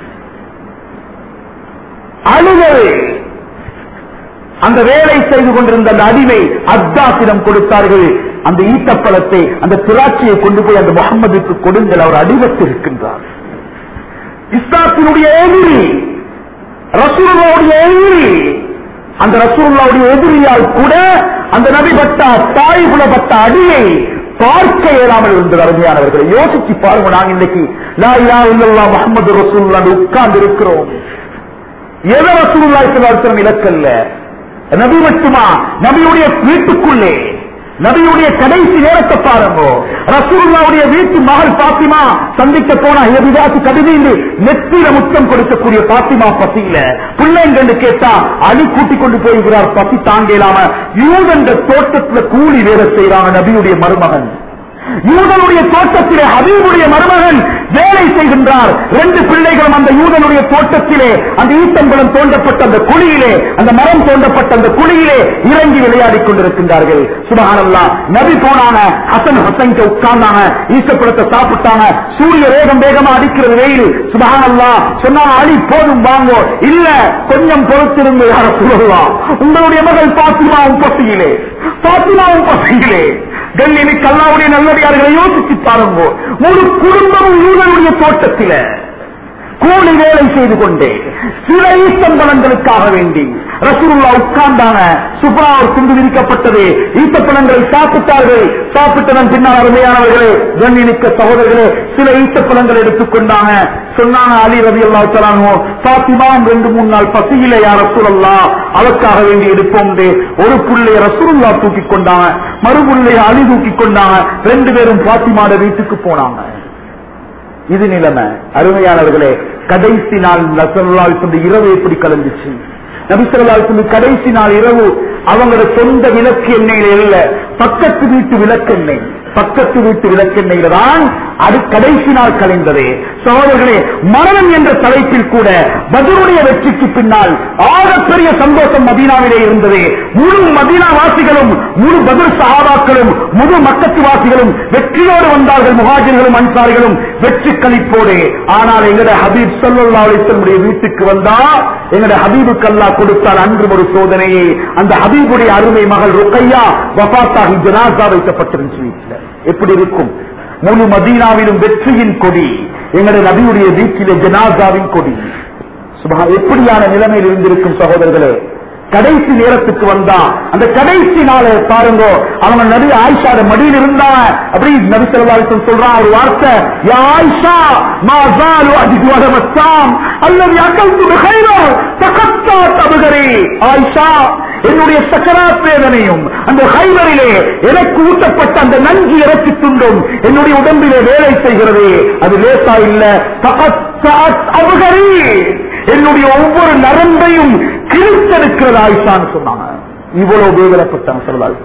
அழுதது அந்த வேலை செய்து கொண்டிருந்த அந்த அடிமை அத்தாசிடம் கொடுத்தார்கள் அந்த ஈட்டப்பழத்தை அந்த திராட்சையை கொண்டு போய் அந்த முகம்மதுக்கு கொடுங்கள் அவர் அடிபட்டு இருக்கின்றார் இஸ்லாத்தினுடைய எதிரி ரசூலுடைய எதிரி அந்த ரசூலுல்லாவுடைய எதிரியால் கூட அந்த நபி பட்ட தாய்குல பட்ட அடியை பார்க்க இயலாமல் இருந்தது அருமையானவர்களை யோசிச்சு பாருங்க நாங்க இன்னைக்கு லா இலாஹ இல்லல்லாஹ் முஹம்மது ரசூலுல்லாஹ் உட்கார்ந்து இருக்கிறோம் எதை ரசூலுல்லாஹி ஸல்லல்லாஹு அலைஹி வஸல்லம் இலக்கல்ல நபி மட்டுமா நபியுடைய வீட்டுக்குள்ளே நபியுடைய கடைசி நேரத்தை பாருங்க ரசூலுல்லாவுடைய வீட்டு மகள் பாத்திமா சந்திக்க போனா எதிராசி கடுதியில் நெத்தியில முத்தம் கொடுக்கக்கூடிய பாத்திமா பசியில பிள்ளைங்க கேட்டா அழி கூட்டிக் கொண்டு போய்கிறார் பசி தாங்க இல்லாம யூதன்ற தோட்டத்துல கூலி வேலை செய்யறாங்க நபியுடைய மருமகன் யூதனுடைய தோட்டத்திலே ஹபீபுடைய மருமகன் வேலை செய்கின்றார் ரெண்டு பிள்ளைகளும் அந்த யூதனுடைய தோட்டத்திலே அந்த ஈத்தம்பலம் தோண்டப்பட்ட அந்த குழியிலே அந்த மரம் தோண்டப்பட்ட அந்த குழியிலே இறங்கி விளையாடிக் கொண்டிருக்கின்றார்கள் சுபஹானல்லா நபி போனாங்க ஹசன் ஹசன் உட்கார்ந்தாங்க ஈசப்பழத்தை சாப்பிட்டாங்க சூரிய வேகம் வேகமா அடிக்கிறது வெயில் சுபஹானல்லா சொன்னாங்க அலி போதும் வாங்கோ இல்ல கொஞ்சம் பொறுத்திருந்து யார சொல்லலாம் உங்களுடைய மகள் பாத்திமாவும் பசியிலே பாத்திமாவும் பசியிலே கண்ணியமிக்க அல்லாவுடைய நல்லடியார்களை யோசிச்சு பாருங்க முழு குடும்பமும் யூதனுடைய தோட்டத்தில கூலி வேலை செய்து கொண்டே சில ஈசம்பலங்களுக்காக வேண்டி ரசூலுல்லா உட்கார்ந்தாங்க சுப்ரா ஒரு துண்டு விரிக்கப்பட்டது ஈத்தப்பழங்களை சாப்பிட்டார்கள் சாப்பிட்டதன் பின்னால் அருமையானவர்களே கண்ணியமிக்க சகோதரர்களே சில ஈத்தப்பழங்கள் எடுத்துக்கொண்டாங்க சொன்னாங்க அலி ரவி அல்லா தலானோ பாத்திமாம் ரெண்டு மூணு நாள் பசியில யார் ரசூலல்லா அவருக்காக வேண்டி எடுப்போம் ஒரு புள்ளைய ரசூலுல்லா தூக்கி கொண்டாங்க மறு புள்ளைய அலி தூக்கி கொண்டாங்க ரெண்டு பேரும் பாத்திமாட வீட்டுக்கு போனாங்க இது நிலைமை அருமையானவர்களே கடைசி நாள் நசல்லால் சொல்லி இரவு எப்படி கலந்துச்சு நபிசல்லால் சொல்லி கடைசி நாள் இரவு அவங்களோட சொந்த விளக்கு எண்ணெயில இல்ல பக்கத்து வீட்டு விளக்கெண்ணெய் பக்கத்து வீட்டு விளக்கெண்ணெயில தான் அது கடைசி நாள் கலைந்தது சகோதரர்களே மரணம் என்ற தலைப்பில் கூட பதிலுடைய வெற்றிக்கு பின்னால் ஆகப்பெரிய சந்தோஷம் மதீனாவிலே இருந்தது முழு மதீனா வாசிகளும் முழு பதில் சகாபாக்களும் முழு மக்கத்து வாசிகளும் வெற்றியோடு வந்தார்கள் முகாஜிர்களும் அன்சாரிகளும் வெற்றி கழிப்போடு ஆனால் எங்கட ஹபீப் சல்லா அலிஸ்லமுடைய வீட்டுக்கு வந்தா எங்கட ஹபீபுக்கு அல்லா கொடுத்தால் அன்று ஒரு சோதனையை அந்த ஹபீபுடைய அருமை மகள் ருக்கையா வபாத்தாகி ஜனாசா வைக்கப்பட்டிருந்துச்சு வீட்டில் எப்படி இருக்கும் முழு மதீனாவிலும் வெற்றியின் கொடி எங்களுடைய நபியுடைய வீட்டிலே ஜனாசாவின் கொடி சுபா எப்படியான நிலைமையில் இருந்திருக்கும் சகோதரர்களே கடைசி நேரத்துக்கு வந்தா அந்த கடைசி நாளை பாருங்க அவங்க நபி ஆயிஷாட மடியில் இருந்தா அப்படி நபி செல்வாரிசம் சொல்றான் ஒரு வார்த்தை யா ஆயிஷா மா ஜாலு அஜிது மஸ்தாம் அல்லது அக்கல்து பிகைரோ தகத்தா தபுகரே ஆயிஷா என்னுடைய சக்கராத் வேதனையும் அந்த ஹைவரிலே எனக்கு ஊட்டப்பட்ட அந்த நஞ்சு இறச்சி துண்டும் என்னுடைய உடம்பிலே வேலை செய்கிறது அது லேசா இல்ல தகத்தாத் அபுகரி என்னுடைய ஒவ்வொரு நரம்பையும் கிழித்தெடுக்கிறது ஆயிஷான்னு சொன்னாங்க இவ்வளவு வேதனைப்பட்டாங்க சொல்லலால்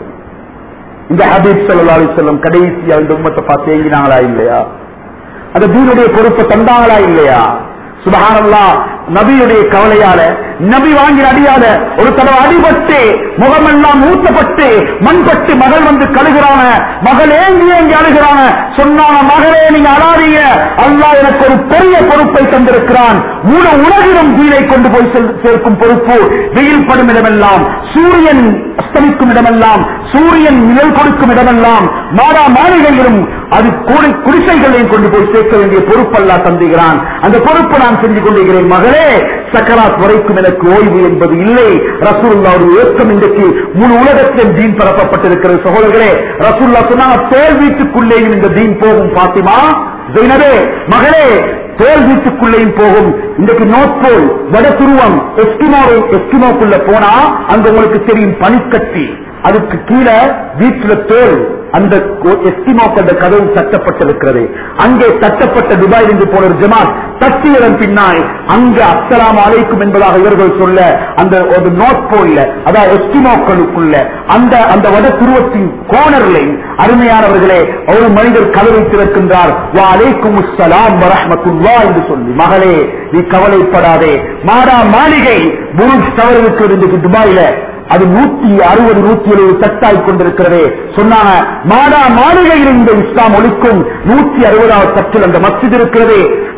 இந்த ஹபீப் சொல்லலாலி செல்லும் கடைசியா இந்த உம்மத்தை பார்த்து ஏங்கினாங்களா இல்லையா அந்த தீனுடைய பொறுப்பை தந்தாங்களா இல்லையா சுபஹானல்லா நபியுடைய கவலையால நபி வாங்கி அடியாத ஒரு தடவை அடிபட்டு முகமெல்லாம் ஊத்தப்பட்டு மண்பட்டு மகள் வந்து கழுகிறான மகள் ஏங்கி ஏங்கி அழுகிறான சொன்னான மகளே நீங்க அழாதீங்க அல்லாஹ் எனக்கு ஒரு பெரிய பொறுப்பை தந்திருக்கிறான் முழு உலகிலும் தீனை கொண்டு போய் செல்- சேர்க்கும் பொறுப்பு வெயில் படும் இடமெல்லாம் சூரியன் அஸ்தமிக்கும் இடமெல்லாம் சூரியன் நிழல் கொடுக்கும் இடமெல்லாம் மாடா மாளிகையிலும் அது குடி- குடிசைகளையும் கொண்டு போய் சேர்க்க வேண்டிய பொறுப்பல்லா தந்துகிறான் அந்த பொறுப்பு நான் செஞ்சு கொண்டிருக்கிறேன் மகளே சக்கராத் வரைக்கும் எனக்கு ஓய்வு என்பது இல்லை ரசூல்லாவுடைய ஏற்றம் இன்றைக்கு முழு உலகத்திலும் தீன் பரப்பப்பட்டிருக்கிறது சகோதரர்களே ரசூல்லா சொன்னாங்க தோல் வீட்டுக்குள்ளேயும் இந்த தீன் போகும் பாத்திமா ஜெயினரே மகளே தோல் வீட்டுக்குள்ளேயும் போகும் இன்றைக்கு நோட் போல் வட துருவம் எஸ்கிமோ எஸ்கிமோக்குள்ள போனா அங்க உங்களுக்கு தெரியும் பனிக்கட்டி அதுக்கு கீழே வீட்டுல தோல் அந்த எஸ்கிமோக்கு அந்த கதவு தட்டப்பட்டிருக்கிறது அங்கே தட்டப்பட்ட துபாயில் இருந்து போன ஒரு ஜமாத் தட்டியதன் பின்னால் அங்க அஸ்ஸலாமு அலைக்கும் என்பதாக இவர்கள் சொல்ல அந்த ஒரு நோட் போல்ல அதாவது எஸ்கிமோக்களுக்குள்ள அந்த அந்த வட துருவத்தின் கோணர்ல அருமையானவர்களே ஒரு மனிதர் கதவை திறக்கின்றார் வா அலைக்கும் அஸ்ஸலாம் வரஹ்மத்துல்லா என்று சொல்லி மகளே நீ கவலைப்படாதே மாடா மாளிகை புருஜ் டவருக்கு இருந்து துபாயில அது நூத்தி அறுபது நூத்தி எழுபது தட்டாய் கொண்டிருக்கிறதே சொன்னாங்க மாடா மாளிகையில் இந்த இஸ்லாம் ஒழிக்கும் நூத்தி அறுபதாவது தட்டில் அந்த மஸ்ஜித் இருக்கிறது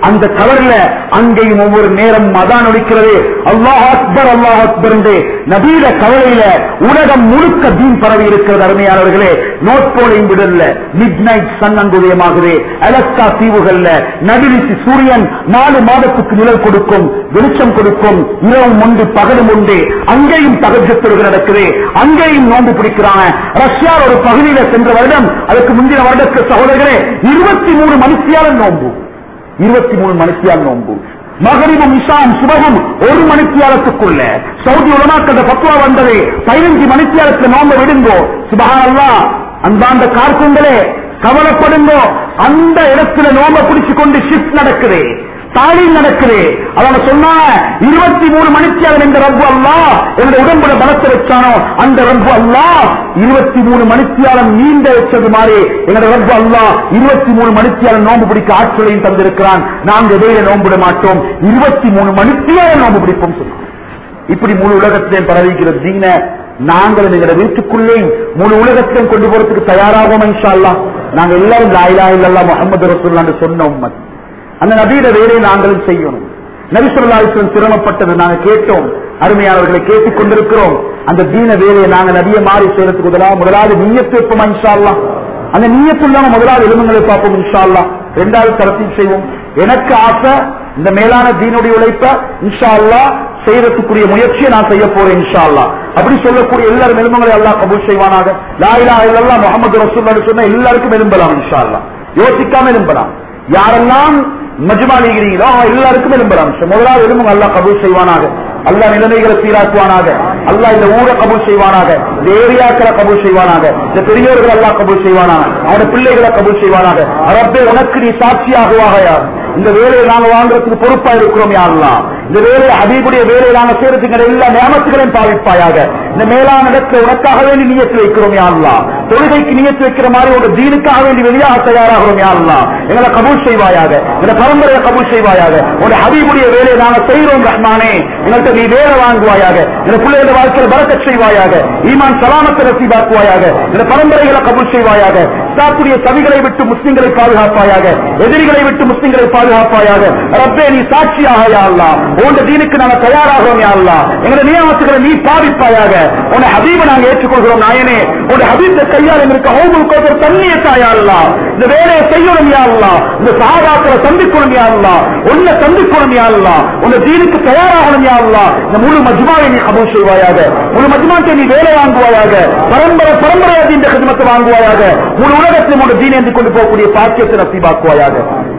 அந்த கவர்ல அங்கேயும் ஒவ்வொரு நேரம் அதான் ஒழிக்கிறது அல்லாஹ் அக்பர் அல்லாஹ் அக்பர் என்று நபீல கவலையில உலகம் முழுக்க தீன் பரவி இருக்கிறது அருமையானவர்களே நோட்போலையும் விடல மிட் நைட் சன் அங்குதயமாகுது அலஸ்கா தீவுகள்ல நடுநிசி சூரியன் நாலு மாதத்துக்கு நிழல் கொடுக்கும் வெளிச்சம் கொடுக்கும் இரவும் உண்டு பகலும் உண்டு அங்கேயும் தகஜத்துறது நடக்குது அங்கேயும் நோன்பு பிடிக்கிறாங்க ரஷ்யா ஒரு பகுதியில சென்ற வருடம் அதுக்கு முந்தின வருடத்துக்கு சகோதரர்களே இருபத்தி மூணு மணித்தியால நோன்பு இருபத்தி மூணு மணித்தியால் நோன்பு மகரிபும் இஷாம் சுபகம் ஒரு மணித்தியாலத்துக்குள்ள சவுதி உலமாக்கள் பத்துவா வந்தது பதினஞ்சு மணித்தியாலத்துல நோன்பு விடுங்கோ சுபகானல்லா அந்தாண்ட கார்க்குங்களே கவலைப்படுங்கோ அந்த இடத்துல நோம்ப பிடிச்சு கொண்டு ஷிஃப்ட் நடக்குது தாலீம் நடக்குது அவங்க சொன்னாங்க இருபத்தி மூணு மணிக்கு அவன் இந்த ரப்பு அல்லா என்னோட உடம்புல பலத்தை வச்சானோ அந்த ரப்பு அல்லா இருபத்தி மூணு மணித்தியாலம் நீண்ட வச்சது மாதிரி என்னோட ரப்பு அல்லா இருபத்தி மூணு மணித்தியாலம் நோம்பு பிடிக்க ஆற்றலையும் தந்திருக்கிறான் நாங்க இடையில நோம்பிட மாட்டோம் இருபத்தி மூணு மணித்தியாலம் நோம்பு பிடிப்போம் சொன்னாங்க இப்படி முழு உலகத்திலே பரவிக்கிற தீன நாங்கள் எங்களோட வீட்டுக்குள்ளே முழு உலகத்திலும் கொண்டு போறதுக்கு தயாராகும் இன்ஷா அல்லாஹ் நாங்க எல்லாரும் லாயிலா இல்லல்லா முகமது ரசூல்லான்னு சொன்ன உம்மத் அந்த நபீட வேலையை நாங்களும் செய்யணும் நபிசுல்லாஸ்லம் சிரமப்பட்டது நாங்க கேட்டோம் அருமையானவர்களை கேட்டுக் கொண்டிருக்கிறோம் அந்த தீன வேலையை நாங்க நபிய மாறி செய்யறதுக்கு முதலாவது முதலாவது நீயத்து வைப்போமா இன்ஷா அல்லாஹ் அந்த நீயத்துள்ளாம முதலாவது எலும்புகளை பார்ப்போம் இன்ஷா அல்லாஹ் இரண்டாவது தரத்தில் செய்வோம் எனக்கு ஆசை இந்த மேலான தீனுடைய உழைப்ப இன்ஷா அல்லாஹ் செய்யறதுக்குரிய முயற்சியை நான் செய்ய போறேன் இன்ஷா அல்லாஹ் அப்படி சொல்லக்கூடிய எல்லாரும் எலும்புகளை அல்லாஹ் கபூல் செய்வானாக லாயிலா இல்லல்லா முகமது ரசூல் சொன்ன எல்லாருக்கும் எலும்பலாம் இன்ஷா அல்லாஹ் யோசிக்காம எலும்பலாம் யாரெல்லாம் மஜ்மா நீங்கிறீங்களோ எல்லாருக்கும் எலும்பலாம் முதலாவது எலும்புங்க அல்லாஹ் கபூல் செய்வானாக அல்லாஹ் நிலைமைகளை சீராக்குவானாக அல்லாஹ் இந்த ஊரை கபூல் செய்வானாக இந்த ஏரியாக்களை கபூல் செய்வானாக இந்த பெரியோர்கள் அல்லாஹ் கபூல் செய்வானாக அவருடைய பிள்ளைகளை கபூல் செய்வானாக ரப்பே உனக்கு நீ சாட்சியாகுவாக யார் இந்த வேலையை நாங்க வாங்குறதுக்கு பொறுப்பா இருக்கிறோம் யாரெல்லாம் இந்த வேலையை ஹபீபுடைய வேலையை நாங்க செய்யறதுக்கு எல்லா நியமத்துகளையும் பாவிப்பாயாக இந்த மேலான இடத்துல உனக்காக வேண்டி நியத்து வைக்கிறோம் யாரெல்லாம் தொழுகைக்கு நியத்து வைக்கிற மாதிரி ஒரு தீனுக்காக வேண்டி வெளியாக தயாராகிறோம் யாரெல்லாம் எங்களை கபூல் செய்வாயாக இந்த பரம்பரையை கபூல் செய்வாயாக உடைய ஹபீபுடைய வேலையை நாங்க செய்கிறோம் ரஹ்மானே எங்கள்கிட்ட நீ வேலை வாங்குவாயாக இந்த பிள்ளைகள வாழ்க்கையில் பறக்கச் செய்வாயாக ஈமான் சலாமத்தை நசீபாக்குவாயாக இந்த பரம்பரைகளை கபூல் செய்வாயாக இஸ்லாத்துடைய சவிகளை விட்டு முஸ்லிம்களை பாதுகாப்பாயாக எதிரிகளை விட்டு முஸ்லிம்களை பாதுகாப்பாயாக ரப்பே நீ சாட்சியாக யா அல்லாஹ் உன் தீனுக்கு நாங்க தயாராகிறோம் யா அல்லாஹ் எங்களுடைய நியமத்துகளை நீ பாதிப்பாயாக உன்னை ஹபீபை நாங்க ஏற்றுக்கொள்கிறோம் நாயனே உன்னை ஹபீப கையால் எங்களுக்கு ஹோமுல் கோபர் தண்ணியை தாயா அல்லாஹ் இந்த வேலையை செய்யணும் யா அல்லாஹ் இந்த சஹாபாக்களை சந்திக்கணும் யா அல்லாஹ் உன்னை சந்திக்கணும் யா அல்லாஹ் உன்னை தீனுக்கு தயாராகணும் யா அல்லாஹ் இந்த முழு மஜ்மாவை நீ கபூல் செய்வாயாக முழு மஜ்மாக்கு நீ வேலை வாங்குவாயாக பரம்பரை பரம்பரையாக இந்த கிதமத்தை வாங்குவாயாக முழு உலகத்தில் உன் தீனை ஏந்தி கொண்டு போகக்கூடிய பாக்கியத்தை நசீபாக்குவாயாக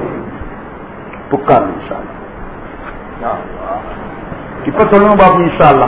புக்கார் இன்ஷா அல்லாஹ். இப்ப சொல்லுங்க பாபு இன்ஷா அல்லாஹ்.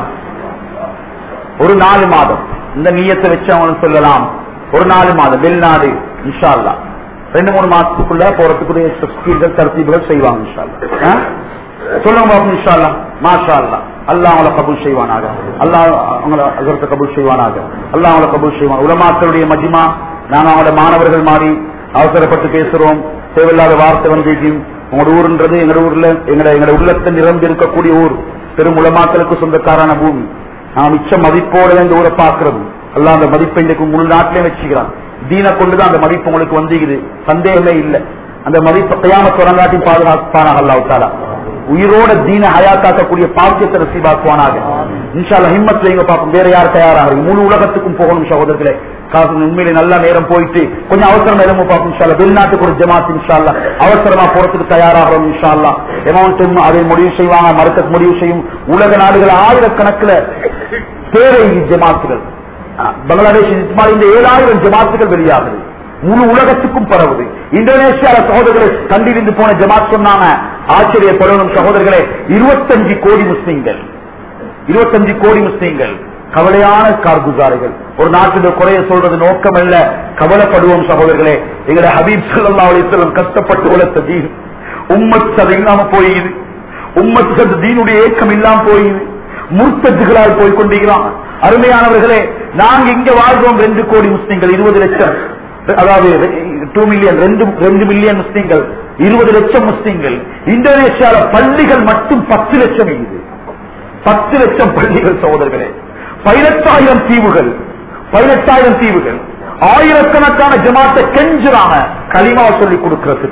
ஒரு நாலு மாதம் இந்த நீயத்தை வச்சு அவனுக்கு சொல்லலாம் ஒரு நாலு மாதம் வெளிநாடு இன்ஷா அல்லாஹ். ரெண்டு மூணு மாசத்துக்குள்ள போறதுக்குரிய ஸ்கீல்கள் தரத்தீபுகள் செய்வாங்க இன்ஷா அல்லாஹ். ஆ? சொல்லுங்க பாபு இன்ஷா அல்லாஹ். மாஷா அல்லாஹ் அல்லாஹ் அவங்கள கபூல் செய்வானாக அல்லாஹ் அவங்கள அகரத்தை கபூல் செய்வானாக அல்லாஹ் அவங்கள கபூல் செய்வான் உலமாக்களுடைய மஜிமா நாங்க அவங்களோட மாணவர்கள் மாறி அவசரப்பட்டு பேசுறோம் தேவையில்லாத வார்த்தை வந்து உங்களோட ஊருன்றது எங்களோட ஊர்ல எங்களோட எங்களோட உள்ளத்தை நிரம்பி இருக்கக்கூடிய ஊர் பெரும் உலமாக்களுக்கு சொந்தக்காரான பூமி நான் மிச்ச மதிப்போட இந்த ஊரை பார்க்கிறது அல்ல அந்த மதிப்பை இன்றைக்கு முழு நாட்டிலே வச்சுக்கிறான் தீனை கொண்டுதான் அந்த மதிப்பு உங்களுக்கு வந்துக்குது சந்தேகமே இல்லை அந்த மதிப்பை கையாம தொடங்காட்டி பாதுகாப்பானாக அல்லாஹ் தாலா உயிரோட தீன ஹயாத்தாக்கக்கூடிய பாக்கியத்தை நசீபாக்குவானாக இன்ஷால்ல ஹிம்மத் வைங்க பார்ப்போம் வேற யார் தயாராக முழு உலகத்துக்கும் போகணும் சகோதரர்களே காசு உண்மையிலே நல்ல நேரம் போயிட்டு கொஞ்சம் அவசரம் நேரமும் பார்ப்போம் இன்ஷால்லா வெளிநாட்டுக்கு ஒரு ஜமாத் இன்ஷால்லா அவசரமா போறதுக்கு தயாராகிறோம் இன்ஷால்லா எமௌண்ட்டும் அதை முடிவு செய்வாங்க மறுக்க முடிவு செய்யும் உலக நாடுகள் ஆயிரக்கணக்கில் தேவை ஜமாத்துகள் பங்களாதேஷ் இஸ்மாயில் இந்த ஏழாயிரம் ஜமாத்துகள் வெளியாகுது முழு உலகத்துக்கும் பரவுது இந்தோனேஷியால சகோதரர்களை கண்டிருந்து போன ஜமாத் சொன்னாங்க ஆச்சரியப்படணும் சகோதரர்களே இருபத்தஞ்சு கோடி முஸ்லீம்கள் இருபத்தஞ்சு கோடி முஸ்லீம்கள் கவலையான கார்குசாரிகள் ஒரு நாட்டில் குறைய சொல்றது நோக்கம் அல்ல கவலைப்படுவோம் சகோதரர்களே எங்களை ஹபீப் சல்லா அலிஸ்லம் கஷ்டப்பட்டு உழைத்த தீன் உம்மத் அது இல்லாம போயிது உம்மத் அது தீனுடைய ஏக்கம் இல்லாம போயிது முர்த்தத்துகளால் போய் கொண்டிருக்கிறான் அருமையானவர்களே நாங்க இங்க வாழ்றோம் ரெண்டு கோடி முஸ்லீம்கள் இருபது லட்சம் அதாவது டூ மில்லியன் ரெண்டு ரெண்டு மில்லியன் முஸ்லீம்கள் இருபது லட்சம் முஸ்லீம்கள் இந்தோனேஷியால பள்ளிகள் மட்டும் பத்து லட்சம் இருக்குது பத்து லட்சம் பள்ளிகள் சகோதரர்களே பதினெட்டாயிரம் தீவுகள் பதினெட்டாயிரம் தீவுகள் ஆயிரக்கணக்கான ஜமாத்தை கெஞ்சுறாங்க களிமாவை சொல்லி கொடுக்கறதுக்கு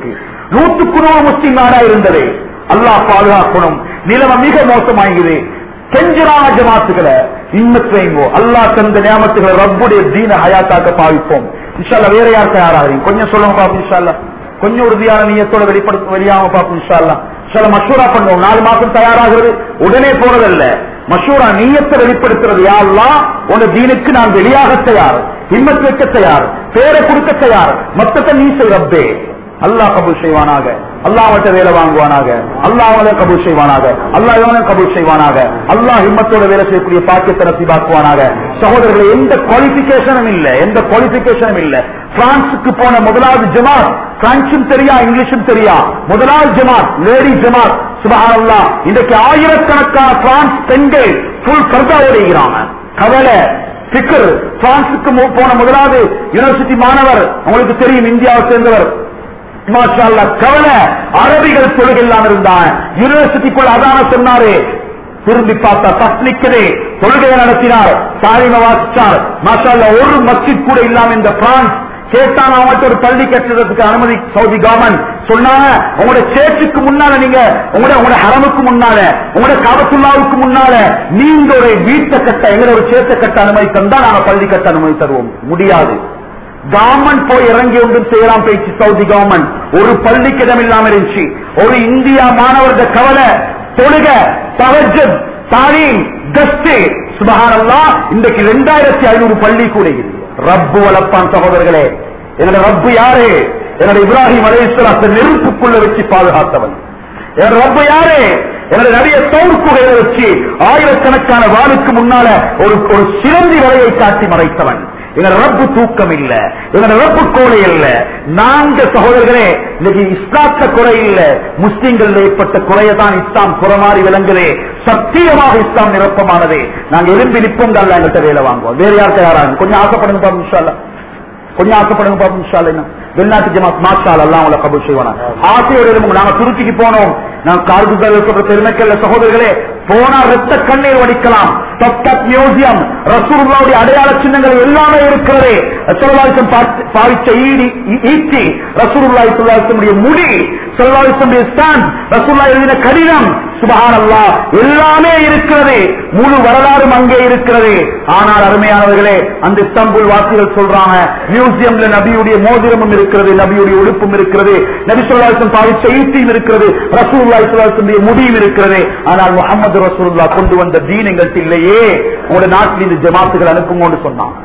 நூற்றுக்கு நூறு முஸ்லிம் நாடா இருந்தது அல்லாஹ் பாதுகாக்கணும் நிலைமை மிக மோசமாகிறது கெஞ்சிரான ஜமாத்துகளை இம்மத் வைங்கோ அல்லாஹ் தந்த நியமத்துகளை ரப்புடைய தீன ஹயாத்தாக்க பாவிப்போம் இன்ஷால்லா வேற யார் தயாராகிறீங்க கொஞ்சம் சொல்லுங்க பாப்போம் இன்ஷால்லா கொஞ்சம் உறுதியான நீயத்தோட வெளிப்படுத்த வெளியாம பார்ப்போம் இன்ஷால்லா சில மஷூரா பண்ணுவோம் நாலு மாசம் தயாராகிறது உடனே போறதல்ல மஷூரா நீயத்தை வெளிப்படுத்துறது யாரெல்லாம் உன தீனுக்கு நான் வெளியாக தயார் ஹிம்மத் வைக்க தயார் பேரை கொடுக்க தயார் மொத்தத்தை நீ செய் ரப்பே அல்லாஹ் கபூல் செய்வானாக அல்லாஹ் அவட்ட வேலை வாங்குவானாக அல்லாஹ் அவனை கபூல் செய்வானாக அல்லாஹ் இவனை கபூல் செய்வானாக அல்லாஹ் ஹிம்மத்தோட வேலை செய்யக்கூடிய பாக்கியத்தை நசிபாக்குவானாக சகோதரர்களை எந்த குவாலிபிகேஷனும் இல்ல எந்த குவாலிபிகேஷனும் இல்ல பிரான்சுக்கு போன முதலாவது ஜமாத் பிரான்சும் தெரியா இங்கிலீஷும் தெரியா முதலாவது ஜமாத் லேடி ஜமாத் சுபஹானல்லா இன்றைக்கு ஆயிரக்கணக்கான பிரான்ஸ் பெண்கள் ஃபுல் கர்தா ஓடுகிறாங்க கவலை சிக்கர் பிரான்சுக்கு மு- போன முதலாவது யூனிவர்சிட்டி மாணவர் உங்களுக்கு தெரியும் இந்தியாவை சேர்ந்தவர் மாஷா அல்லாஹ், கவலை அரபிகள் தொழுகை இல்லாம இருந்தாங்க யூனிவர்சிட்டிக்குள்ள அதான சொன்னாரு திரும்பி பார்த்தா தஸ்லிக்கதே தொழுகையை நடத்தினார் தாரிம வாசிச்சார் மாஷா அல்லாஹ், ஒரு மஸ்ஜித் கூட இல்லாம இந்த பிரான்ஸ் கேட்டான் அவங்கள்ட்ட ஒரு பள்ளி கட்டுறதுக்கு அனுமதி சவுதி கவர்மெண்ட் சொன்னாங்க உங்களோட சேர்ச்சுக்கு முன்னால நீங்க உங்களோட உங்களோட ஹரமுக்கு முன்னால உங்களோட காபத்துல்லாவுக்கு முன்னால நீங்க ஒரு வீட்டை கட்ட எங்களை ஒரு சேர்த்த கட்ட அனுமதி தந்தா நாங்க பள்ளி கட்ட அனுமதி தருவோம் முடியாது கவர்மெண்ட் போய் இறங்கி ஒன்றும் செய்யலாம் பேச்சு சவுதி கவர்மெண்ட் ஒரு பள்ளிக்கு இடம் இல்லாம இருந்துச்சு ஒரு இந்தியா மாணவர்த கவலை தொழுக தவஜத் தாரீம் கஸ்து சுபஹானல்லா இன்றைக்கு ரெண்டாயிரத்தி ஐநூறு பள்ளி கூட இருக்குது ரப்பு வளர்ப்பான் சகோதரர்களே என்னோட ரப்பு யாரு என்னோட இப்ராஹிம் அலைஹிஸ்ஸலாத்தை நெருப்புக்குள்ள வச்சு பாதுகாத்தவன் என்னோட ரப்பு யாரு என்னோட நிறைய தோல் குகையில வச்சு ஆயிரக்கணக்கான வாளுக்கு முன்னால ஒரு ஒரு சிறந்தி வலையை காட்டி மறைத்தவன் எங்களோட ரப்பு தூக்கம் இல்ல எங்களோட ரப்பு கோலை இல்ல நான்கு சகோதரர்களே இன்னைக்கு இஸ்லாத்த குறை இல்ல முஸ்லிம்கள் ஏற்பட்ட குறையை தான் இஸ்லாம் புறமாறி விளங்குதே சத்தியமாக இஸ்லாம் நிரப்பமானதே நாங்க எலும்பி நிற்போம் தான் எங்கள்கிட்ட வேலை வாங்குவோம் வேற யார் தயாராங்க கொஞ்சம் ஆசைப்படுங்க பாப்போம் இன்ஷா அல்லாஹ். கொஞ்சம் ஆசைப்படுங்க பாப்போம் இன்ஷா அல்லாஹ் என்ன வெளிநாட்டு ஜமாத் மாஷால் எல்லாம் அவங்களை கபூல் செய்வானா ஆசையோட இருப்போம் நாங்க துருக்கிக்கு போனோம் நான் கார்குதல் சொல்ற பெருமைக்கல்ல சகோதரர்களே போனா ரத்த கண்ணீர் வடிக்கலாம் தப்தப் மியூசியம் ரசூலுல்லாவுடைய அடையாள சின்னங்கள் எல்லாமே இருக்கிறது ரசூலுல்லாஹிசம் பாவிச்ச ஈடி ஈ- ஈட்டி ரசூலுல்லாஹி ஸல்லல்லாஹு முடி ஸல்லல்லாஹு ஸ்டாண்ட் ரசூலுல்லாஹ் எழுதின கடிதம் சுபஹானல்லாஹ் எல்லாமே இருக்கிறது முழு வரலாறும் அங்கே இருக்கிறது ஆனால் அருமையானவர்களே அந்த இஸ்தாம்புல் வாசிகள் சொல்றாங்க மியூசியம்ல நபியுடைய மோதிரமும் இருக்கிறது நபியுடைய உடுப்பும் இருக்கிறது நபி சொல்லாசம் பாவிச்ச ஈட்டியும் இருக்கிறது ரசூலுல்லாஹி ஸல்லல்லாஹு முடியும் இருக்கிறது ஆனால் முகமது ரசூலுல்லாஹ் கொண்டு வந்த தீன் எங்கள்கிட்ட இல்லையே உங்களுடைய நாட்டில் இந்த ஜமாத்துகள் அனுப்புங்கன்னு சொன்னான்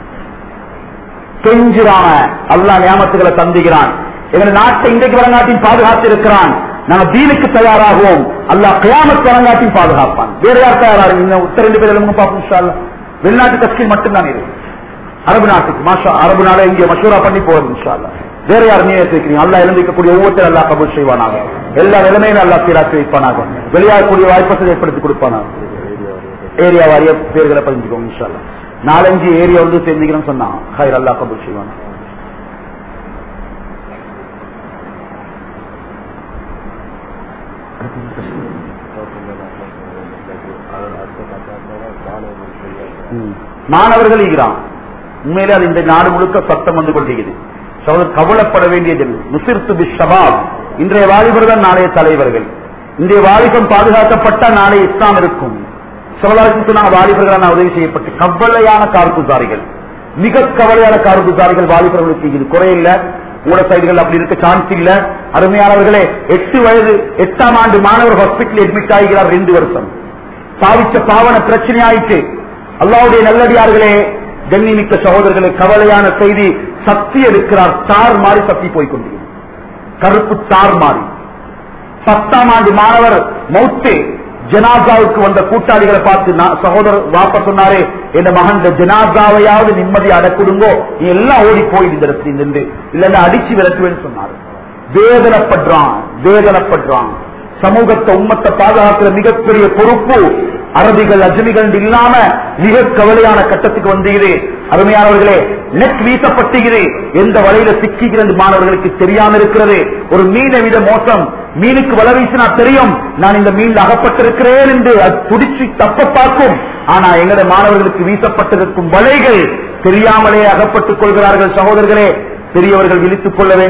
கெஞ்சுறான அல்லாஹ் நியாமத்துகளை தந்துகிறான் எங்கள் நாட்டை இன்றைக்கு வழங்காட்டின் பாதுகாத்து இருக்கிறான் நாங்க தீனுக்கு தயாராகுவோம் அல்லாஹ் கியாமத் வழங்காட்டின் பாதுகாப்பான் வேற யார் தயாராக இன்னும் உத்தர ரெண்டு பேர் எழுங்க பார்ப்போம் இன்ஷா அல்லாஹ். வெளிநாட்டு கட்சியில் மட்டும்தான் இது அரபு நாட்டுக்கு மாஷா அரபு நாளை இங்கே மஷூரா பண்ணி போறது இன்ஷா அல்லாஹ். வேற யார் நீ ஏற்றிருக்கிறீங்க அல்லா எழுந்திருக்கக்கூடிய ஒவ்வொருத்தர் அல்லா கபூல் செய்வானாக எல்லா நிலைமையிலும் அல்லா சீராக்கி வைப்பானாக வெளியாகக்கூடிய வாய்ப்பை ஏற்படுத்தி கொடுப்பானாக ஏரியா வாரிய பேர்களை பதிஞ்சுக்கோங்க இன்ஷா அல்லாஹ். நாலஞ்சு ஏரியா வந்து தெரிஞ்சுக்கணும்னு சொன்னா ஹைர் அல்லா கபூல் செய்வானா ம். மாணவர்கள் ஈகிறான் உண்மையிலே அது இந்த நாடு முழுக்க சத்தம் வந்து கொண்டிருக்கிறது சகோதரர் கவலைப்பட வேண்டியது முசிர்த்து பி ஷபாப் இன்றைய வாலிபர்கள் நாளைய தலைவர்கள் இன்றைய வாலிபம் பாதுகாக்கப்பட்ட நாளை இஸ்லாம் இருக்கும் சமுதாயத்தில் சொன்னாங்க வாலிபர்கள் நான் உதவி செய்யப்பட்டு கவலையான கார்குசாரிகள் மிக கவலையான கார்குசாரிகள் வாலிபர்களுக்கு இது குறையில்ல உங்களோட சைடுகள் அப்படி இருக்க சான்ஸ் இல்ல அருமையானவர்களே எட்டு வயது எட்டாம் ஆண்டு மாணவர் ஹாஸ்பிட்டல் அட்மிட் ஆகிறார் ரெண்டு வருஷம் சாவிச்ச பாவன பிரச்சனை ஆயிற்று அல்லாவுடைய நல்லடியார்களே கண்ணிமிக்க சகோதரர்களே கவலையான செய்தி சக்தி எடுக்கிறார் தார் மாறி சக்தி போய்கொண்டு கருப்பு தார் மாறி பத்தாம் ஆண்டு மாணவர் மௌத்து ஜனாசாவுக்கு வந்த கூட்டாளிகளை பார்த்து நான் சகோதரர் வாப்ப சொன்னாரே என் மகன் இந்த ஜனாசாவையாவது நிம்மதி அடக்குடுங்கோ நீ எல்லாம் ஓடி போய் இந்த இடத்துல நின்று இல்லைன்னா அடிச்சு விரட்டுவேன்னு சொன்னார் வேதனைப்படுறான் வேதனைப்படுறான் சமூகத்தை உம்மத்தை பாதுகாக்கிற மிகப்பெரிய பொறுப்பு அரபிகள் அஜமிகள் இல்லாம மிக கவலையான கட்டத்துக்கு வந்தீங்களே அருமையானவர்களே நெட் வீசப்பட்டுகிறது எந்த வலையில சிக்குகிறது மாணவர்களுக்கு தெரியாம இருக்கிறது ஒரு மீனை விட மோசம் மீனுக்கு வலை வீசினா தெரியும் நான் இந்த மீன்ல அகப்பட்டிருக்கிறேன் என்று அது துடிச்சு தப்ப பார்க்கும் ஆனா எங்களுடைய மாணவர்களுக்கு வீசப்பட்டிருக்கும் வலைகள் தெரியாமலே அகப்பட்டுக் கொள்கிறார்கள் சகோதரர்களே பெரியவர்கள் விழித்துக் கொள்ள வேண்டும்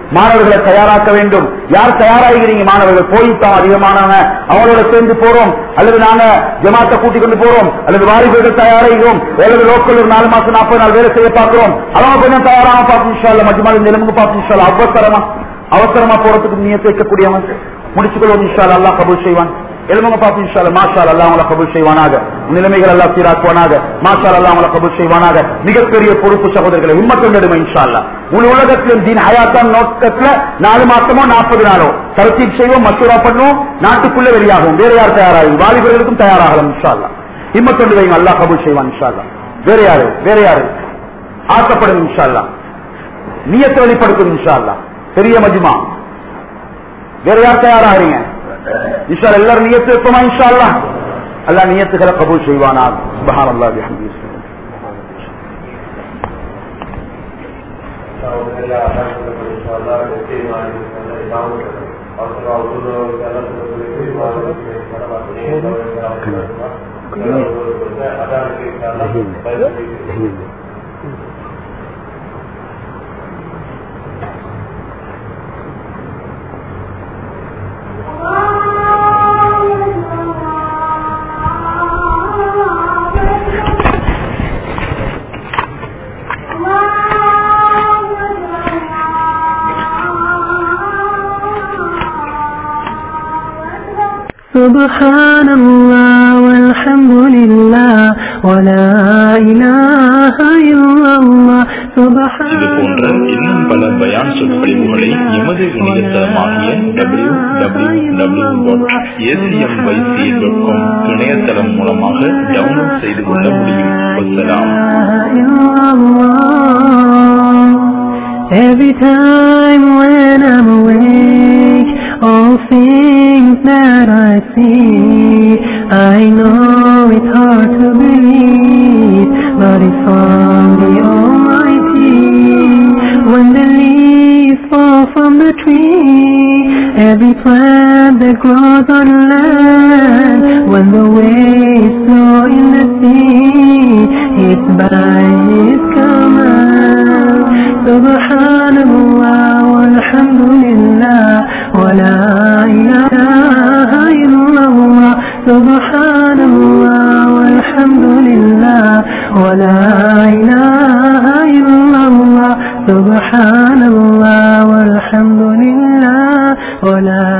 மாணவர்களை தயாராக்க வேண்டும் யார் தயாராகிறீங்க மாணவர்கள் போயிட்டோம் அதிகமானவங்க அவங்களோட சேர்ந்து போறோம் அல்லது நாங்க ஜமாத்தை கூட்டிக் கொண்டு போறோம் அல்லது வாலிபர்கள் தயாராகிறோம் அல்லது லோக்கல் ஒரு நாலு மாசம் நாற்பது நாள் வேலை செய்ய பார்க்கிறோம் அவங்க கொஞ்சம் தயாராக பார்ப்போம் இன்ஷால்ல மஜ்மால் இந்த நிலைமைக்கு பார்ப்போம் இன்ஷால்ல அவசரமா அவசரமா போறதுக்கு நீயத்தை வைக்கக்கூடியவன் முடிச்சுக்கொள்வோம் இன்ஷால்ல அல்லாஹ் கபூல் செய்வான் எழுதுங்க பாப்போம் இன்ஷால்ல மாஷால் அல்லாஹ் அவங்களை கபூல் செய்வானாக நிலைமைகள் எல்லாம் சீராக்குவானாக மாஷால் அல்லாஹ் அவங்களை கபூல் செய்வானாக மிகப்பெரிய பொறுப்பு சகோதரர்களை உம்மத்தம் நடுமை இன்ஷால்லா முழு உலகத்திலும் தீன் ஹயாத்தான் நோக்கத்துல நாலு மாசமோ நாற்பது நாளோ தரத்தீப் செய்வோம் மசூரா பண்ணுவோம் நாட்டுக்குள்ள வெளியாகும் வேற யார் தயாராகும் வாலிபர்களுக்கும் தயாராகலாம் இன்ஷால்லா இம்மத்தொண்டு வைங்க அல்லாஹ் கபூல் செய்வான் இன்ஷால்லா வேற யாரு வேற யாரு ஆசைப்படும் இன்ஷால்லா நியத்தை வெளிப்படுத்தும் இன்ஷால்லா பெரிய மஜ்மா வேற யார் தயாராகிறீங்க இன்ஷா எல்லாரும் நியத்து வைப்போமா இன்ஷா அல்லாஹ் அல்லாஹ் நியத்துகளை கபூல் செய்வானா சுபஹான் அல்லாஹ் பிஹம்திஹி
سبحان الله والحمد لله ولا إله إلا الله
இது
سبحان
போன்ற இன்னும் பல பயான் சொற்பொழிவுகளை எமது இணையதளமாகிய W W W dot ACMYC dot com இணையதளம் மூலமாக டவுன்லோட் செய்து கொள்ள முடியும் வசலாம்
Every time when I'm awake, all things that I see, I know it's hard to believe, but it's from the Almighty. When the leaves fall from the tree, every plant that grows on land, when the waves flow in the sea, it's by His command. سبحان الله والحمد لله ولا إله إلا الله سبحان الله والحمد لله ولا إله إلا الله سبحان الله والحمد لله ولا